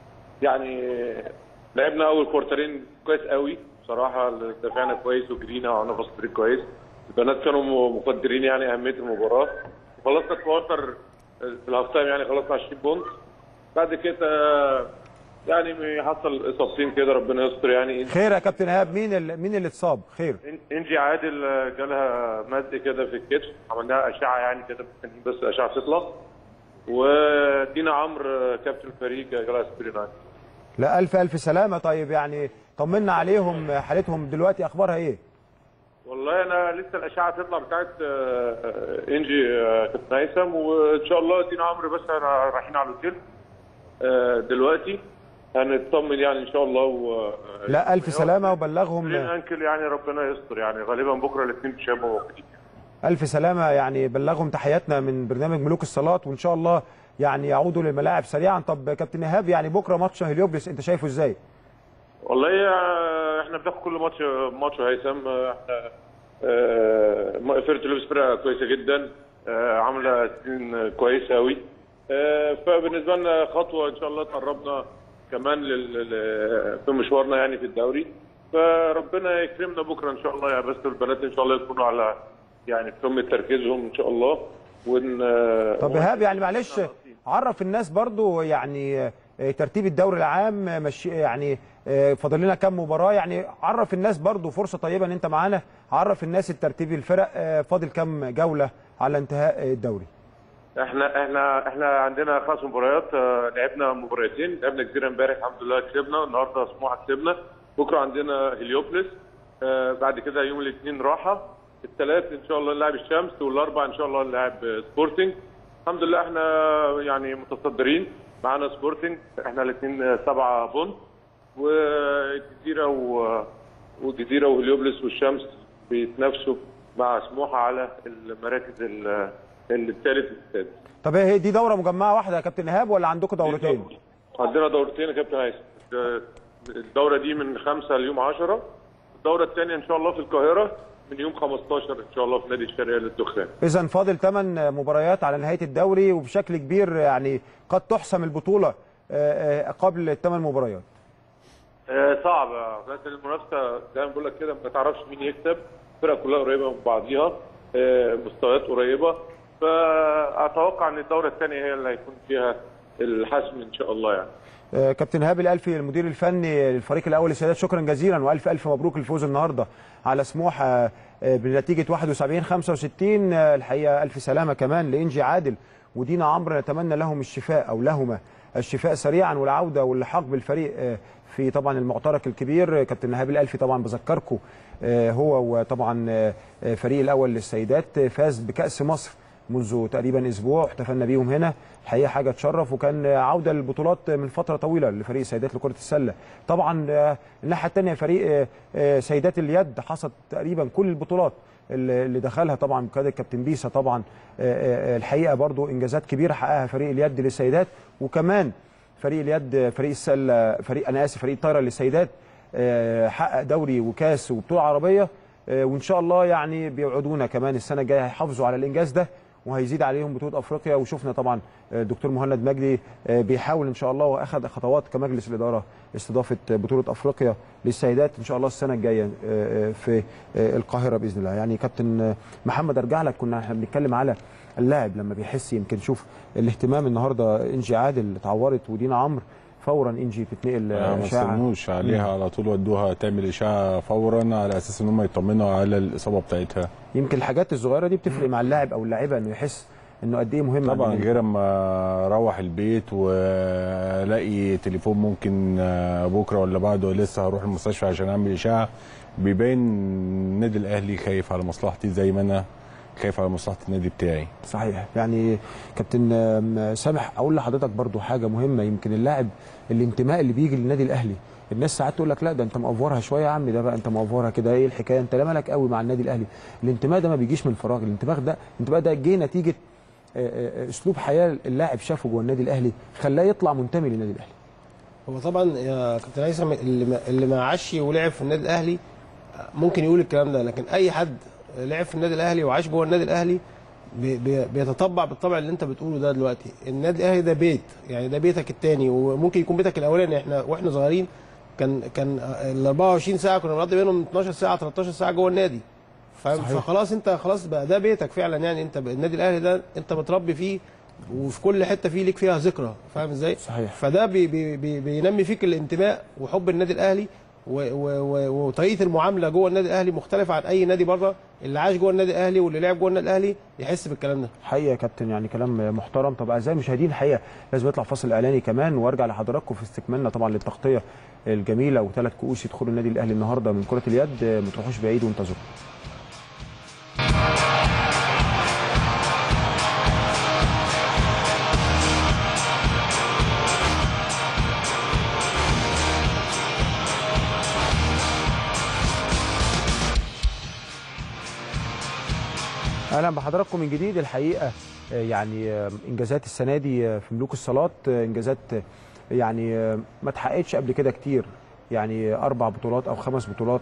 يعني لعبنا اول كورترين كويس قوي بصراحه دافعنا كويس وجرينا وعملنا باص بريك كويس البنات كانوا م- مقدرين يعني اهميه المباراه خلصنا الكوارتر في الهاف تايم يعني خلصنا 20 بونت بعد كده يعني حصل اصابتين كده ربنا يستر يعني خير يا كابتن ايهاب مين اللي مين اللي اتصاب خير انجي عادل جالها مد كده في الكتف عملناها اشعه يعني كده مستنيين بس اشعه تطلع ودينا عمرو كابتن الفريق جالها سبرينايت لا الف الف سلامه طيب يعني طمنا عليهم حالتهم دلوقتي اخبارها ايه والله انا لسه الاشعه تطلع بتاعت آه، آه، انجي آه، كابتن هيثم وان شاء الله دينا عمرو بس انا رايحين على الاوتيل آه، دلوقتي هنطمن يعني ان شاء الله و... لا الف سلامه وبلغهم انكل يعني ربنا يستر يعني غالبا بكره الاثنين مش هيبقوا موجودين الف سلامه يعني بلغهم تحياتنا من برنامج ملوك الصالات وان شاء الله يعني يعودوا للملاعب سريعا طب كابتن ايهاب يعني بكره ماتش هليوبلس انت شايفه ازاي؟ والله آه، احنا بناخد كل ماتش ماتش هيثم آه، احنا آه، فرقه لبس فرقه كويسه جدا آه، عامله سنين كويسه قوي فبالنسبه لنا خطوه ان شاء الله تقربنا كمان لل... لل- في مشوارنا يعني في الدوري فربنا يكرمنا بكره ان شاء الله يا بس البنات ان شاء الله يكونوا على يعني في قمه تركيزهم ان شاء الله ون طب ايهاب يعني معلش عرف الناس برضو يعني آه، ترتيب الدوري العام آه، مش يعني آه، فاضل لنا كام مباراه يعني عرف الناس برضو فرصه طيبه ان انت معانا عرف الناس الترتيب الفرق آه، فاضل كام جوله على انتهاء آه، الدوري احنا احنا احنا عندنا خمس مباريات آه، لعبنا مباراتين لعبنا كتير امبارح الحمد لله كسبنا النهارده سموحه كسبنا بكره عندنا هليوبلس آه، بعد كده يوم الاثنين راحه الثلاث ان شاء الله نلعب الشمس والاربع ان شاء الله نلعب آه، سبورتنج الحمد لله احنا يعني متصدرين معانا سبورتنج احنا الاثنين سبعه بونت والجزيره و... والجزيره وهليوبلس والشمس بيتنافسوا مع سموحه على المراكز ال- الثالث والسادس طب هي دي دوره مجمعه واحده يا كابتن ايهاب ولا عندكم دورتين؟ عندنا دورتين يا كابتن هيثم الدوره دي من 5 ليوم 10 الدوره الثانيه ان شاء الله في القاهره من يوم 15 ان شاء الله في نادي الشرقيه للدخان اذا فاضل 8 مباريات على نهايه الدوري وبشكل كبير يعني قد تحسم البطوله آه، آه، قبل الثمان مباريات آه، صعب لكن المنافسه زي ما بقول لك كده ما تعرفش مين يكسب الفرق كلها قريبه من بعضيها آه، مستويات قريبه فاتوقع ان الدوره الثانيه هي اللي هيكون فيها الحسم ان شاء الله يعني آه، كابتن هاب الالفي المدير الفني للفريق الاول للسيدات شكرا جزيلا والف الف مبروك الفوز النهارده على سموحه آه، بنتيجه 71 65 آه، الحقيقه الف سلامه كمان لانجي عادل ودينا عمرو نتمنى لهم الشفاء او لهما الشفاء سريعا والعوده واللحاق بالفريق آه، في طبعا المعترك الكبير آه، كابتن نهاب الالفي طبعا بذكركم آه، هو وطبعا آه، آه، فريق الاول للسيدات آه، فاز بكاس مصر منذ تقريبا اسبوع احتفلنا بيهم هنا الحقيقه حاجه تشرف وكان عوده للبطولات من فتره طويله لفريق السيدات لكره السله طبعا آه، الناحيه الثانيه فريق آه، آه، سيدات اليد حصد تقريبا كل البطولات اللي اللي دخلها طبعا بقياده الكابتن بيسا طبعا آه، آه، الحقيقه برضو انجازات كبيره حققها فريق اليد للسيدات وكمان فريق اليد فريق السله فريق انا اسف فريق الطايره للسيدات آه، حقق دوري وكاس وبطوله عربيه آه، وان شاء الله يعني بيوعدونا كمان السنه الجايه هيحافظوا على الانجاز ده وهيزيد عليهم بطوله افريقيا وشفنا طبعا آه، الدكتور مهند مجدي آه، بيحاول ان شاء الله واخذ خطوات كمجلس الاداره استضافه بطوله افريقيا للسيدات ان شاء الله السنه الجايه آه، آه، في آه، القاهره باذن الله يعني كابتن آه، محمد ارجع لك كنا احنا بنتكلم على اللاعب لما بيحس يمكن شوف الاهتمام النهارده انجي عادل اتعورت ودينا عمرو فورا انجي تتنقل آه، ما اشاعه استنوش عليها على طول ودوها تعمل اشاعه فورا على اساس ان هم يطمنوا على الاصابه بتاعتها يمكن الحاجات الصغيره دي بتفرق مع اللاعب او اللاعبه انه يحس انه قد ايه مهم طبعا عند غير اما اروح البيت والاقي تليفون ممكن آه، بكره ولا بعده لسه هروح المستشفى عشان اعمل اشاعه بيبين النادي الاهلي خايف على مصلحتي زي ما انا خايف على مصلحه النادي بتاعي صحيح يعني كابتن آم، سامح اقول لحضرتك برضو حاجه مهمه يمكن اللاعب الانتماء اللي بيجي للنادي الاهلي الناس ساعات تقول لك لا ده انت مقفورها شويه يا عم ده بقى انت مقفورها كده ايه الحكايه انت لا مالك قوي مع النادي الاهلي الانتماء ده ما بيجيش من فراغ الانتماء ده الانتماء ده جه نتيجه آه، آه، اسلوب حياه اللاعب شافه جوه النادي الاهلي خلاه يطلع منتمي للنادي الاهلي هو طبعا يا كابتن هيثم اللي ما, اللي ما عاش ولعب في النادي الاهلي ممكن يقول الكلام ده لكن اي حد لعب في النادي الاهلي وعاش جوه النادي الاهلي بي- بي- بيتطبع بالطبع اللي انت بتقوله ده دلوقتي النادي الاهلي ده بيت يعني ده بيتك التاني وممكن يكون بيتك الاولاني احنا واحنا صغيرين كان كان ال 24 ساعه كنا بنقضي بينهم 12 ساعه 13 ساعه جوه النادي فاهم صحيح. فخلاص انت خلاص بقى ده بيتك فعلا يعني انت ب- النادي الاهلي ده انت متربي فيه وفي كل حته فيه ليك فيها ذكرى فاهم ازاي؟ صحيح فده بي بي بي بينمي فيك الانتماء وحب النادي الاهلي و- و- و- وطريقه المعامله جوه النادي الاهلي مختلفه عن اي نادي بره اللي عاش جوه النادي الاهلي واللي لعب جوه النادي الاهلي يحس بالكلام ده حقيقه يا كابتن يعني كلام محترم طب اعزائي المشاهدين الحقيقه لازم يطلع فاصل اعلاني كمان وارجع لحضراتكم في استكمالنا طبعا للتغطيه الجميله وثلاث كؤوس يدخلوا النادي الاهلي النهارده من كره اليد ما تروحوش بعيد وانتظروا اهلا بحضراتكم من جديد الحقيقه آه، يعني آه، انجازات السنه دي آه، في ملوك الصالات آه، انجازات آه، يعني آه، ما اتحققتش قبل كده كتير يعني اربع بطولات او خمس بطولات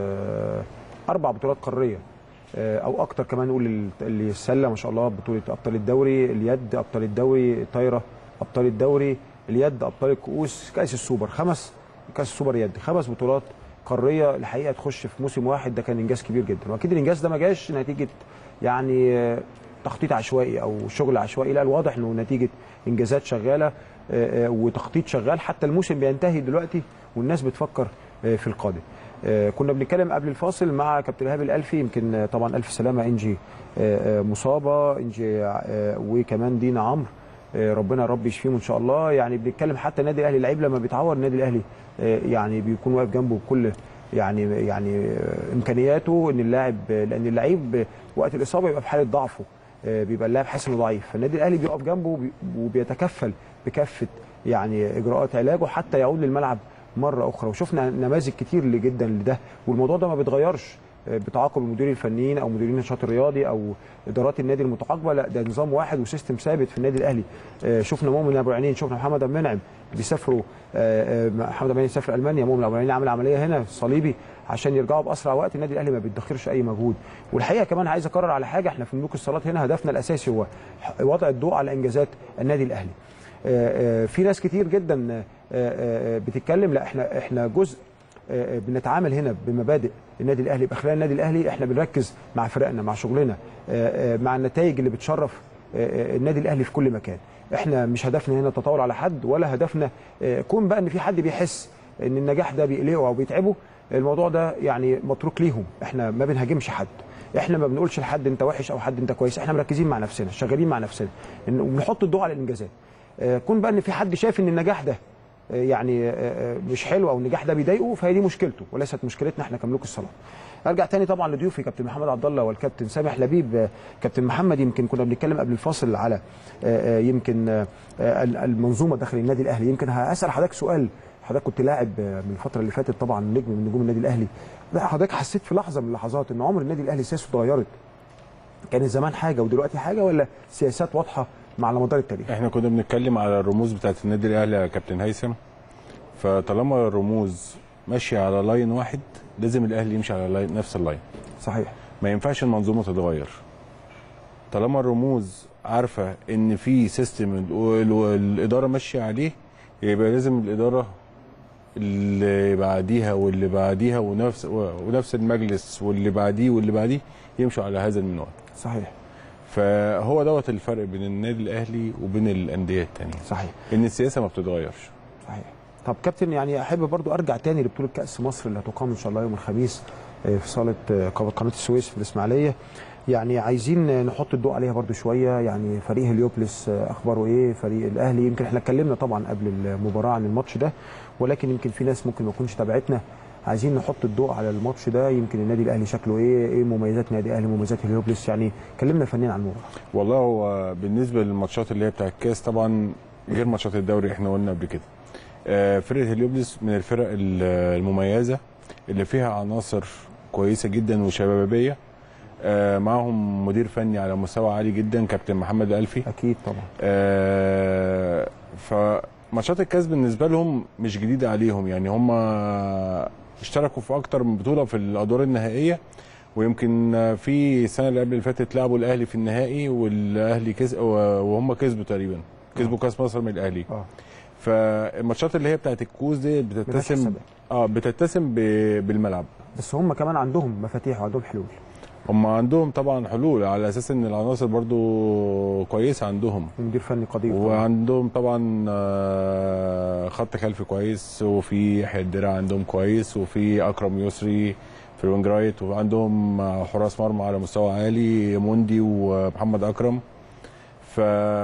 آه، اربع بطولات قاريه آه، او اكتر كمان نقول ال- اللي السله ما شاء الله بطوله ابطال الدوري اليد ابطال الدوري الطايره ابطال الدوري اليد ابطال الكؤوس كاس السوبر خمس كاس السوبر يد خمس بطولات قاريه الحقيقه تخش في موسم واحد ده كان انجاز كبير جدا واكيد الانجاز ده ما جاش نتيجه يعني آه، تخطيط عشوائي او شغل عشوائي لا الواضح انه نتيجه انجازات شغاله آه، آه، وتخطيط شغال حتى الموسم بينتهي دلوقتي والناس بتفكر آه، في القادم آه، كنا بنتكلم قبل الفاصل مع كابتن ايهاب الالفي يمكن آه، طبعا الف سلامه انجي آه، آه، مصابه انجي آه، وكمان دينا عمرو آه، ربنا يا رب يشفيهم ان شاء الله يعني بنتكلم حتى النادي الاهلي اللعيب لما بيتعور النادي الاهلي آه، يعني بيكون واقف جنبه بكل يعني يعني آه، امكانياته ان اللاعب لان اللعيب آه، وقت الاصابه بيبقى في حاله ضعفه آه، بيبقى اللاعب حاسس انه ضعيف فالنادي الاهلي بيقف جنبه وبي- وبيتكفل بكافه يعني اجراءات علاجه حتى يعود للملعب مره اخرى وشفنا نماذج كتير جدا لده والموضوع ده ما بيتغيرش آه، بتعاقب المدير الفنيين او مديرين النشاط الرياضي او ادارات النادي المتعاقبه لا ده نظام واحد وسيستم ثابت في النادي الاهلي آه، شفنا مؤمن ابو عينين شفنا محمد ابو منعم بيسافروا آه، آه، محمد ابو عينين سافر المانيا مؤمن ابو عينين عمل عمليه هنا صليبي عشان يرجعوا باسرع وقت النادي الاهلي ما بيدخرش اي مجهود والحقيقه كمان عايز اكرر على حاجه احنا في ملوك الصالات هنا هدفنا الاساسي هو وضع الضوء على انجازات النادي الاهلي آه، آه، في ناس كتير جدا آه، آه، بتتكلم لا احنا احنا جزء آه، آه، بنتعامل هنا بمبادئ النادي الاهلي باخلاق النادي الاهلي احنا بنركز مع فرقنا مع شغلنا آه، آه، مع النتائج اللي بتشرف آه، آه، النادي الاهلي في كل مكان احنا مش هدفنا هنا التطاول على حد ولا هدفنا آه، كون بقى ان في حد بيحس ان النجاح ده بيقلقه او بيتعبه الموضوع ده يعني متروك ليهم احنا ما بنهاجمش حد احنا ما بنقولش لحد انت وحش او حد انت كويس احنا مركزين مع نفسنا شغالين مع نفسنا إن- وبنحط الضوء على الانجازات آه، كون بقى ان في حد شايف ان النجاح ده آه، يعني آه، آه، مش حلو او النجاح ده بيضايقه فهي دي مشكلته وليست مشكلتنا احنا كملوك الصالات ارجع تاني طبعا لضيوفي كابتن محمد عبد الله والكابتن سامح لبيب آه، كابتن محمد يمكن كنا بنتكلم قبل الفاصل على آه، آه، يمكن آه، آه، المنظومه داخل النادي الاهلي يمكن هسال حضرتك سؤال حضرتك كنت لاعب آه، من الفتره اللي فاتت طبعا نجم من نجوم النادي الاهلي لا حضرتك حسيت في لحظه من اللحظات ان عمر النادي الاهلي سياسته اتغيرت كانت زمان حاجه ودلوقتي حاجه ولا سياسات واضحه مع على مدار التاريخ احنا كنا بنتكلم على الرموز بتاعت النادي الاهلي يا كابتن هيثم فطالما الرموز ماشيه على لاين واحد لازم الاهلي يمشي على لاين نفس اللاين صحيح ما ينفعش المنظومه تتغير طالما الرموز عارفه ان في سيستم الاداره ماشيه عليه يبقى لازم الاداره اللي بعديها واللي بعديها ونفس ونفس المجلس واللي بعديه واللي بعديه يمشوا على هذا النوع صحيح فهو دوت الفرق بين النادي الاهلي وبين الانديه الثانيه صحيح ان السياسه ما بتتغيرش صحيح طب كابتن يعني احب برضو ارجع تاني لبطوله كاس مصر اللي هتقام ان شاء الله يوم الخميس آه، في صاله آه، قناه السويس في الاسماعيليه يعني عايزين آه، نحط الضوء عليها برضو شويه يعني فريق هليوبلس آه، اخباره ايه فريق الاهلي يمكن احنا اتكلمنا طبعا قبل المباراه عن الماتش ده ولكن يمكن في ناس ممكن ما تكونش تابعتنا عايزين نحط الضوء على الماتش ده يمكن النادي الاهلي شكله ايه ايه مميزات النادي الاهلي مميزات هليوبلس يعني كلمنا فنيا عن المباراه والله هو بالنسبه للماتشات اللي هي بتاع الكاس طبعا غير ماتشات الدوري احنا قلنا قبل كده آه، فرقه هليوبلس من الفرق ال- المميزه اللي فيها عناصر كويسه جدا وشبابيه آه، معاهم مدير فني على مستوى عالي جدا كابتن محمد الفي اكيد طبعا آه، فماتشات الكاس بالنسبه لهم مش جديده عليهم يعني هم اشتركوا في اكتر من بطوله في الادوار النهائيه ويمكن في السنه اللي قبل اللي فاتت لعبوا الاهلي في النهائي والاهلي كسب وهم كسبوا تقريبا كسبوا كاس مصر من الاهلي اه فالماتشات اللي هي بتاعت الكوز دي بتتسم بتتحسب. اه بتتسم ب- بالملعب بس هم كمان عندهم مفاتيح وعندهم حلول هم عندهم طبعا حلول على اساس ان العناصر برضو كويسه عندهم ومدير فني قدير طبعاً. وعندهم طبعا آه، خط خلفي كويس وفي يحيى الدرع عندهم كويس وفي اكرم يسري في الوينج رايت وعندهم آه، حراس مرمى على مستوى عالي موندي ومحمد اكرم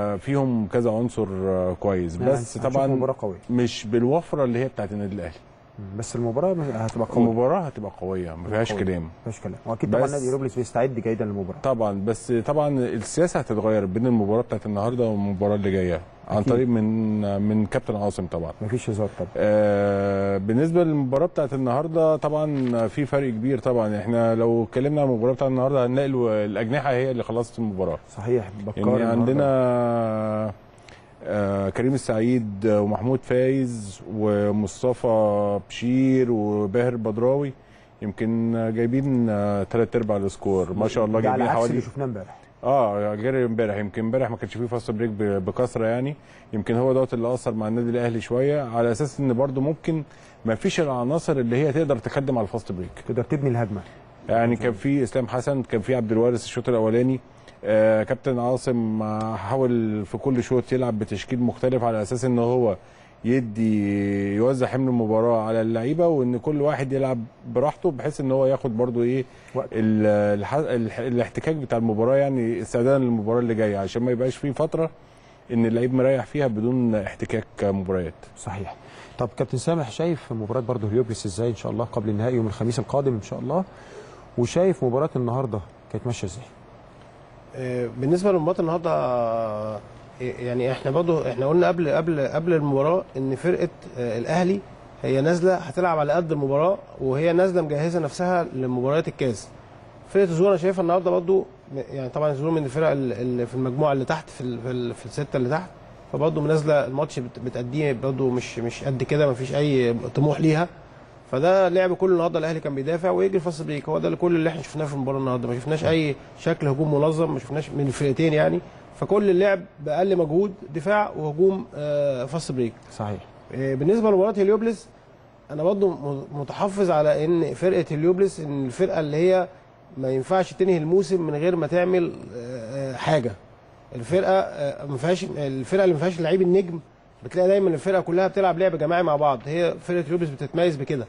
ففيهم كذا عنصر آه، كويس يعني بس هنشوف طبعا مباراة قوية. مش بالوفره اللي هي بتاعت النادي الاهلي بس المباراه هتبقى قويه المباراه هتبقى قويه ما فيهاش قوية. كلام ما فيهاش كلام واكيد طبعا بس- نادي روبلس بيستعد جيدا للمباراه طبعا بس طبعا السياسه هتتغير بين المباراه بتاعت النهارده والمباراه اللي جايه عن أكيد. طريق من من كابتن عاصم طبعا مفيش هزار طبعا آه بالنسبه للمباراه بتاعت النهارده طبعا في فرق كبير طبعا احنا لو اتكلمنا عن المباراه بتاعت النهارده هنلاقي الو- الاجنحه هي اللي خلصت المباراه صحيح بكار يعني النهاردة. عندنا آه كريم السعيد ومحمود فايز ومصطفى بشير وباهر بدراوي يمكن جايبين ثلاث ارباع السكور ما شاء الله ده على جايبين عكس حوالي اللي شفناه امبارح اه غير امبارح يمكن امبارح ما كانش فيه فاست بريك ب- بكثره يعني يمكن هو دوت اللي اثر مع النادي الاهلي شويه على اساس ان برده ممكن ما فيش العناصر اللي هي تقدر تخدم على الفاست بريك تقدر تبني الهجمه يعني كان في اسلام حسن كان في عبد الوارث الشوط الاولاني آه كابتن عاصم آه، حاول في كل شوط يلعب بتشكيل مختلف على اساس ان هو يدي يوزع حمل المباراه على اللعيبه وان كل واحد يلعب براحته بحيث ان هو ياخد برضو ايه ال- الح- الح- الاحتكاك بتاع المباراه يعني استعدادا للمباراه اللي جايه عشان ما يبقاش في فتره ان اللعيب مريح فيها بدون احتكاك مباريات صحيح طب كابتن سامح شايف مباراه برضه هليوبلس ازاي ان شاء الله قبل النهائي يوم الخميس القادم ان شاء الله وشايف مباراه النهارده كانت ماشيه ازاي آه، بالنسبه لمباراه النهارده آه، يعني احنا برضو احنا قلنا قبل قبل قبل المباراه ان فرقه آه، الاهلي هي نازله هتلعب على قد المباراه وهي نازله مجهزه نفسها لمباريات الكاس فرقه الزور انا شايفها النهارده برضو يعني طبعا الزور من الفرق ال- اللي في المجموعه اللي تحت في ال- في, ال- في السته اللي تحت فبرضو نازله الماتش بت- بتأديه برضو مش مش قد كده مفيش اي طموح ليها فده لعب كل النهارده الاهلي كان بيدافع ويجري فاست بريك هو ده اللي كل اللي احنا شفناه في المباراه النهارده ما شفناش اي شكل هجوم منظم ما شفناش من الفرقتين يعني فكل اللعب باقل مجهود دفاع وهجوم آه، فاست بريك صحيح آه، بالنسبه لمباراه هليوبلس انا برضو م- متحفظ على ان فرقه هليوبلس ان الفرقه اللي هي ما ينفعش تنهي الموسم من غير ما تعمل آه، آه، حاجه الفرقه آه، ما فيهاش الفرقه اللي ما فيهاش لعيب النجم بتلاقي دايما الفرقه كلها بتلعب لعب جماعي مع بعض هي فرقه هليوبلس بتتميز بكده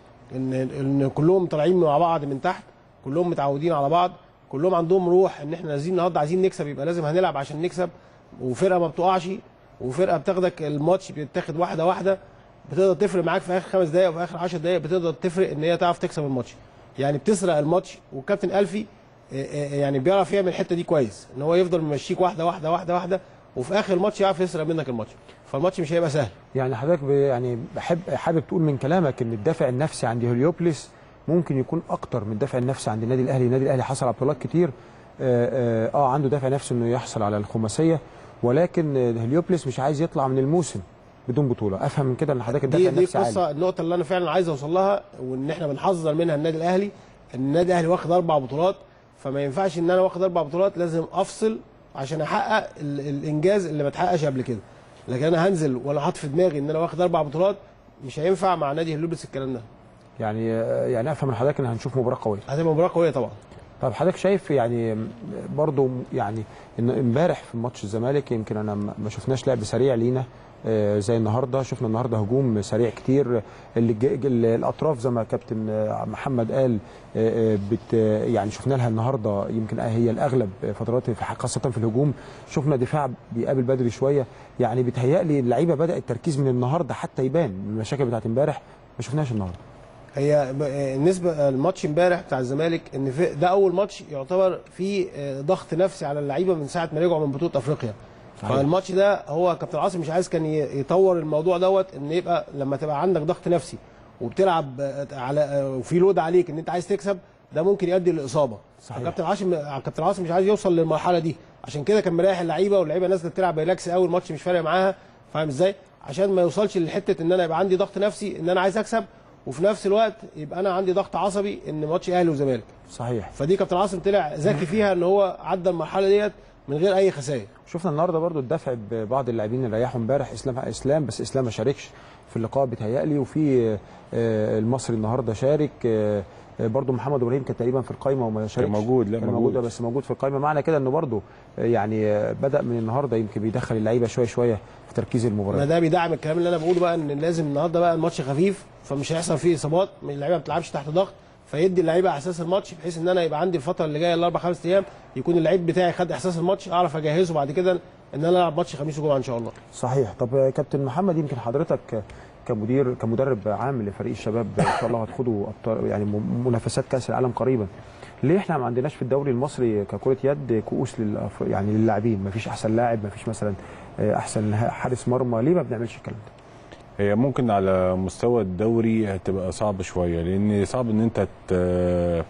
ان ان كلهم طالعين مع بعض من تحت كلهم متعودين على بعض كلهم عندهم روح ان احنا نازلين النهارده عايزين نكسب يبقى لازم هنلعب عشان نكسب وفرقه ما بتقعش وفرقه بتاخدك الماتش بيتاخد واحده واحده بتقدر تفرق معاك في اخر خمس دقائق وفي اخر 10 دقائق بتقدر تفرق ان هي تعرف تكسب الماتش يعني بتسرق الماتش والكابتن الفي آه، آه، يعني بيعرف يعمل الحته دي كويس ان هو يفضل ممشيك واحده واحده واحده واحده وفي اخر الماتش يعرف يسرق منك الماتش فالماتش مش هيبقى سهل يعني حضرتك ب- يعني بحب حابب تقول من كلامك ان الدافع النفسي عند هليوبلس ممكن يكون اكتر من الدافع النفسي عند النادي الاهلي النادي الاهلي حصل على بطولات كتير اه, آه, آه عنده دافع نفسي انه يحصل على الخماسيه ولكن آه، هليوبلس مش عايز يطلع من الموسم بدون بطوله افهم من كده ان حضرتك الدافع دي دي النفسي عالي قصه النقطه اللي انا فعلا عايز اوصل لها وان احنا بنحذر منها النادي الاهلي ان النادي الاهلي واخد اربع بطولات فما ينفعش ان انا واخد اربع بطولات لازم افصل عشان احقق ال- الانجاز اللي ما اتحققش قبل كده لكن انا هنزل وانا حاطط في دماغي ان انا واخد اربع بطولات مش هينفع مع نادي هليوبلس الكلام ده يعني آه، يعني افهم من حضرتك ان هنشوف مباراه قويه هتبقى مباراه قويه طبعا طب حضرتك شايف يعني برضو يعني ان امبارح في ماتش الزمالك يمكن انا ما ما شفناش لعب سريع لينا آه، زي النهارده شفنا النهارده هجوم سريع كتير اللي الج- ال- الاطراف زي ما كابتن آه، محمد قال آه، آه، بت يعني شفنا لها النهارده يمكن هي الاغلب فترات في- خاصه في الهجوم شفنا دفاع بيقابل بدري شويه يعني بيتهيألي اللعيبه بدا التركيز من النهارده حتى يبان من المشاكل بتاعت امبارح ما شفناش النهارده هي ب- آه، النسبه الماتش امبارح بتاع الزمالك ان في ده اول ماتش يعتبر فيه آه، ضغط نفسي على اللعيبه من ساعه ما رجعوا من بطوله افريقيا صحيح. فالماتش ده هو كابتن عاصم مش عايز كان ي- يطور الموضوع دوت ان يبقى لما تبقى عندك ضغط نفسي وبتلعب آه، على آه، وفي لود عليك ان انت عايز تكسب ده ممكن يؤدي للاصابه صحيح. كابتن عاصم كابتن عاصم مش عايز يوصل للمرحله دي عشان كده كان مريح اللعيبه واللعيبه نازله تلعب ريلاكس قوي الماتش مش فارق معاها فاهم ازاي عشان ما يوصلش لحته ان انا يبقى عندي ضغط نفسي ان انا عايز اكسب وفي نفس الوقت يبقى انا عندي ضغط عصبي ان ماتش اهلي وزمالك صحيح فدي كابتن عاصم طلع ذكي فيها ان هو عدى المرحله ديت من غير اي خسائر شفنا النهارده برضو الدفع ببعض اللاعبين اللي ريحوا امبارح اسلام اسلام بس اسلام ما شاركش في اللقاء بيتهيألي وفي آه، المصري النهارده شارك آه، آه، برضو محمد ابراهيم كان تقريبا في القايمه وما شاركش موجود، لا كان موجود. موجود بس موجود في القايمه معنى كده انه برضو آه، يعني آه، بدا من النهارده يمكن بيدخل اللعيبه شويه شويه في تركيز ما المباراه ده بيدعم الكلام اللي انا بقوله بقى ان لازم النهارده بقى الماتش خفيف فمش هيحصل فيه اصابات اللعيبه ما بتلعبش تحت ضغط فيدي اللعيبه احساس الماتش بحيث ان انا يبقى عندي الفتره اللي جايه الاربع خمس ايام يكون اللعيب بتاعي خد احساس الماتش اعرف اجهزه بعد كده ان انا العب ماتش خميس وجمعه ان شاء الله صحيح طب آه، كابتن محمد يمكن حضرتك آه، كمدير كمدرب عام لفريق الشباب ان شاء الله هتخوضوا أبطال- يعني م- منافسات كاس العالم قريبا ليه احنا ما عندناش في الدوري المصري ككره يد كؤوس للأف... يعني للاعبين ما فيش احسن لاعب ما فيش مثلا آه، احسن حارس مرمى ليه ما بنعملش الكلام ده هي ممكن على مستوى الدوري هتبقى صعب شويه لان صعب ان انت ت-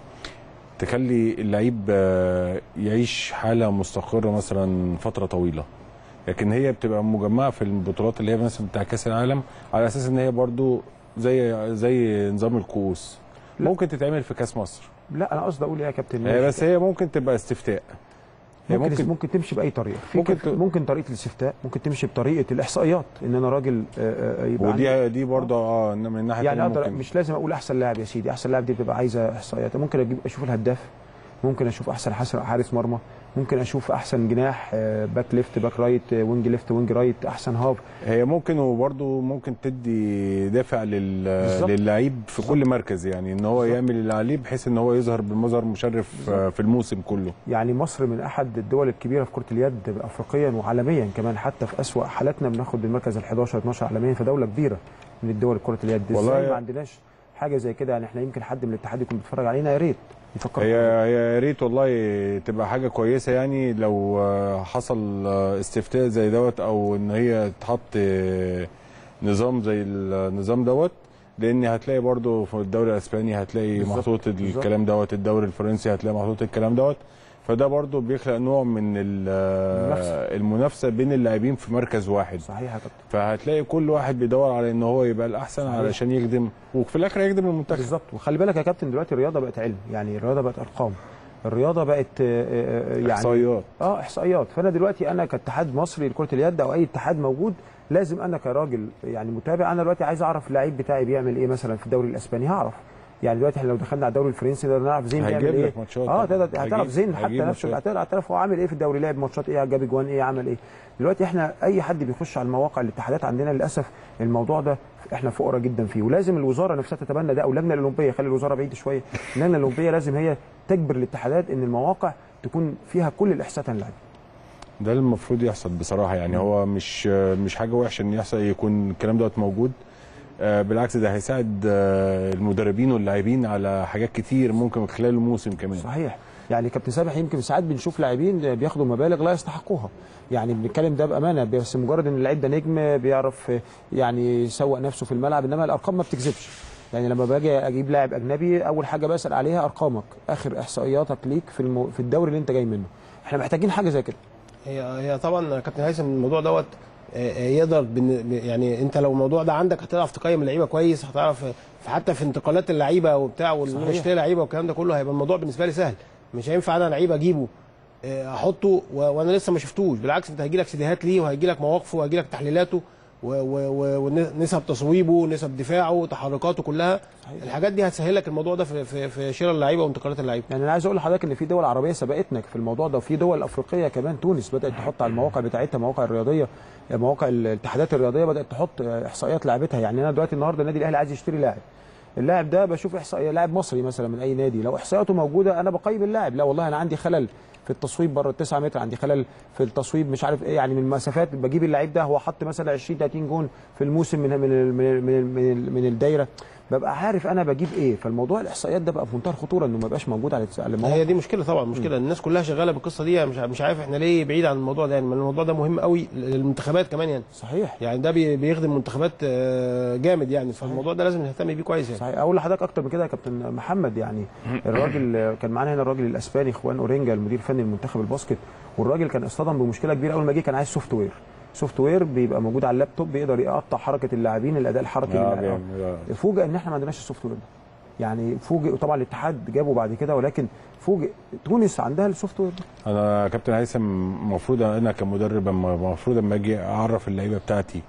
تخلي اللعيب آه، يعيش حاله مستقره مثلا فتره طويله لكن هي بتبقى مجمعه في البطولات اللي هي مثلا بتاع كاس العالم على اساس ان هي برضو زي زي نظام الكؤوس ممكن تتعمل في كاس مصر لا انا قصدي اقول ايه يا كابتن هي بس هي ممكن تبقى استفتاء هي ممكن ممكن, ممكن- ممكن تمشي باي طريقه في ممكن ممكن, ممكن طريقه الاستفتاء ممكن تمشي بطريقه الاحصائيات ان انا راجل آه، آه، يبقى عندي- ودي دي برضه اه إن من ناحيه يعني تانية اقدر ممكن. مش لازم اقول احسن لاعب يا سيدي احسن لاعب دي بتبقى عايزه احصائيات ممكن اجيب اشوف الهداف ممكن اشوف احسن حارس حارس مرمى ممكن اشوف احسن جناح آه، باك ليفت باك رايت آه، وينج ليفت وينج رايت احسن هاف هي ممكن وبرضه ممكن تدي دافع لل... بالظبط. للعيب في كل مركز يعني ان هو يعمل اللي عليه بحيث ان هو يظهر بمظهر مشرف آه، في الموسم كله يعني مصر من احد الدول الكبيره في كره اليد افريقيا وعالميا كمان حتى في اسوا حالاتنا بناخد المركز ال 11 12 عالميا فدوله كبيره من الدول كره اليد والله ازاي يا- ما عندناش حاجه زي كده يعني احنا يمكن حد من الاتحاد يكون بيتفرج علينا يا ريت يفكر هي هي يا ريت والله تبقى حاجه كويسه يعني لو آه، حصل آه، استفتاء زي دوت او ان هي تحط آه، نظام زي النظام دوت لان هتلاقي برضو في الدوري الاسباني هتلاقي بالظبط، محطوط بالظبط. الكلام دوت الدوري الفرنسي هتلاقي محطوط الكلام دوت فده برضو بيخلق نوع من ال- المنافسة. المنافسه بين اللاعبين في مركز واحد صحيح يا كابتن فهتلاقي كل واحد بيدور على ان هو يبقى الاحسن صحيح. علشان يخدم وفي الاخر يخدم المنتخب بالظبط وخلي بالك يا كابتن دلوقتي الرياضه بقت علم يعني الرياضه بقت ارقام الرياضه بقت آه، آه، يعني إحصائيات. اه احصائيات فانا دلوقتي انا كاتحاد مصري لكره اليد او اي اتحاد موجود لازم انا كراجل يعني متابع انا دلوقتي عايز اعرف اللعيب بتاعي بيعمل ايه مثلا في الدوري الاسباني هعرف يعني دلوقتي احنا لو دخلنا على الدوري الفرنسي نقدر نعرف زين هيجيب بيعمل ايه لك ماتشات اه طبعاً. تقدر هيجيب- هتعرف زين حتى هيجيب نفسه ماتشات. هتعرف هتعرف هو عامل ايه في الدوري لعب ماتشات ايه جاب اجوان ايه عمل ايه دلوقتي احنا اي حد بيخش على المواقع الاتحادات عندنا للاسف الموضوع ده احنا فقراء جدا فيه ولازم الوزاره نفسها تتبنى ده او اللجنه الاولمبيه خلي الوزاره بعيد شويه اللجنه الاولمبيه لازم هي تجبر الاتحادات ان المواقع تكون فيها كل الاحصاءات عن اللاعب ده المفروض يحصل بصراحه يعني هو مش مش حاجه وحشه ان يحصل يكون الكلام دوت موجود آه، بالعكس ده هيساعد آه، المدربين واللاعبين على حاجات كتير ممكن من خلال الموسم كمان صحيح يعني كابتن سامح يمكن ساعات بنشوف لاعبين بياخدوا مبالغ لا يستحقوها يعني بنتكلم ده بامانه بس مجرد ان اللعيب ده نجم بيعرف يعني يسوق نفسه في الملعب انما الارقام ما بتكذبش يعني لما باجي اجيب لاعب اجنبي اول حاجه بسال عليها ارقامك اخر احصائياتك ليك في المو... في الدوري اللي انت جاي منه احنا محتاجين حاجه زي كده هي هي طبعا كابتن هيثم الموضوع دوت آه، آه، يقدر بن- يعني انت لو الموضوع ده عندك هتعرف تقيم اللعيبه كويس هتعرف آه، حتى في انتقالات اللعيبه وبتاع صحيح. ونشتري لعيبه والكلام ده كله هيبقى الموضوع بالنسبه لي سهل مش هينفع انا لعيب اجيبه آه، احطه و- وانا لسه ما شفتوش بالعكس انت هيجي لك سيديهات ليه وهيجي لك مواقفه وهيجي لك تحليلاته و- و- و- ونسب تصويبه نسب دفاعه تحركاته كلها الحاجات دي هتسهل لك الموضوع ده في في, في شراء اللعيبه وانتقالات اللعيبه يعني انا عايز اقول لحضرتك ان في دول عربيه سبقتنا في الموضوع ده وفي دول افريقيه كمان تونس بدات تحط على المواقع بتاعتها مواقع الرياضيه مواقع الاتحادات الرياضيه بدات تحط احصائيات لعبتها يعني انا دلوقتي النهارده النادي الاهلي عايز يشتري لاعب اللاعب ده بشوف احصائيه لاعب مصري مثلا من اي نادي لو احصائياته موجوده انا بقيم اللاعب لا والله انا عندي خلل في التصويب بره التسعة متر عندي خلل في التصويب مش عارف ايه يعني من المسافات بجيب اللعيب ده هو حط مثلا 20 30 جون في الموسم من من ال- من ال- من, ال- من, ال- من الدايره ببقى عارف انا بجيب ايه فالموضوع الاحصائيات ده بقى في منتهى الخطوره انه ما يبقاش موجود على على المواقع. هي دي مشكله طبعا مشكله الناس كلها شغاله بالقصه دي مش مش عارف احنا ليه بعيد عن الموضوع ده يعني ما الموضوع ده مهم قوي للمنتخبات كمان يعني صحيح يعني ده بي- بيخدم منتخبات آه، جامد يعني فالموضوع ده لازم نهتم بيه كويس يعني صحيح اقول لحضرتك اكتر من كده يا كابتن محمد يعني الراجل كان معانا هنا الراجل الاسباني خوان اورينجا المدير الفني لمنتخب الباسكت والراجل كان اصطدم بمشكله كبيره اول ما جه كان عايز سوفت وير سوفت وير بيبقى موجود على اللابتوب بيقدر يقطع حركه اللاعبين الاداء الحركي آه، للاعب. بيعمل- آه. فوجئ ان احنا ما عندناش السوفت وير ده يعني فوجئ وطبعا الاتحاد جابه بعد كده ولكن فوجئ تونس عندها السوفت وير ده انا كابتن هيثم المفروض انا كمدرب أما- المفروض اما اجي اعرف اللعيبه بتاعتي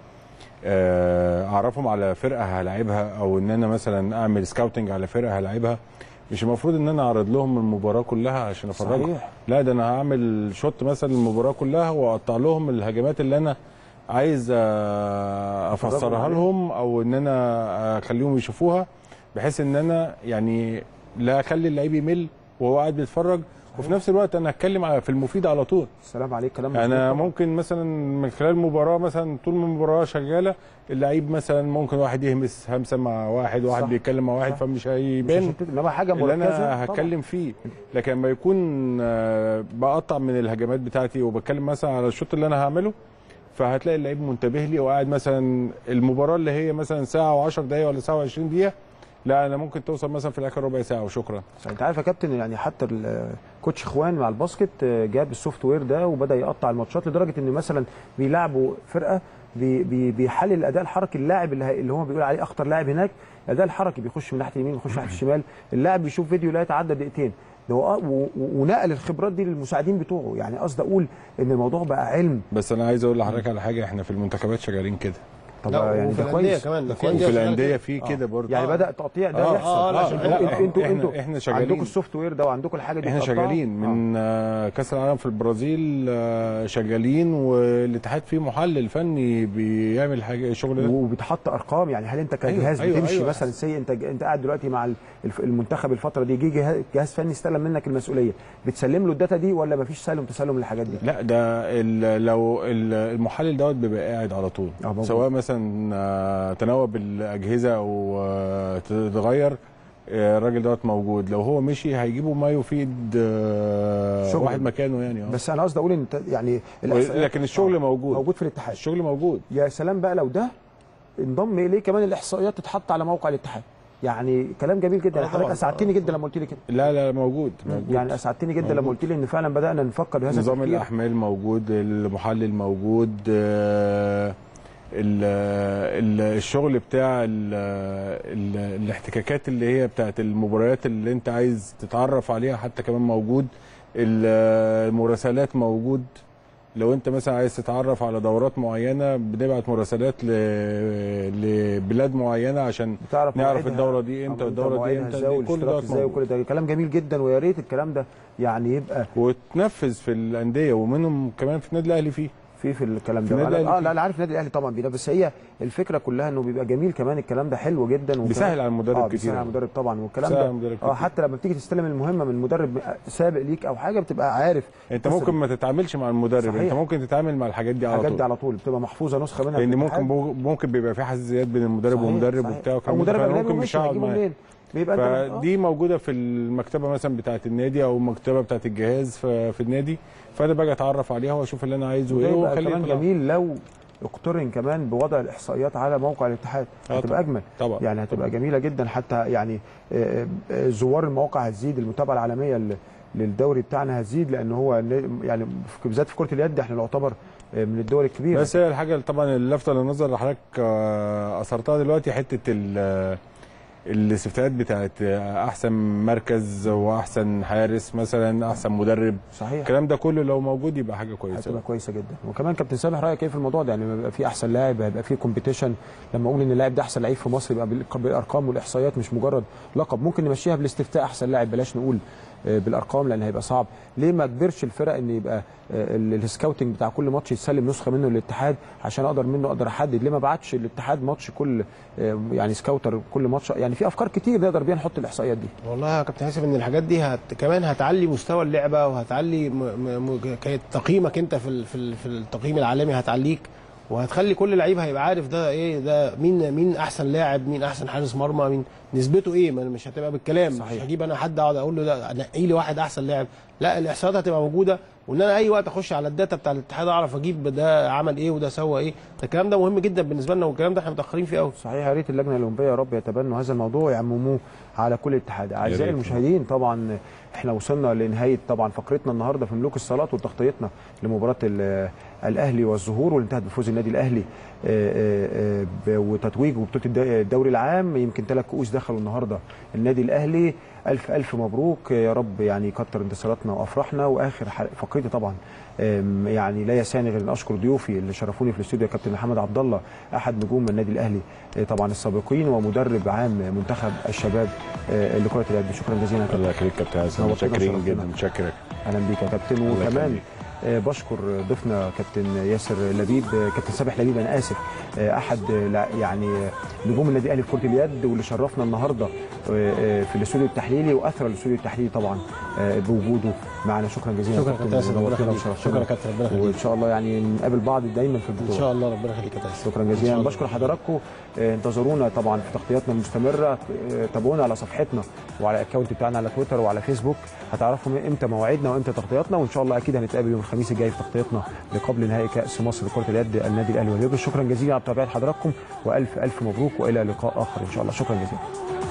آه، اعرفهم على فرقه هلاعبها او ان انا مثلا اعمل سكاوتنج على فرقه هلاعبها مش المفروض ان انا اعرض لهم المباراه كلها عشان افرجهم صحيح. لا ده انا هعمل شوت مثلا المباراه كلها واقطع لهم الهجمات اللي انا عايز آه، افسرها عليها. لهم او ان انا اخليهم يشوفوها بحيث ان انا يعني لا اخلي اللعيب يمل وهو قاعد بيتفرج وفي نفس الوقت انا هتكلم على- في المفيد على طول السلام عليك كلام انا مظبوط. ممكن مثلا من خلال المباراه مثلا طول ما المباراه شغاله اللعيب مثلا ممكن واحد يهمس همسه مع واحد واحد صح. بيتكلم مع واحد صح. فمش مش هيبان عشان كده، انما حاجه اللي مركزه انا طبعاً. هتكلم فيه لكن لما يكون آه، بقطع من الهجمات بتاعتي وبتكلم مثلا على الشوط اللي انا هعمله فهتلاقي اللعيب منتبه لي وقاعد مثلا المباراه اللي هي مثلا ساعه و10 دقائق ولا ساعه و20 دقيقه لا انا ممكن توصل مثلا في الاخر ربع ساعه وشكرا انت عارف يا كابتن يعني حتى الكوتش اخوان مع الباسكت آه، جاب السوفت وير ده وبدا يقطع الماتشات لدرجه ان مثلا بيلعبوا فرقه بي بي بيحلل الاداء الحركي اللاعب اللي, هي- اللي هو بيقول عليه اخطر لاعب هناك الاداء الحركي بيخش من ناحيه اليمين بيخش ناحيه الشمال اللاعب بيشوف فيديو لا يتعدى دقيقتين ده هو آه، و- و- ونقل الخبرات دي للمساعدين بتوعه يعني قصدي اقول ان الموضوع بقى علم بس انا عايز اقول لحضرتك على حاجه احنا في المنتخبات شغالين كده طب يعني ده كويس كمان ده ده كويس. وفي الانديه في كده برضه يعني بدا التقطيع ده آه، يحصل آه، لا، عشان لا، انتوا انتوا إحنا- انتوا إحنا شغالين. عندكم السوفت وير ده وعندكم الحاجه دي احنا بتقطعوا. شغالين من آه، كاس العالم في البرازيل آه، شغالين والاتحاد فيه محلل فني بيعمل حاجه الشغل ده وبيتحط ارقام يعني هل انت كجهاز أيوة، بتمشي أيوة. مثلا سي انت انت قاعد دلوقتي مع ال- الف- المنتخب الفتره دي جه جهاز, جهاز فني استلم منك المسؤوليه بتسلم له الداتا دي ولا مفيش سلم تسلم للحاجات دي لا ده ال- لو ال- المحلل دوت بيبقى قاعد على طول موجود. سواء مثلا آه، تناوب الاجهزه او آه، تتغير آه، الراجل دوت موجود لو هو مشي هيجيبوا ما يفيد آه، شغل. واحد مكانه يعني اه بس انا قصدي اقول ان انت يعني الإحصائيات- لكن الشغل موجود موجود في الاتحاد الشغل موجود يا سلام بقى لو ده انضم اليه كمان الاحصائيات تتحط على موقع الاتحاد يعني كلام جميل جدا آه، حضرتك طبعاً. اسعدتني جدا لما قلت لي كده لا لا موجود موجود يعني اسعدتني جدا لما موجود. قلت لي ان فعلا بدانا نفكر بهذا نظام التفكير. الاحمال موجود المحلل موجود آه، ال- ال- الشغل بتاع ال- ال- الاحتكاكات اللي هي بتاعت المباريات اللي انت عايز تتعرف عليها حتى كمان موجود ال- المراسلات موجود لو انت مثلا عايز تتعرف على دورات معينه بنبعت مراسلات ل- لبلاد معينه عشان تعرف نعرف مواعيدها. الدوره دي امتى أو والدوره دي مواعيدها امتى ازاي دي كل والاشتراك دوت ازاي موجود. وكل ده كلام جميل جدا ويا ريت الكلام ده يعني يبقى وتنفذ في الانديه ومنهم كمان في النادي الاهلي فيه في في الكلام في ده النادي أنا- الأهلي اه فيه. لا انا عارف النادي الاهلي طبعا بينافس بس هي الفكره كلها انه بيبقى جميل كمان الكلام ده حلو جدا وكمان- بيسهل على المدرب اه كتير بيسهل على أوي. المدرب طبعا والكلام بيسهل ده على المدرب اه كتير. حتى لما بتيجي تستلم المهمه من مدرب سابق ليك او حاجه بتبقى عارف انت القصة ممكن دي. ما تتعاملش مع المدرب صحيح. انت ممكن تتعامل مع الحاجات دي على الحاجات طول دي على طول بتبقى محفوظه نسخه منها لان في ممكن الاتحاد. ممكن بيبقى في حساسيات بين المدرب صحيح، ومدرب صحيح. وبتاع او والكلام ده، مدرب فأنا اجنبي ممكن مش وماشي هقعد هيجيبه معاه منين بيبقى انت آه. فدي موجوده في المكتبه مثلا بتاعه النادي او المكتبه بتاعه الجهاز في, في النادي فانا باجي اتعرف عليها واشوف اللي انا عايزه وده ايه يبقى واخليه كمان يطلع. جميل لو اقترن كمان بوضع الاحصائيات على موقع الاتحاد آه هتبقى طبعاً. اجمل طبعا يعني هتبقى جميله جدا حتى يعني آه، آه، زوار المواقع هتزيد المتابعه العالميه ل- للدوري بتاعنا هتزيد لان هو ن- يعني في- بالذات في كره اليد احنا نعتبر آه، من الدول الكبيره بس هي الحاجه اللي طبعا اللافته للنظر اللي حضرتك آه، اثرتها دلوقتي حته ال- الاستفتاءات بتاعت احسن مركز واحسن حارس مثلا احسن مدرب صحيح الكلام ده كله لو موجود يبقى حاجه كويسه هتبقى كويسه جدا وكمان كابتن سامح رايك ايه في الموضوع ده يعني لما يبقى في احسن لاعب هيبقى في كومبيتيشن لما اقول ان اللاعب ده احسن لعيب في مصر يبقى بالارق- بالارقام والاحصائيات مش مجرد لقب ممكن نمشيها بالاستفتاء احسن لاعب بلاش نقول آه، بالارقام لان هيبقى صعب ليه ما اجبرش الفرق ان يبقى آه، ال- السكاوتنج بتاع كل ماتش يتسلم نسخه منه للاتحاد عشان اقدر منه اقدر احدد ليه ما بعتش الاتحاد ماتش كل آه، يعني سكاوتر كل ماتش يعني في افكار كتير نقدر بيها نحط الاحصائيات دي والله يا كابتن حاسب ان الحاجات دي هت... كمان هتعلي مستوى اللعبه وهتعلي م... م... م... كانت تقييمك انت في ال... في, ال... في التقييم العالمي هتعليك وهتخلي كل لعيب هيبقى عارف ده ايه ده مين مين احسن لاعب مين احسن حارس مرمى مين نسبته ايه ما أنا مش هتبقى بالكلام صحيح. مش هجيب انا حد اقعد اقول له لا نقي لي واحد احسن لاعب لا الاحصائيات هتبقى موجوده وان انا اي وقت اخش على الداتا بتاع الاتحاد اعرف اجيب ده عمل ايه وده سوى ايه ده الكلام ده مهم جدا بالنسبه لنا والكلام ده احنا متاخرين فيه قوي صحيح يا ريت اللجنه الاولمبيه يا رب يتبنوا هذا الموضوع ويعمموه على كل اتحاد اعزائي ريت. المشاهدين طبعا احنا وصلنا لنهايه طبعا فقرتنا النهارده في ملوك الصالات وتغطيتنا لمباراه ال- الاهلي والظهور واللي انتهت بفوز النادي الاهلي آه، آه، آه، ب- وتتويج ببطوله الد- الدوري العام يمكن ثلاث كؤوس دخلوا النهارده النادي الاهلي الف الف مبروك يا رب يعني يكتر انتصاراتنا وافراحنا واخر ح- فقرتي طبعا آم، يعني لا يسعني غير ان اشكر ضيوفي اللي شرفوني في الاستوديو يا كابتن محمد عبد الله احد نجوم النادي الاهلي آه، طبعا السابقين ومدرب عام منتخب الشباب آه، لكره اليد شكرا جزيلا يا كابتن الله يخليك كابتن حسن نورتنا متشكرين وشرفتنا. جدا متشكرك اهلا بيك يا كابتن الله وكمان يخليك. آه، بشكر ضيفنا كابتن ياسر لبيب آه، كابتن سامح لبيب انا اسف آه، احد آه، لا- يعني آه، نجوم النادي الاهلي في كره اليد واللي شرفنا النهارده آه، آه، في الاستوديو التحليلي واثر الاستوديو التحليلي طبعا آه، بوجوده معنا شكرا جزيلا شكرا يا كابتن ياسر، ربنا نورتنا يخليك. وشرفتنا. شكرا يا كابتن، ربنا يخليك. وان شاء الله يعني نقابل بعض دايما في البطوله ان شاء الله ربنا يخليك يا كابتن ياسر. شكرا إن شاء جزيلا الله. بشكر حضراتكم آه، انتظرونا طبعا في تغطياتنا المستمره آه، تابعونا على صفحتنا وعلى الاكونت بتاعنا على تويتر وعلى فيسبوك هتعرفوا امتى مواعيدنا وامتى تغطياتنا وان شاء الله اكيد هنتقابل يوم الخميس الجاي في تغطيتنا لقبل نهائي كاس مصر لكره اليد النادي الاهلي واليوبس شكرا جزيلا على متابعه حضراتكم والف الف مبروك والى لقاء اخر ان شاء الله شكرا جزيلا